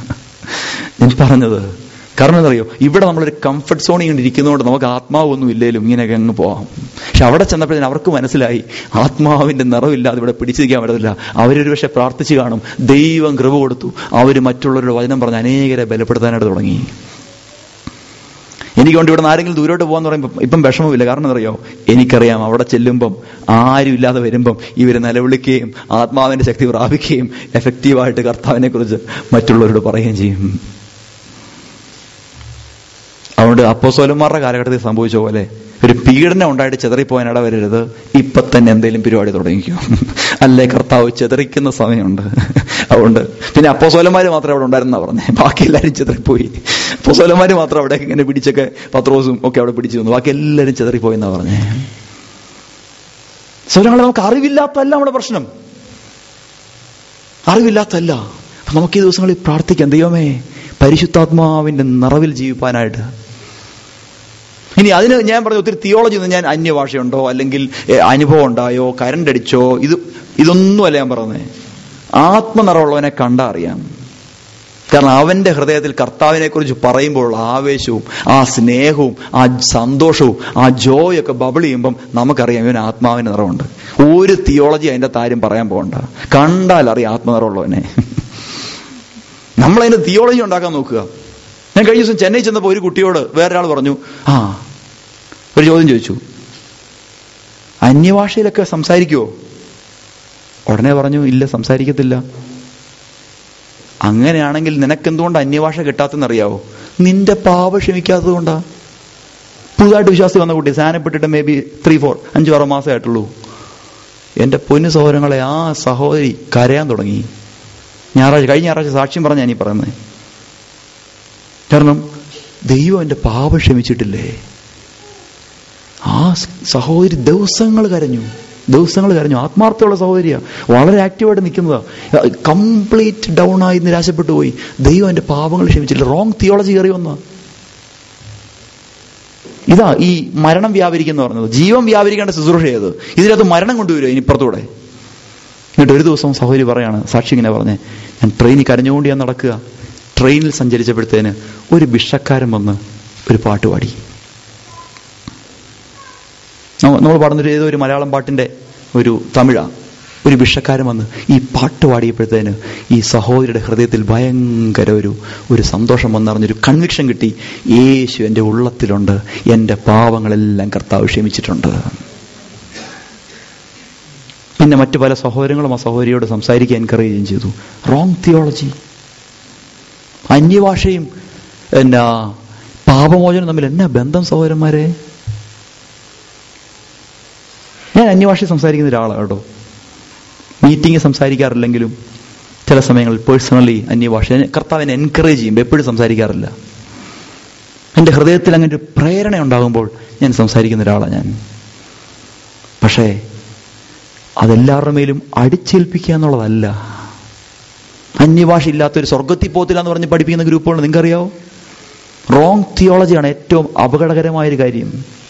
ഞാൻ പറഞ്ഞത് കാരണം എന്നറിയോ ഇവിടെ നമ്മളൊരു കംഫർട്ട് സോണിൽ ഇങ്ങനെ ഇരിക്കുന്നതുകൊണ്ട് നമുക്ക് ആത്മാവൊന്നും ഇല്ലേലും ഇങ്ങനെയൊക്കെ അങ്ങ് പോവാം പക്ഷെ അവിടെ ചെന്നപ്പോഴത്തേന് അവർക്ക് മനസ്സിലായി ആത്മാവിന്റെ നിറവില്ലാതെ ഇവിടെ പിടിച്ചിരിക്കാൻ പറ്റത്തില്ല അവരൊരു പക്ഷെ പ്രാർത്ഥിച്ചു കാണും ദൈവം കൃപ കൊടുത്തു അവർ മറ്റുള്ളവരുടെ വചനം പറഞ്ഞ് അനേകരെ ബലപ്പെടുത്താനായിട്ട് തുടങ്ങി എനിക്ക് കൊണ്ട് ഇവിടെ നിന്ന് ആരെങ്കിലും ദൂരോട്ട് പോകാന്ന് പറയുമ്പോൾ ഇപ്പം വിഷമമില്ല കാരണം അറിയോ എനിക്കറിയാം അവിടെ ചെല്ലുമ്പം ആരും ഇല്ലാതെ വരുമ്പം ഇവർ നിലവിളിക്കുകയും ആത്മാവിന്റെ ശക്തി പ്രാപിക്കുകയും എഫക്റ്റീവായിട്ട് കർത്താവിനെ കുറിച്ച് മറ്റുള്ളവരോട് പറയുകയും ചെയ്യും അതുകൊണ്ട് അപ്പോസോലന്മാരുടെ കാലഘട്ടത്തിൽ സംഭവിച്ച പോലെ ഒരു പീഡനം ഉണ്ടായിട്ട് ചെതറിപ്പോകാൻ ഇട വരരുത് ഇപ്പൊ തന്നെ എന്തെങ്കിലും പരിപാടി തുടങ്ങിക്കും അല്ലേ കർത്താവ് ചെതറിക്കുന്ന സമയമുണ്ട് അതുകൊണ്ട് പിന്നെ അപ്പോസോലന്മാര് മാത്രമേ അവിടെ ഉണ്ടായിരുന്ന പറഞ്ഞേ ബാക്കി എല്ലാവരും ചെതറിപ്പോയി അപ്പോസോലന്മാര് മാത്രം അവിടെ ഇങ്ങനെ പിടിച്ചൊക്കെ പത്രോസും ഒക്കെ അവിടെ പിടിച്ചു വന്നു ബാക്കി എല്ലാവരും ചെതറിപ്പോയി എന്നാ പറഞ്ഞേ സൗരങ്ങളെ നമുക്ക് അറിവില്ലാത്തല്ല നമ്മുടെ പ്രശ്നം അറിവില്ലാത്തല്ല അപ്പൊ നമുക്ക് ഈ ദിവസങ്ങളിൽ പ്രാർത്ഥിക്കാം ദൈവമേ പരിശുദ്ധാത്മാവിന്റെ നിറവിൽ ജീവിപ്പാനായിട്ട് ഇനി അതിന് ഞാൻ പറഞ്ഞ ഒത്തിരി തിയോളജി ഒന്നും ഞാൻ അന്യഭാഷയുണ്ടോ അല്ലെങ്കിൽ എ, അനുഭവം ഉണ്ടായോ കരണ്ട് അടിച്ചോ ഇത് ഇതൊന്നുമല്ല ഞാൻ പറഞ്ഞത് ആത്മനിറവുള്ളവനെ കണ്ടാ അറിയാം കാരണം അവന്റെ ഹൃദയത്തിൽ കർത്താവിനെ കുറിച്ച് പറയുമ്പോഴുള്ള ആവേശവും ആ സ്നേഹവും ആ സന്തോഷവും ആ ജോയൊക്കെ ബബിൾ ചെയ്യുമ്പം നമുക്കറിയാം ഇവന് ആത്മാവിന് നിറവുണ്ട് ഒരു തിയോളജി അതിന്റെ താരം പറയാൻ പോകണ്ട കണ്ടാൽ അറിയാം ആത്മനിറവുള്ളവനെ നമ്മളതിന്റെ തിയോളജി ഉണ്ടാക്കാൻ നോക്കുക ഞാൻ കഴിഞ്ഞ ദിവസം ചെന്നൈ ചെന്നപ്പോൾ ഒരു കുട്ടിയോട് വേറൊരാൾ പറഞ്ഞു ആ ഒരു ചോദ്യം ചോദിച്ചു അന്യഭാഷയിലൊക്കെ സംസാരിക്കുവോ ഉടനെ പറഞ്ഞു ഇല്ല സംസാരിക്കത്തില്ല അങ്ങനെയാണെങ്കിൽ നിനക്കെന്തുകൊണ്ട് അന്യഭാഷ കിട്ടാത്തെന്നറിയാവോ നിന്റെ പാപ ക്ഷമിക്കാത്തത് കൊണ്ടാ പുതുതായിട്ട് വിശ്വാസി വന്ന കുട്ടി സാധനപ്പെട്ടിട്ട് മേ ബി ത്രീ ഫോർ അഞ്ചു ആറ് മാസമേ ആയിട്ടുള്ളൂ എന്റെ പൊന്നു സഹോദരങ്ങളെ ആ സഹോദരി കരയാൻ തുടങ്ങി ഞായറാഴ്ച കഴിഞ്ഞ ഞായറാഴ്ച സാക്ഷ്യം പറഞ്ഞ ഞാനീ പറയുന്നത് കാരണം ദൈവം എന്റെ പാപം ക്ഷമിച്ചിട്ടില്ലേ ആ സഹോദരി ദിവസങ്ങൾ കരഞ്ഞു ദിവസങ്ങൾ കരഞ്ഞു ആത്മാർത്ഥമുള്ള സഹോദരിയാ വളരെ ആക്റ്റീവായിട്ട് നിൽക്കുന്നതാ കംപ്ലീറ്റ് ഡൗൺ ആയി നിരാശപ്പെട്ടു പോയി ദൈവം എന്റെ പാപങ്ങൾ ക്ഷമിച്ചില്ല റോങ് തിയോളജി കയറി വന്ന ഇതാ ഈ മരണം വ്യാപരിക്കുന്ന പറഞ്ഞത് ജീവൻ വ്യാപരിക്കേണ്ട ശുശ്രൂഷ ചെയ്ത് ഇതിനകത്ത് മരണം കൊണ്ടുവരുമോ ഇനി ഇപ്പുറത്തൂടെ എന്നിട്ട് ഒരു ദിവസം സഹോദരി പറയാണ് സാക്ഷി ഇങ്ങനെ പറഞ്ഞേ ഞാൻ ട്രെയിനിൽ കരഞ്ഞുകൊണ്ട് ഞാൻ നടക്കുക ട്രെയിനിൽ സഞ്ചരിച്ചപ്പോഴത്തേന് ഒരു ഭിക്ഷക്കാരൻ വന്ന് ഒരു പാട്ട് പാടി നമ്മൾ പാടുന്നൊരു ഏതോ ഒരു മലയാളം പാട്ടിന്റെ ഒരു തമിഴാ ഒരു ഭിക്ഷക്കാരൻ വന്ന് ഈ പാട്ട് പാടിയപ്പോഴത്തേന് ഈ സഹോദരിയുടെ ഹൃദയത്തിൽ ഭയങ്കര ഒരു ഒരു സന്തോഷം വന്നറിഞ്ഞൊരു കൺവിക്ഷൻ കിട്ടി യേശു എൻ്റെ ഉള്ളത്തിലുണ്ട് എൻ്റെ പാവങ്ങളെല്ലാം കർത്താവ് ക്ഷമിച്ചിട്ടുണ്ട് പിന്നെ മറ്റു പല സഹോദരങ്ങളും ആ സഹോദരിയോട് സംസാരിക്കാൻ എൻകറേജും ചെയ്തു റോങ് തിയോളജി അന്യഭാഷയും എന്നാ പാപമോചനം തമ്മിൽ എന്നാ ബന്ധം സഹോദരന്മാരെ ഞാൻ അന്യഭാഷ സംസാരിക്കുന്ന ഒരാളാണ് കേട്ടോ മീറ്റിംഗ് സംസാരിക്കാറില്ലെങ്കിലും ചില സമയങ്ങളിൽ പേഴ്സണലി അന്യഭാഷ കർത്താവിനെ എൻകറേജ് ചെയ്യുമ്പോൾ എപ്പോഴും സംസാരിക്കാറില്ല എൻ്റെ ഹൃദയത്തിൽ അങ്ങനെ ഒരു പ്രേരണ ഉണ്ടാകുമ്പോൾ ഞാൻ സംസാരിക്കുന്ന ഒരാളാണ് ഞാൻ പക്ഷേ അതെല്ലാവരുടെ മേലും അടിച്ചേൽപ്പിക്കുക എന്നുള്ളതല്ല അന്യഭാഷ ഇല്ലാത്തൊരു സ്വർഗത്തിൽ പോത്തില്ല എന്ന് പറഞ്ഞ് പഠിപ്പിക്കുന്ന ഗ്രൂപ്പുകൾ നിങ്ങൾക്കറിയാവോ റോങ് തിയോളജിയാണ് ഏറ്റവും അപകടകരമായൊരു കാര്യം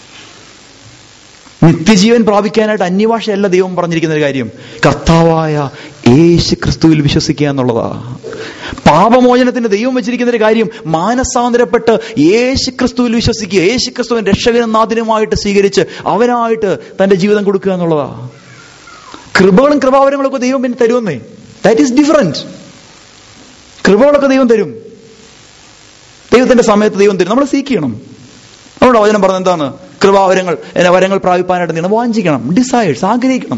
നിത്യജീവൻ പ്രാപിക്കാനായിട്ട് അന്യഭാഷയല്ല ദൈവം പറഞ്ഞിരിക്കുന്ന ഒരു കാര്യം കർത്താവായ യേശു ക്രിസ്തുവിൽ വിശ്വസിക്കുക എന്നുള്ളതാ പാപമോചനത്തിന് ദൈവം വെച്ചിരിക്കുന്ന ഒരു കാര്യം മാനസാന്തരപ്പെട്ട് യേശു ക്രിസ്തുവിൽ വിശ്വസിക്കുക യേശു ക്രിസ്തുവിൻ രക്ഷകനും നാഥനുമായിട്ട് സ്വീകരിച്ച് അവനായിട്ട് തന്റെ ജീവിതം കൊടുക്കുക എന്നുള്ളതാ കൃപകളും കൃപാവരങ്ങളും ഒക്കെ ദൈവം പിന്നെ തരുമെന്നേ ദാറ്റ് ഈസ് ഡിഫറൻറ്റ് കൃപകളൊക്കെ ദൈവം തരും ദൈവത്തിന്റെ സമയത്ത് ദൈവം തരും നമ്മൾ സീക്കണം നമ്മുടെ വചനം പറഞ്ഞ എന്താണ് കൃപാവരങ്ങൾ എന്നെ വരങ്ങൾ പ്രാപിപ്പാനായിട്ട് നിങ്ങൾ വാഞ്ചിക്കണം ഡിസൈഡ്സ് ആഗ്രഹിക്കണം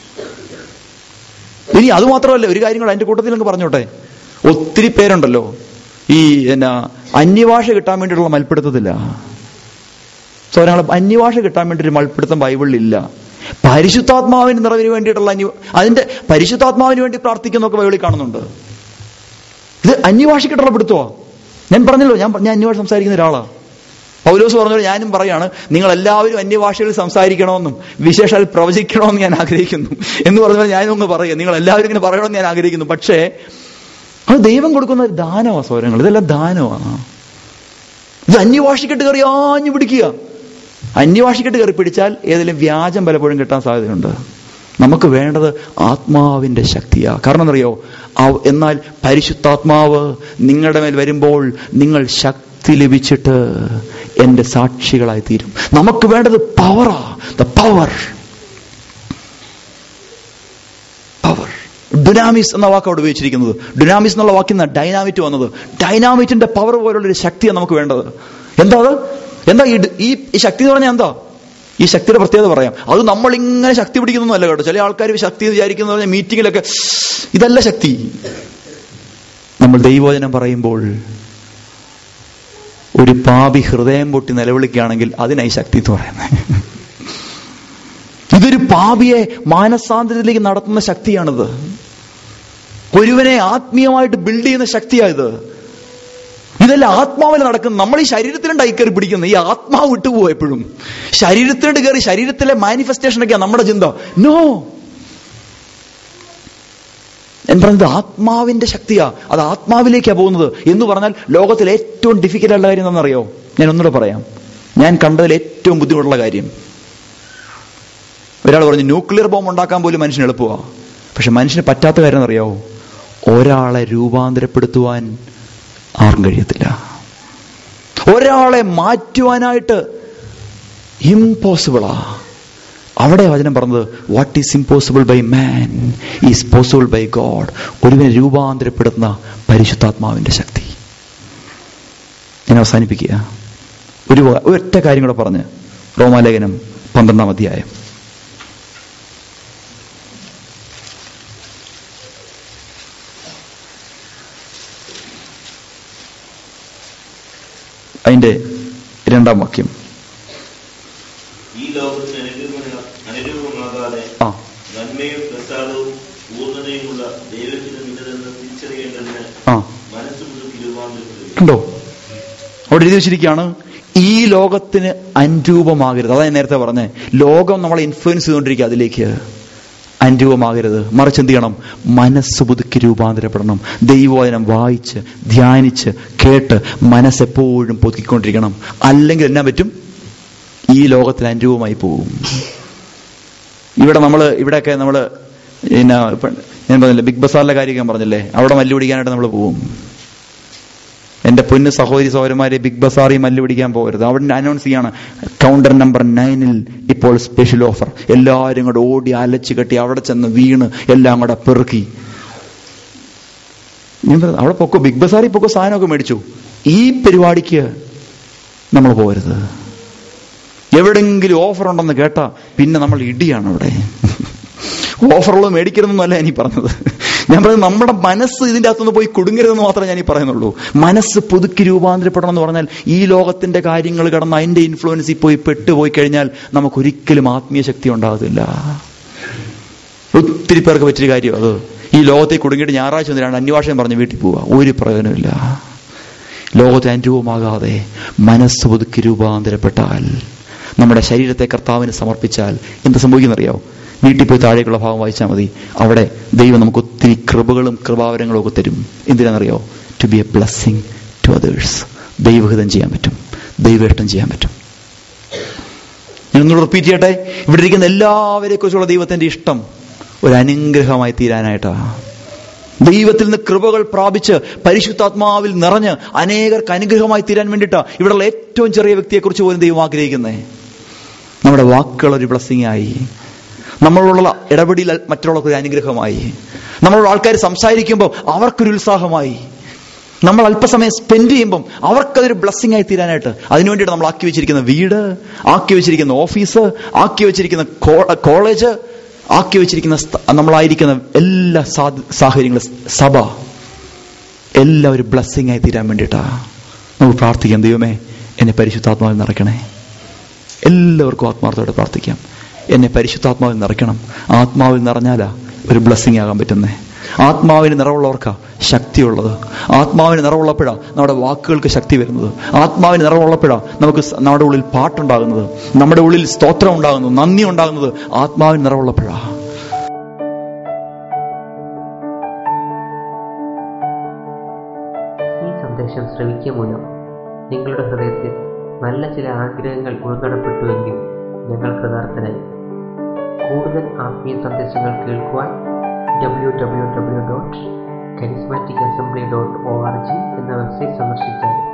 ഇനി അത് മാത്രമല്ല ഒരു കാര്യം കൂടെ അതിന്റെ കൂട്ടത്തിൽ അങ്ങ് പറഞ്ഞോട്ടെ ഒത്തിരി പേരുണ്ടല്ലോ ഈ എന്നാ അന്യഭാഷ കിട്ടാൻ വേണ്ടിയിട്ടുള്ള മൽപ്പിടുത്തത്തില്ല സോരങ്ങൾ അന്യഭാഷ കിട്ടാൻ വേണ്ടി ഒരു മൽപ്പിടുത്തം ബൈബിളിലില്ല പരിശുദ്ധാത്മാവിന് നിറവിന് വേണ്ടിയിട്ടുള്ള അന്യ അതിന്റെ പരിശുദ്ധാത്മാവിന് വേണ്ടി പ്രാർത്ഥിക്കുന്നൊക്കെ ബൈബിളിൽ കാണുന്നുണ്ട് ഇത് അന്യഭാഷയ്ക്കിട്ടുള്ള പിടുത്തമാ ഞാൻ പറഞ്ഞല്ലോ ഞാൻ ഞാൻ അന്യഭാഷ സംസാരിക്കുന്ന ഒരാളാ പൗലോസ് പറഞ്ഞോളൂ ഞാനും പറയാണ് നിങ്ങൾ എല്ലാവരും അന്യഭാഷകളിൽ സംസാരിക്കണമെന്നും വിശേഷാൽ പ്രവചിക്കണമെന്ന് ഞാൻ ആഗ്രഹിക്കുന്നു എന്ന് പറഞ്ഞാൽ ഞാനൊന്ന് പറയുക നിങ്ങൾ എല്ലാവരും ഇങ്ങനെ പറയണമെന്ന് ഞാൻ ആഗ്രഹിക്കുന്നു പക്ഷേ അത് ദൈവം കൊടുക്കുന്ന ഒരു ദാനമാ സ്വരങ്ങൾ ഇതെല്ലാം ദാനമാണ് ഇത് അന്യഭാഷയ്ക്കിട്ട് കയറി ആഞ്ഞു പിടിക്കുക അന്യഭാഷയ്ക്കിട്ട് കയറി പിടിച്ചാൽ ഏതെങ്കിലും വ്യാജം പലപ്പോഴും കിട്ടാൻ സാധ്യതയുണ്ട് നമുക്ക് വേണ്ടത് ആത്മാവിന്റെ ശക്തിയാ കാരണം എന്നറിയോ അവ- എന്നാൽ പരിശുദ്ധാത്മാവ് നിങ്ങളുടെ മേൽ വരുമ്പോൾ നിങ്ങൾ ശക്തി ലഭിച്ചിട്ട് എന്റെ സാക്ഷികളായി തീരും നമുക്ക് വേണ്ടത് പവറാ ദ പവർ പവർ ഡുനാമിസ് എന്ന വാക്ക് അവിടെ ഉപയോഗിച്ചിരിക്കുന്നത് ഡുനാമിസ് എന്നുള്ള വാക്കിൽ നിന്ന് ഡൈനാമിറ്റ് വന്നത് ഡൈനാമിറ്റിന്റെ പവർ പോലുള്ള ഒരു ശക്തിയാണ് നമുക്ക് വേണ്ടത് എന്താ അത് എന്താ ഈ ഡ- ഈ ഈ ശക്തി എന്ന് പറഞ്ഞാൽ എന്താ ഈ ശക്തിയുടെ പ്രത്യേകത പറയാം അത് നമ്മൾ ഇങ്ങനെ ശക്തി പിടിക്കുന്നൊന്നുമല്ല കേട്ടോ ചില ആൾക്കാർ ശക്തി വിചാരിക്കുന്ന പറഞ്ഞാൽ മീറ്റിങ്ങിലൊക്കെ ഇതല്ല ശക്തി നമ്മൾ ദൈവവചനം പറയുമ്പോൾ ഒരു പാപി ഹൃദയം പൊട്ടി നിലവിളിക്കുകയാണെങ്കിൽ അതിനായി ശക്തി എന്ന് പറയുന്നത് ഇതൊരു പാപിയെ മാനസാന്തരത്തിലേക്ക് നടത്തുന്ന ശക്തിയാണിത് ഒരുവനെ ആത്മീയമായിട്ട് ബിൽഡ് ചെയ്യുന്ന ശക്തിയായത് ഇതെല്ലാം ആത്മാവിൽ നടക്കുന്ന നമ്മൾ ഈ ശരീരത്തിലുണ്ടായി കയറി പിടിക്കുന്നത് ഈ ആത്മാവ് വിട്ടുപോകും എപ്പോഴും ശരീരത്തിലോട്ട് കയറി ശരീരത്തിലെ മാനിഫെസ്റ്റേഷൻ ഒക്കെയാണ് നമ്മുടെ ചിന്ത നോ ഞാൻ പറഞ്ഞത് ആത്മാവിന്റെ ശക്തിയാ അത് ആത്മാവിലേക്കാണ് പോകുന്നത് എന്ന് പറഞ്ഞാൽ ലോകത്തിലെ ഏറ്റവും ഡിഫിക്കൽട്ട് ആയിട്ടുള്ള കാര്യം എന്താണെന്നറിയോ ഞാൻ ഒന്നുകൂടെ പറയാം ഞാൻ കണ്ടതിൽ ഏറ്റവും ബുദ്ധിമുട്ടുള്ള കാര്യം ഒരാൾ പറഞ്ഞു ന്യൂക്ലിയർ ബോംബ് ഉണ്ടാക്കാൻ പോലും മനുഷ്യന് എളുപ്പമാണ് പക്ഷെ മനുഷ്യന് പറ്റാത്ത കാര്യം എന്നറിയാവോ ഒരാളെ രൂപാന്തരപ്പെടുത്തുവാൻ ആർക്കും കഴിയത്തില്ല ഒരാളെ മാറ്റുവാനായിട്ട് ഇമ്പോസിബിളാ അവിടെ വചനം പറഞ്ഞത് what is impossible by man is possible by God ഒരുവിനെ രൂപാന്തരപ്പെടുത്തുന്ന പരിശുദ്ധാത്മാവിന്റെ ശക്തി ഞാൻ അവസാനിപ്പിക്കുക ഒരു വ- ഒറ്റ കാര്യം കൂടെ പറഞ്ഞ് റോമാലേഖനം പന്ത്രണ്ടാം അധ്യായം അതിന്റെ രണ്ടാം വാക്യം ഈ ലോകത്തിന് അനുരൂപ- അനുരൂപമാകാതെ ആ നന്മയും പ്രസാദവും പൂർണ്ണതയുമുള്ള ദൈവത്തിന് നിന്നതെന്ന് തിരിച്ചറിയേണ്ടതിന് ആ മനസ്സ് പുതുക്കി രൂപാന്തരപ്പെടുക കണ്ടോ അവിടെ എഴുതി വെച്ചിരിക്കുകയാണ് ഈ ലോകത്തിന് അനുരൂപമാകരുത് അതാ ഞാൻ നേരത്തെ പറഞ്ഞേ ലോകം നമ്മളെ ഇൻഫ്ലുവൻസ് ചെയ്തുകൊണ്ടിരിക്കുക അതിലേക്ക് അനുരൂപമാകരുത് മറിച്ച് എന്ത് ചെയ്യണം മനസ്സ് പുതുക്കി രൂപാന്തരപ്പെടണം ദൈവവചനം വായിച്ച് ധ്യാനിച്ച് കേട്ട് മനസ്സെപ്പോഴും പുതുക്കിക്കൊണ്ടിരിക്കണം അല്ലെങ്കിൽ എന്നാ പറ്റും ഈ ലോകത്തിൽ അനുരൂപമായി പോകും ഇവിടെ നമ്മൾ ഇവിടെയൊക്കെ നമ്മൾ പിന്നെ ഇപ്പൊ ഞാൻ പറഞ്ഞില്ലേ ബിഗ് ബസാറിലെ കാര്യമൊക്കെ ഞാൻ പറഞ്ഞില്ലേ അവിടെ മല്ലു പിടിക്കാനായിട്ട് നമ്മൾ പോകും എന്റെ പൊന്ന് സഹോദരി സഹോദരന്മാരെ ബിഗ് ബസാറിൽ മല്ലു പിടിക്കാൻ പോകരുത് അവിടെ അനൗൺസ് ചെയ്യാണ് കൗണ്ടർ നമ്പർ നയനിൽ ഇപ്പോൾ സ്പെഷ്യൽ ഓഫർ എല്ലാവരും കൂടെ ഓടി അലച്ചു കെട്ടി അവിടെ ചെന്ന് വീണ് എല്ലാം കൂടെ പെറുക്കി ഞാൻ പറഞ്ഞു, അവിടെ പൊക്കോ ബിഗ് ബസാറിൽ പൊക്കോ സാധനമൊക്കെ മേടിച്ചു ഈ പരിപാടിക്ക് നമ്മൾ പോകരുത് എവിടെങ്കിലും ഓഫർ ഉണ്ടെന്ന് കേട്ടാ പിന്നെ നമ്മൾ ഇടിയാണ് അവിടെ ഓഫറുള്ളത് മേടിക്കരുതെന്നല്ല ഞാൻ ഈ പറഞ്ഞത് ഞാൻ പറഞ്ഞത് നമ്മുടെ മനസ്സ് ഇതിന്റെ അകത്തുനിന്ന് പോയി കുടുങ്ങരുതെന്ന് മാത്രമേ ഞാൻ ഈ പറയുന്നുള്ളൂ മനസ്സ് പുതുക്കി രൂപാന്തരപ്പെടണം എന്ന് പറഞ്ഞാൽ ഈ ലോകത്തിന്റെ കാര്യങ്ങൾ കടന്ന് അതിന്റെ ഇൻഫ്ലുവൻസിൽ പോയി പെട്ടുപോയി കഴിഞ്ഞാൽ നമുക്ക് ഒരിക്കലും ആത്മീയ ശക്തി ഉണ്ടാകത്തില്ല ഒത്തിരി പേർക്ക് പറ്റിയ കാര്യം അത് ഈ ലോകത്തെ കുടുങ്ങിയിട്ട് ഞായറാഴ്ച വന്നിട്ടാണ് അന്യഭാഷയും പറഞ്ഞ് വീട്ടിൽ പോവുക ഒരു പ്രയോജനമില്ല ലോകത്തെ അനുരൂപമാകാതെ മനസ്സ് പുതുക്കി രൂപാന്തരപ്പെട്ടാൽ നമ്മുടെ ശരീരത്തെ കർത്താവിന് സമർപ്പിച്ചാൽ എന്ത് സംഭവിക്കുന്നറിയോ വീട്ടിൽ പോയി താഴേക്കുള്ള ഭാഗം വായിച്ചാൽ മതി അവിടെ ദൈവം നമുക്ക് ഒത്തിരി കൃപകളും കൃപാവരങ്ങളും ഒക്കെ തരും എന്തിനാണെന്നറിയോ to be a blessing to others ദൈവഹിതം ചെയ്യാൻ പറ്റും ദൈവേഷ്ടം ചെയ്യാൻ പറ്റും ഞാൻ ഒന്നുകൂടെ റിപ്പീറ്റ് ചെയ്യട്ടെ ഇവിടെ ഇരിക്കുന്ന എല്ലാവരെ കുറിച്ചുള്ള ദൈവത്തിന്റെ ഇഷ്ടം ഒരു അനുഗ്രഹമായി തീരാനായിട്ടാ ദൈവത്തിൽ നിന്ന് കൃപകൾ പ്രാപിച്ച് പരിശുദ്ധാത്മാവിൽ നിറഞ്ഞ് അനേകർക്ക് അനുഗ്രഹമായി തീരാൻ വേണ്ടിയിട്ടാ ഇവിടെയുള്ള ഏറ്റവും ചെറിയ വ്യക്തിയെക്കുറിച്ച് പോലും ദൈവം ആഗ്രഹിക്കുന്നേ നമ്മുടെ വാക്കുകൾ ഒരു ബ്ലസ്സിംഗ് ആയി നമ്മളോടുള്ള ഇടപെടിയിൽ മറ്റുള്ളവർക്ക് ഒരു അനുഗ്രഹമായി നമ്മളോട് ആൾക്കാർ സംസാരിക്കുമ്പോൾ അവർക്കൊരു ഉത്സാഹമായി നമ്മൾ അല്പസമയം സ്പെൻഡ് ചെയ്യുമ്പം അവർക്കതൊരു ബ്ലസ്സിംഗ് ആയി തീരാനായിട്ട് അതിനുവേണ്ടിയിട്ട് നമ്മൾ ആക്കി വെച്ചിരിക്കുന്ന വീട് ആക്കി വെച്ചിരിക്കുന്ന ഓഫീസ് ആക്കി വെച്ചിരിക്കുന്ന കോളേജ് ആക്കി വെച്ചിരിക്കുന്ന സ്ഥ- നമ്മളായിരിക്കുന്ന എല്ലാ സാ- സാഹചര്യങ്ങളും സഭ എല്ലാം ഒരു ബ്ലസ്സിംഗ് ആയി തീരാൻ വേണ്ടിയിട്ടാ നമുക്ക് പ്രാർത്ഥിക്കാം ദൈവമേ എന്നെ പരിശുദ്ധാത്മാവിൽ നിറയ്ക്കണേ എല്ലാവർക്കും ആത്മാർത്ഥത്തോടെ പ്രാർത്ഥിക്കാം എന്നെ പരിശുദ്ധാത്മാവിൽ നിറയ്ക്കണം ആത്മാവിൽ നിറഞ്ഞാലാ ഒരു ബ്ലസ്സിംഗ് ആകാൻ പറ്റുന്നേ ആത്മാവിന് നിറവുള്ളവർക്കാ ശക്തിയുള്ളത് ആത്മാവിന് നിറവുള്ളപ്പോഴാ നമ്മുടെ വാക്കുകൾക്ക് ശക്തി വരുന്നത് ആത്മാവിന് നിറവുള്ളപ്പോഴാ നമുക്ക് സ- നമ്മുടെ ഉള്ളിൽ പാട്ടുണ്ടാകുന്നത് നമ്മുടെ ഉള്ളിൽ സ്തോത്രം ഉണ്ടാകുന്നത് നന്ദി ഉണ്ടാകുന്നത് ആത്മാവിന് നിറവുള്ളപ്പോഴാ ഈ സന്ദേശം ശ്രവിക്കുക മൂലം നിങ്ങളുടെ ഹൃദയത്തിൽ നല്ല ചില ആഗ്രഹങ്ങൾ ഉൾനടപ്പെട്ടുവെങ്കിൽ ഞങ്ങൾ കൃതാർത്ഥനായി കൂടുതൽ ആത്മീയ സന്ദേശങ്ങൾ കേൾക്കുവാൻ W W W dot charismatic assembly dot O R G എന്ന വെബ്സൈറ്റ് സന്ദർശിച്ചാൽ